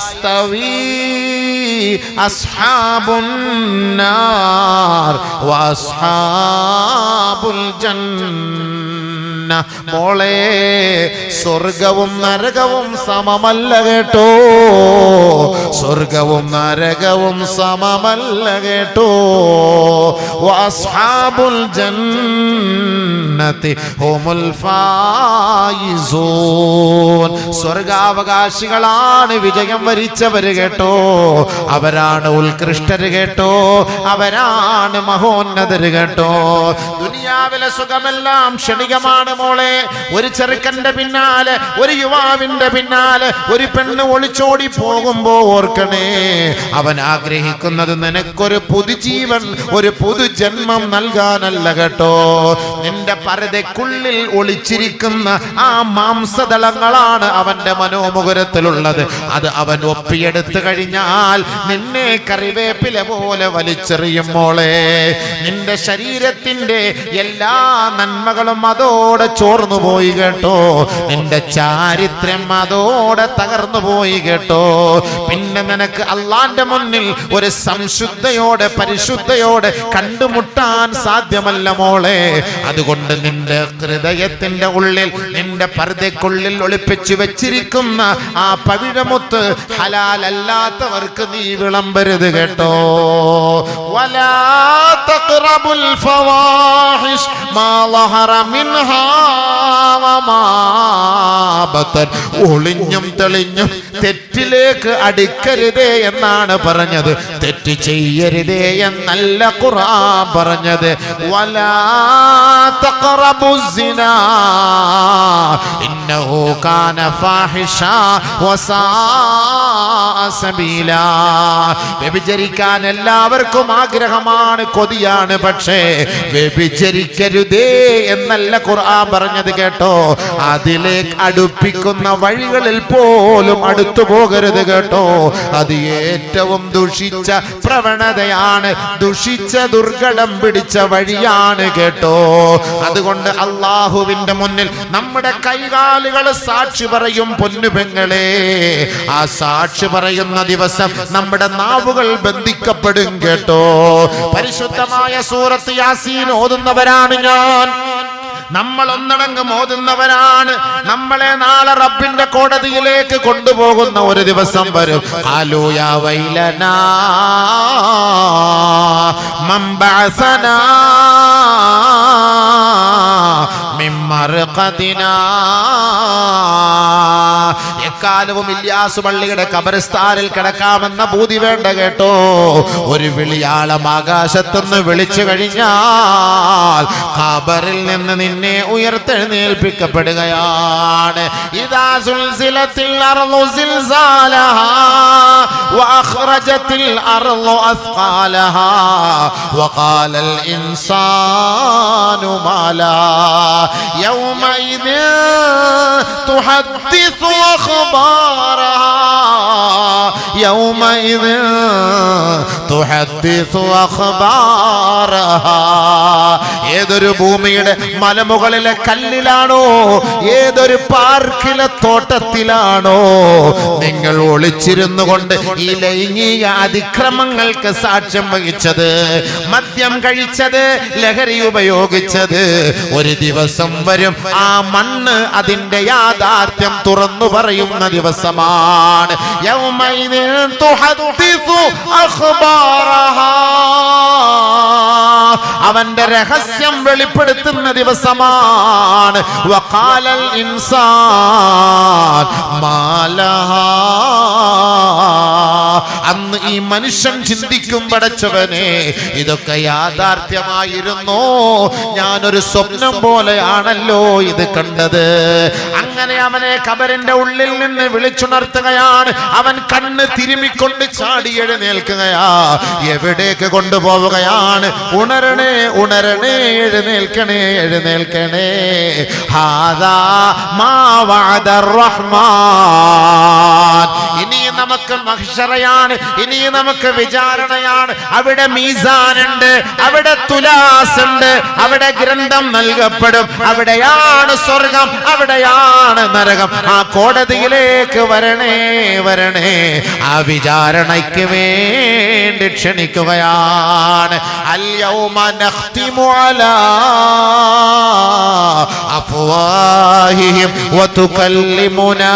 يستوي أصحاب النار وأصحاب الجنة മോളെ സ്വർഗവും നരകവും സമമല്ല കേട്ടോ സ്വർഗവും നരകവും സമമല്ല കേട്ടോ വഅസ്ഹാബുൽ ജന്നത്തി ഹുമുൽ ഫായിസൂൻ സ്വർഗാവകാശികളാണ് വിജയം വരിച്ചവര് കേട്ടോ അവരാണ് ഉത്കൃഷ്ടര് കേട്ടോ അവരാണ് മഹോന്നതര് കേട്ടോ ദുനിയ ദുനിയാവിലെ സുഖമെല്ലാം ക്ഷണികമാണ് മോളെ ഒരു ചെറുക്കന്റെ പിന്നാലെ ഒരു യുവാവിന്റെ പിന്നാലെ ഒരു പെണ്ണ് ഒളിച്ചോടി പോകുമ്പോ ഓർക്കണേ അവൻ ആഗ്രഹിക്കുന്നത് നിനക്കൊരു പുതുജീവൻ ഒരു പുതുജന്മം നൽകാനല്ല കേട്ടോ നിന്റെ പരതയ്ക്കുള്ളിൽ ഒളിച്ചിരിക്കുന്ന ആ മാംസദളങ്ങളാണ് അവന്റെ മനോമുകുരത്തിലുള്ളത് അത് അവൻ ഒപ്പിയെടുത്തു കഴിഞ്ഞാൽ നിന്നെ കറിവേപ്പില പോലെ വലിച്ചെറിയും മോളെ നിന്റെ ശരീരത്തിന്റെ എല്ലാ നന്മകളും അതോടെ ചോർന്നു പോയി കേട്ടോ നിന്റെ ചാരിത്രം അതോടെ തകർന്നു പോയി കേട്ടോ പിന്നെ നിനക്ക് അള്ളാന്റെ മുന്നിൽ ഒരു സംശുദ്ധയോടെ പരിശുദ്ധയോടെ കണ്ടുമുട്ടാൻ സാധ്യമല്ല മോളെ അതുകൊണ്ട് നിന്റെ ഹൃദയത്തിന്റെ ഉള്ളിൽ നിന്റെ പർദ്ദയ്ക്കുള്ളിൽ ഒളിപ്പിച്ചു വെച്ചിരിക്കുന്ന ആ പവിഴമുത്ത് ഹലാലല്ലാത്തവർക്ക് നീ വിളമ്പരുത് കേട്ടോ ولا تقربوا الفواحش ما ظهر منها وما ബത്തൻ ഒളിഞ്ഞും തെളിഞ്ഞും തെറ്റിലേക്ക് അടുക്കരുതേ എന്നാണ് പറഞ്ഞത് തെറ്റ് ചെയ്യരുതേ എന്നല്ല ഖുർആൻ പറഞ്ഞത് വലാ തഖറബു സിനാ ഇന്നഹു കാന ഫാഹിഷ വസാഅ സബീലാ വ്യഭിചരിക്കാൻ എല്ലാവർക്കും ആഗ്രഹമാണ് കൊതിയാണ് പക്ഷേ വ്യഭിചരിക്കരുതേ എന്നല്ല ഖുർആൻ പറഞ്ഞത് കേട്ടോ അതിലേക്ക് അടുപ്പിക്കുന്ന വഴികളിൽ പോലും അടുത്തു പോകരുത് കേട്ടോ അത് ഏറ്റവും ദുഷിച്ച പ്രവണതയാണ് ദുഷിച്ച ദുർഘടം പിടിച്ച വഴിയാണ് കേട്ടോ അതുകൊണ്ട് അള്ളാഹുവിന്റെ മുന്നിൽ നമ്മുടെ കൈകാലുകൾ സാക്ഷി പറയും പൊന്നുപെങ്ങളെ ആ സാക്ഷി പറയുന്ന ദിവസം നമ്മുടെ നാവുകൾ ബന്ധിക്കപ്പെടും കേട്ടോ പരിശുദ്ധമായ സൂറത്ത് യാസീൻ ഓതുന്നവരാണ് ഞാൻ നമ്മൾ ഒന്നടങ്കം ഓതുന്നവരാണ് നമ്മളെ നാളെ റബ്ബിന്റെ കോടതിയിലേക്ക് കൊണ്ടുപോകുന്ന ഒരു ദിവസം വരും ആലൂയ വൈലന മംബഅസന മിമ്മർഖദിന എക്കാലവും ഇല്യാസ് പള്ളിയുടെ കബരസ്ഥാനിൽ കിടക്കാമെന്ന ബൂതി വേണ്ട കേട്ടോ ഒരു വിളിയാളം ആകാശത്തുനിന്ന് വിളിച്ചു കഴിഞ്ഞാൽ ഖബറിൽ നിന്ന് നിന്നെ ഉയർത്തെഴുന്നേൽപ്പിക്കപ്പെടുകയാണ് ഇതാ സുൽസിലത്തിൽ അർളു സിൽസാലഹാ വഅഖ്റജത്തിൽ അർളു അസ്ഖാലഹാ وقال الإنسان ما لا يومئذ تحدث أخبارها يومئذ تحدث أخبارها ഏതൊരു ഭൂമിയുടെ മലമുകളിലെ കല്ലിലാണോ ഏതൊരു പാർക്കിലെ തോട്ടത്തിലാണോ നിങ്ങൾ ഒളിച്ചിരുന്നു കൊണ്ട് ഈ ലൈംഗിക അതിക്രമങ്ങൾക്ക് സാക്ഷ്യം വഹിച്ചത് മദ്യം കഴിച്ചത് ലഹരി ഉപയോഗിച്ചത് ഒരു ദിവസം വരും ആ മണ്ണ് അതിന്റെ യാഥാർത്ഥ്യം തുറന്നു പറയുന്ന ദിവസമാണ് യൗമൈദിൻ തുഹദ്ദിസു അഖ്ബാറഹാ. അവന്റെ രഹസ്യം വെളിപ്പെടുത്തുന്ന ദിവസമാണ് വഖാലൽ ഇൻസാൻ മാലഹാ അന്ന് ഈ മനുഷ്യൻ ചിന്തിക്കും പടച്ചവനെ ഇതൊക്കെ യാഥാർത്ഥ്യമായിരുന്നോ ഞാനൊരു സ്വപ്നം പോലെയാണല്ലോ ഇത് കണ്ടത് അങ്ങനെ അവനെ കബറിന്റെ ഉള്ളിൽ നിന്ന് വിളിച്ചുണർത്തുകയാണ് അവൻ കണ്ണ് തിരുമിക്കൊണ്ട് ചാടി എഴുന്നേൽക്കുകയാ എവിടേക്ക് കൊണ്ടുപോവുകയാണ് ഉണരണേ ഉണരണേ എഴുന്നേൽക്കണേ എഴുന്നേൽക്കണേ ഹാദാ മാ വഅദർ റഹ്മാൻ ഇനി നമുക്ക് മഹ്ഷറയാണ് ഇനി നമുക്ക് വിചാരണയാണ് അവിടെ മീസാനുണ്ട് അവിടെ തുലാസ് ഉണ്ട് അവിടെ ഗ്രന്ഥം നൽകപ്പെടും അവിടെയാണ് സ്വർഗം അവിടെയാണ് നരകം ആ കോടതിയിലേക്ക് വരണേ വരണേ ആ വിചാരണയ്ക്ക് വേണ്ടി ക്ഷണിക്കുകയാണ് അല്യൗമ നഖ്തിമു അലാ അഫ്വാഹിഹിം വതുകല്ലിമുനാ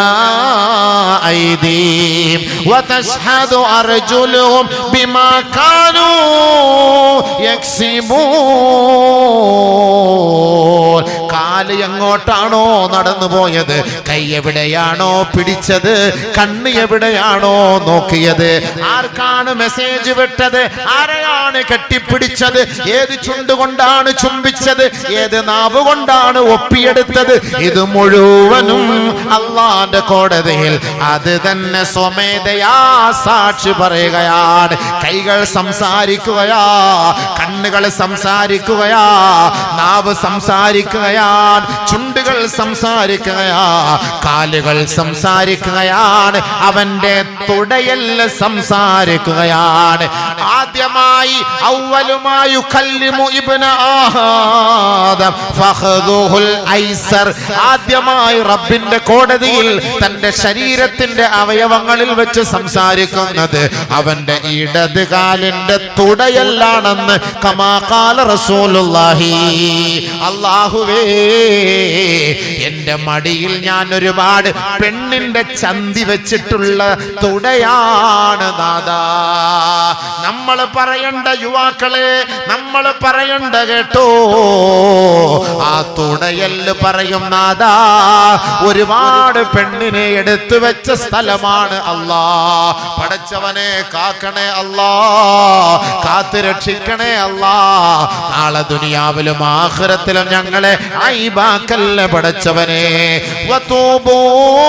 أيديهم وتشهد أرجلهم بما كانوا يكسبون കാല് എങ്ങോട്ടാണോ നടന്നു പോയത് കൈ എവിടെയാണോ പിടിച്ചത് കണ്ണ് എവിടെയാണോ നോക്കിയത് ആർക്കാണ് മെസ്സേജ് വിട്ടത് ആരെയാണ് കെട്ടിപ്പിടിച്ചത് ഏത് ചുണ്ടുകൊണ്ടാണ് ചുംബിച്ചത് ഏത് നാവ് കൊണ്ടാണ് ഒപ്പിയെടുത്തത് ഇത് മുഴുവനും അള്ളാന്റെ കോടതിയിൽ അത് തന്നെ സ്വമേധയാ സാക്ഷി പറയുകയാണ് കൈകൾ സംസാരിക്കുകയാ കണ്ണുകൾ സംസാരിക്കുകയാ നാവ് സംസാരിക്കുകയാണ് ചുണ്ടുകൾ സംസാരിക്കുകയാ കാലുകൾ സംസാരിക്കുകയാണ് അവന്റെ തുടയല്ല സംസാരിക്കുകയാണ് ആദ്യമായി ഔവലുമായി കല്ലിമു ഇബ്ന ആദം ഫഖദുഹുൽ ഐസർ ആദ്യമായി റബ്ബിന്റെ കോടതിയിൽ തന്റെ ശരീരത്തിന്റെ അവയവങ്ങളിൽ വെച്ച് സംസാരിക്കുന്നത് അവന്റെ ഇടത് കാലിന്റെ തുടയല്ലാണെന്ന് കമാകാല റസൂലുള്ളാഹി അള്ളാഹുവേ എന്റെ മടിയിൽ ഞാൻ ഒരുപാട് പെണ്ണിന്റെ ചന്തി വെച്ചിട്ടുള്ള തുടയാണ് നാദാ നമ്മൾ പറയണ്ട യുവാക്കളെ നമ്മൾ പറയണ്ട കേട്ടോ ആ തുടയല് പറയും നാദാ ഒരുപാട് പെണ്ണിനെ എടുത്തു വെച്ച സ്ഥലമാണ് അല്ലാ പടച്ചവനെ കാക്കണേ അല്ലാ കാത്തു രക്ഷിക്കണേ അല്ലാ നാളെ ദുനിയാവിലും ആഖിറത്തിലും ഞങ്ങളെ ഐബാക്കല്ല പടച്ചവനെ വതൂബൂ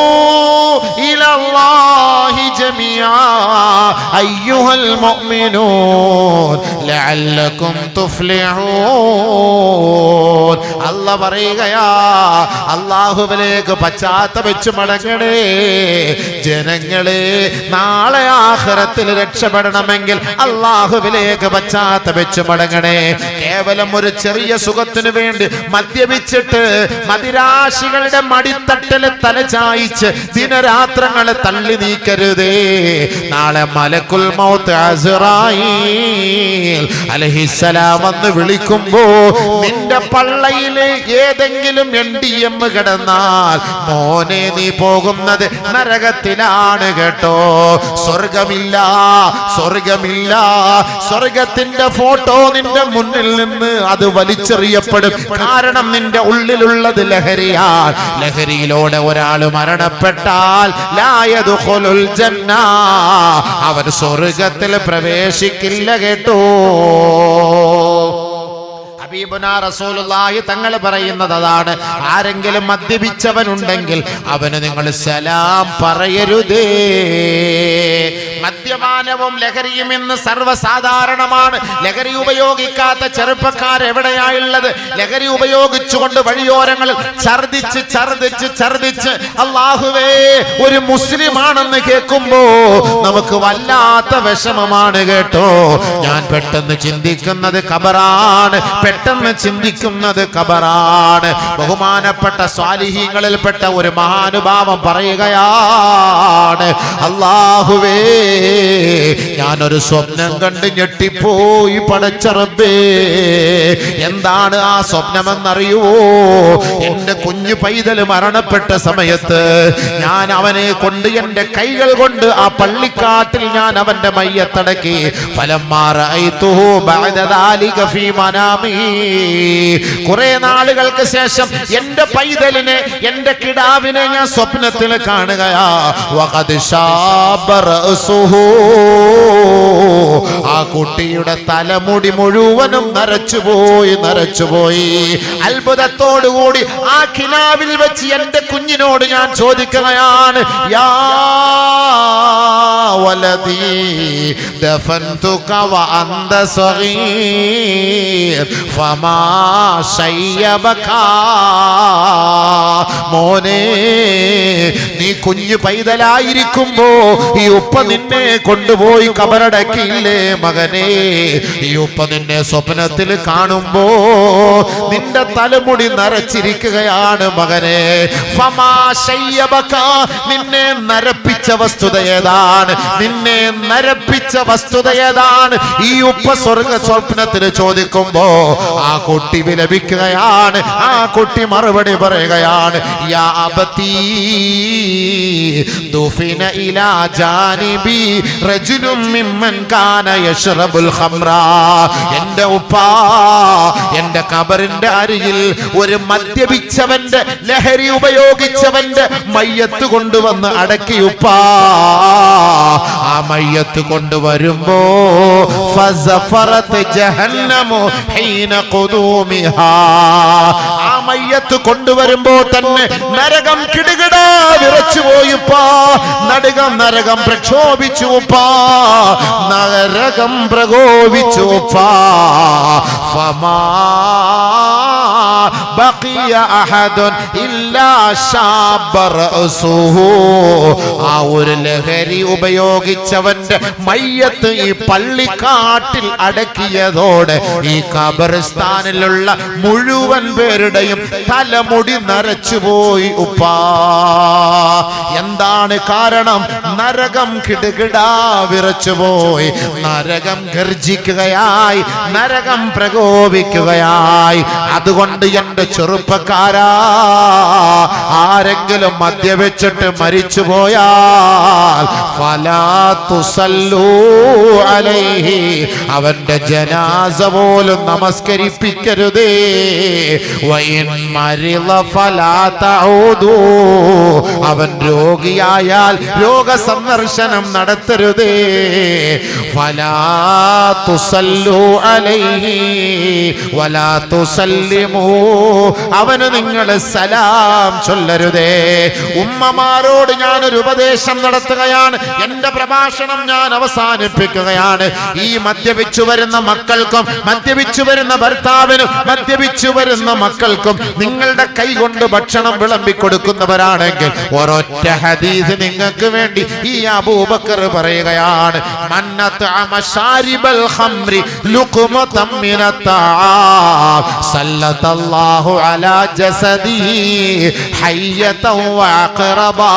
ഇലല്ലാഹി ജമിയാ അയ്യുഹൽ മുഅ്മിനൂൻ ലഅല്ലകും തുഫ്ലിഹൂൻ അല്ല പറയുകയാ അള്ളാഹുവിലേക്ക് പശ്ചാത്തപിച്ചു മടങ്ങണേ ജനങ്ങളെ നാളെ ആഖിറത്തിൽ രക്ഷപ്പെടണമെങ്കിൽ അള്ളാഹുവിലേക്ക് പശ്ചാത്തപിച്ചു മടങ്ങണേ കേവലം ഒരു ചെറിയ സുഖത്തിനു വേണ്ടി മദ്യപിച്ചിട്ട് മതിരാശികളുടെ മടിത്തട്ടില് തലചായിച്ച് ദിനരാത്രങ്ങളെ തള്ളി നീക്കരുതേ നാളെ മലക്കുൽ മൗത്ത് അസ്റായീൽ അലഹിസലാം വന്ന് വിളിക്കുമ്പോ നിന്റെ പള്ളയില് ഏതെങ്കിലും എൻ ഡി എം കിടന്നാൽ മോനെ നീ പോകുന്നത് നരകത്തിലാണ് കേട്ടോ സ്വർഗമില്ല സ്വർഗമില്ല സ്വർഗത്തിന്റെ ഫോട്ടോ നിന്റെ മുന്നിൽ നിന്ന് അത് വലിച്ചെറിയപ്പെടും കാരണം നിന്റെ ഉള്ളിലുള്ളത് ലഹരിയാൽ ലഹരിയിലൂടെ ഒരാൾ മരണപ്പെട്ടാൽ ലായതുഖുലുൽ ജന്ന അവൻ സ്വർഗത്തിൽ പ്രവേശിക്കില്ല കേട്ടോ ഹബീബുന റസൂലുള്ളാഹി തങ്ങൾ പറയുന്നത് അതാണ് ആരെങ്കിലും മദ്യപിച്ചവനുണ്ടെങ്കിൽ അവന് നിങ്ങൾ സലാം പറയരുതേ മദ്യപാനവും ലഹരിയും ഇന്ന് സർവ്വസാധാരണമാണ് ലഹരി ഉപയോഗിക്കാത്ത ചെറുപ്പക്കാർ എവിടെയായുള്ളത് ലഹരി ഉപയോഗിച്ചുകൊണ്ട് വഴിയോരങ്ങളിൽ ഛർദിച്ച് ഛർദിച്ച് ഛർദിച്ച് അള്ളാഹുവേ ഒരു മുസ്ലിമാണെന്ന് കേൾക്കുമ്പോ നമുക്ക് വല്ലാത്ത വിഷമമാണ് കേട്ടോ ഞാൻ പെട്ടെന്ന് ചിന്തിക്കുന്നത് കബറാണ് പെട്ടെന്ന് ചിന്തിക്കുന്നത് കബറാണ് ബഹുമാനപ്പെട്ട സ്വാലിഹീങ്ങളിൽപ്പെട്ട ഒരു മഹാനുഭാവം പറയുകയാണ് അള്ളാഹുവേ ഞാനൊരു സ്വപ്നം കണ്ട് ഞെട്ടിപ്പോയി പടച്ചറബേ എന്താണ് ആ സ്വപ്നമെന്നറിയുവോ എന്റെ കുഞ്ഞു പൈതൽ മരണപ്പെട്ട സമയത്ത് ഞാൻ അവനെ കൊണ്ട് എന്റെ കൈകൾ കൊണ്ട് ആ പള്ളിക്കാട്ടിൽ ഞാൻ അവന്റെ മയ്യത്തടക്കി ഫലം കുറെ നാളുകൾക്ക് ശേഷം എന്റെ പൈതലിനെ എന്റെ കിടാവിനെ ഞാൻ സ്വപ്നത്തിൽ കാണുകയാ വഖദ് ശാബ റഅസുഹു. ആ കുട്ടിയുടെ തലമുടി മുഴുവനും നരച്ചുപോയി നരച്ചുപോയി അത്ഭുതത്തോടുകൂടി ആ കിനാവിൽ വെച്ച് എന്റെ കുഞ്ഞിനോട് ഞാൻ ചോദിക്കുകയാണ് യാ വലദീ ദഫൻതുക വഅന്ത സഗീർ ഫമാ ശയ്യബക മോനെ നീ കുഞ്ഞു പൈതലായിരിക്കുമ്പോ ഈ ഉപ്പ നിന്നെ കൊണ്ടുപോയി കബറടക്കിയില്ലേ മകനെ ഈ ഉപ്പ നിന്നെ സ്വപ്നത്തിൽ കാണുമ്പോ നിന്റെ തലമുടി നരച്ചിരിക്കുകയാണ് മകനെ ഫമാ ശയ്യബക നിന്നെ നരപ്പിച്ച വസ്തുത ഏതാണ് നിന്നെ നരപ്പിച്ച വസ്തുത ഏതാണ് ഈ ഉപ്പ സ്വർഗ സ്വപ്നത്തിൽ ചോദിക്കുമ്പോ ആ കുട്ടി വിലപിക്കുകയാണ് ആ കുട്ടി മറുപടി പറയുകയാണ് യാ അബതീ ദുഫിന ഇലാ ജാനിബി റജുലും മിമ്മൻ കാന യശ്റബുൽ ഖംറ എന്റെ ഉപ്പാ എന്റെ കബറിന്റെ അരികിൽ ഒരു മദ്യപിച്ചവന്റെ ലഹരി ഉപയോഗിച്ചവന്റെ മയ്യത്ത് കൊണ്ടുവന്ന് അടക്കി ഉപ്പാ ആ മയ്യത്ത് കൊണ്ടുവരുമ്പോ ഫസഫറത്ത് ജഹന്നമു ഹീന ഖുദൂമിഹാ ആ മയ്യത്ത് കൊണ്ടുവരുമ്പോ തന്നെ നരകം കിടുകിടാ വിറച്ചു പോയിപ്പാ നടുകം നരകം പ്രക്ഷോഭിച്ചു ഉപ്പാ നരകം പ്രകോപിച്ചു ഉപ്പാ ഫമാ ബഖിയ അഹദുൻ ഇല്ലാ ശാബ റഅസുഹു ആ ഒരു ലഹരി ഉപയോഗിച്ചവന്റെ മയ്യത്ത് ഈ പള്ളിക്കാട്ടിൽ അടക്കിയതോടെ ഈ ഖബർസ്ഥാനിലുള്ള മുഴുവൻ പേരുടെയും തലമുടി നരച്ചുപോയി ഉപ്പാ എന്താണ് കാരണം നരകം കിടുകിടാ വിറച്ചുപോയി നരകം ഗർജിക്കുകയായി നരകം പ്രകോപിക്കുകയായി അതുകൊണ്ട് എന്റെ ചെറുപ്പക്കാരാ ആരെങ്കിലും മദ്യവെച്ചിട്ട് മരിച്ചു പോയാൽ ഫലാ തുസല്ലൂ അലൈഹി അവന്റെ ജനാസ പോലും നമസ്കരിപ്പിക്കരുതേ വൈൻ മരിള ഫലാ തഊദൂ അവൻ രോഗിയായാൽ രോഗസന്ദർശനം നടത്തരുതേ ഫലാ തുസല്ലൂ അലൈഹി വലാ തുസല്ലിമൂ അവന് നിങ്ങൾ സലാം ചൊല്ലരുതേ ഉമ്മമാരോട് ഞാനൊരു ഉപദേശം നടത്തുകയാണ് എന്റെ പ്രഭാഷണം ഞാൻ അവസാനിപ്പിക്കുകയാണ് ഈ മദ്യപിച്ചു വരുന്ന മക്കൾക്കും മദ്യപിച്ചു വരുന്ന ഭർത്താവിനും മദ്യപിച്ചു വരുന്ന മക്കൾക്കും നിങ്ങളുടെ കൈ കൊണ്ട് ഭക്ഷണം വിളമ്പി കൊടുക്കുന്നവരാണെങ്കിൽ ഒരൊറ്റ ഹദീസ് നിങ്ങൾക്ക് വേണ്ടി ഈ അബൂബക്കർ പറയുകയാണ് മന്നത്അമ ശാരിബൽ ഖംറി ലുഖ്മതം മിനത്താം സല്ലല്ലാഹു അലാ ജസദിഹി ഹയ്യതൻ വഅഖറബാ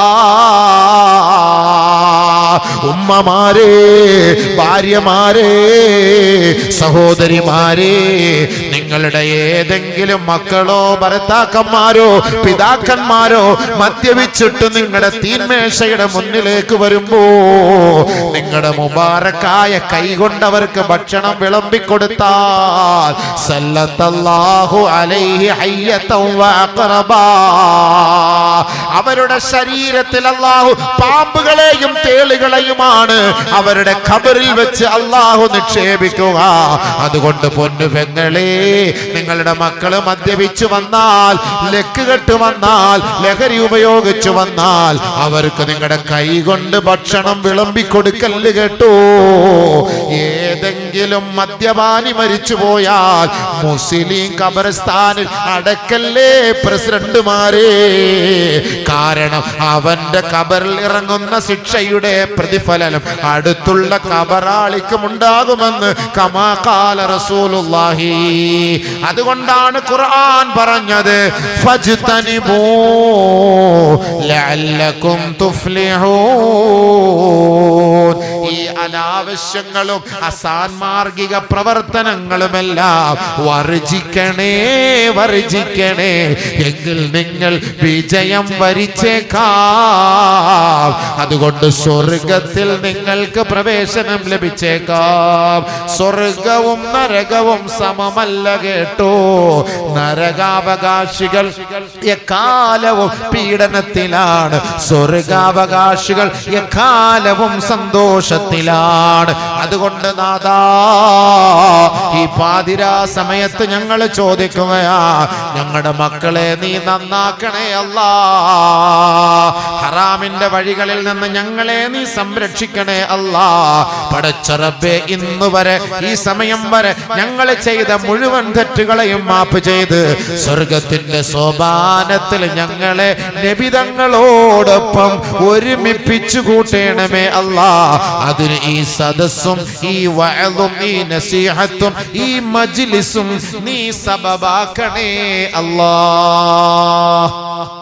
ഉമ്മമാരെ ഭാര്യമാരെ സഹോദരിമാരെ നിങ്ങളുടെ ഏതെങ്കിലും മക്കളോ ഭർത്താക്കന്മാരോ പിതാക്കന്മാരോ മദ്യപിച്ചിട്ട് നിങ്ങളുടെ തീന്മേശയുടെ മുന്നിലേക്ക് വരുമ്പോ നിങ്ങളുടെ മുബാറക്കായ കൈകൊണ്ട് അവർക്ക് ഭക്ഷണം വിളമ്പിക്കൊടുത്താൽ സല്ലല്ലാഹു അലൈഹി ഹയ്യതൻ വഅഖറബാ അവരുടെ ശരീരത്തിൽ അള്ളാഹു പാമ്പുകളെയും തേളുകളെയുമാണ് അവരുടെ ഖബറിൽ വെച്ച് അള്ളാഹു നിക്ഷേപിക്കുക അതുകൊണ്ട് പൊന്നു പെങ്ങളെ നിങ്ങളുടെ മക്കള് മദ്യപിച്ചു വന്നാൽ ലക്ക് കെട്ട് വന്നാൽ ലഹരി ഉപയോഗിച്ചു വന്നാൽ അവർക്ക് നിങ്ങളുടെ കൈ കൊണ്ട് ഭക്ഷണം വിളമ്പി കൊടുക്കല്ല് കേട്ടോ ഏതെങ്കിലും മദ്യപാനി മരിച്ചു പോയാൽ മുസ്ലിം ഖബർസ്ഥാനിൽ അടക്കല്ലേ പ്രസിഡന്റുമാരെ കാരണം അവന്റെ ഖബറിൽ ഇറങ്ങുന്ന ശിക്ഷയുടെ പ്രതിഫലനം അടുത്തുള്ള ഖബറാളിക്കും ഉണ്ടാകുമെന്ന് കമാകാല റസൂലുള്ളാഹി അതുകൊണ്ടാണ് ഖുർആൻ പറഞ്ഞത് ഫജ്തനിബൂ ലഅല്ലകും തുഫ്ലിഹൂൻ ഈ അനാവശ്യങ്ങളും അസാൻമാർഗിക പ്രവർത്തനങ്ങളുമെല്ലാം വർജിക്കണേ വർജിക്കണേ എങ്കിൽ നിങ്ങൾ വിജയം വരിച്ചേക്കാം അതുകൊണ്ട് സ്വർഗത്തിൽ നിങ്ങൾക്ക് പ്രവേശനം ലഭിച്ചേക്കാം സ്വർഗവും നരകവും സമമല്ല കേട്ടോ നരകാവകാശികൾ എക്കാലവും പീഡനത്തിലാണ് സ്വർഗാവകാശികൾ എക്കാലവും സന്തോഷത്തിലാണ് അതുകൊണ്ട് നാദാ ഈ പാതിരാ സമയത്ത് ഞങ്ങൾ ചോദിക്കുകയാ ഞങ്ങളുടെ മക്കളെ നീ നന്നാക്കണേ അല്ലാ ഹറാമിന്റെ വഴികളിൽ നിന്ന് ഞങ്ങളെ നീ സംരക്ഷിക്കണേ അല്ലാ പടച്ചറബെ ഇന്ന് വരെ ഈ സമയം വരെ ഞങ്ങൾ ചെയ്ത മുഴുവൻ തെറ്റുകളെയും മാപ്പ് ചെയ്ത് സ്വർഗത്തിന്റെ സോപാനത്തിൽ ഞങ്ങളെ നബിതങ്ങളോടൊപ്പം ഒരുമിപ്പിച്ചു കൂട്ടേണമേ അല്ലാ അതിന് ഈ സദസ്സും ഈ വഅദും ഈ നസീഹത്തും ഈ മജ്ലിസും നീ സബബാക്കണേ അല്ലാ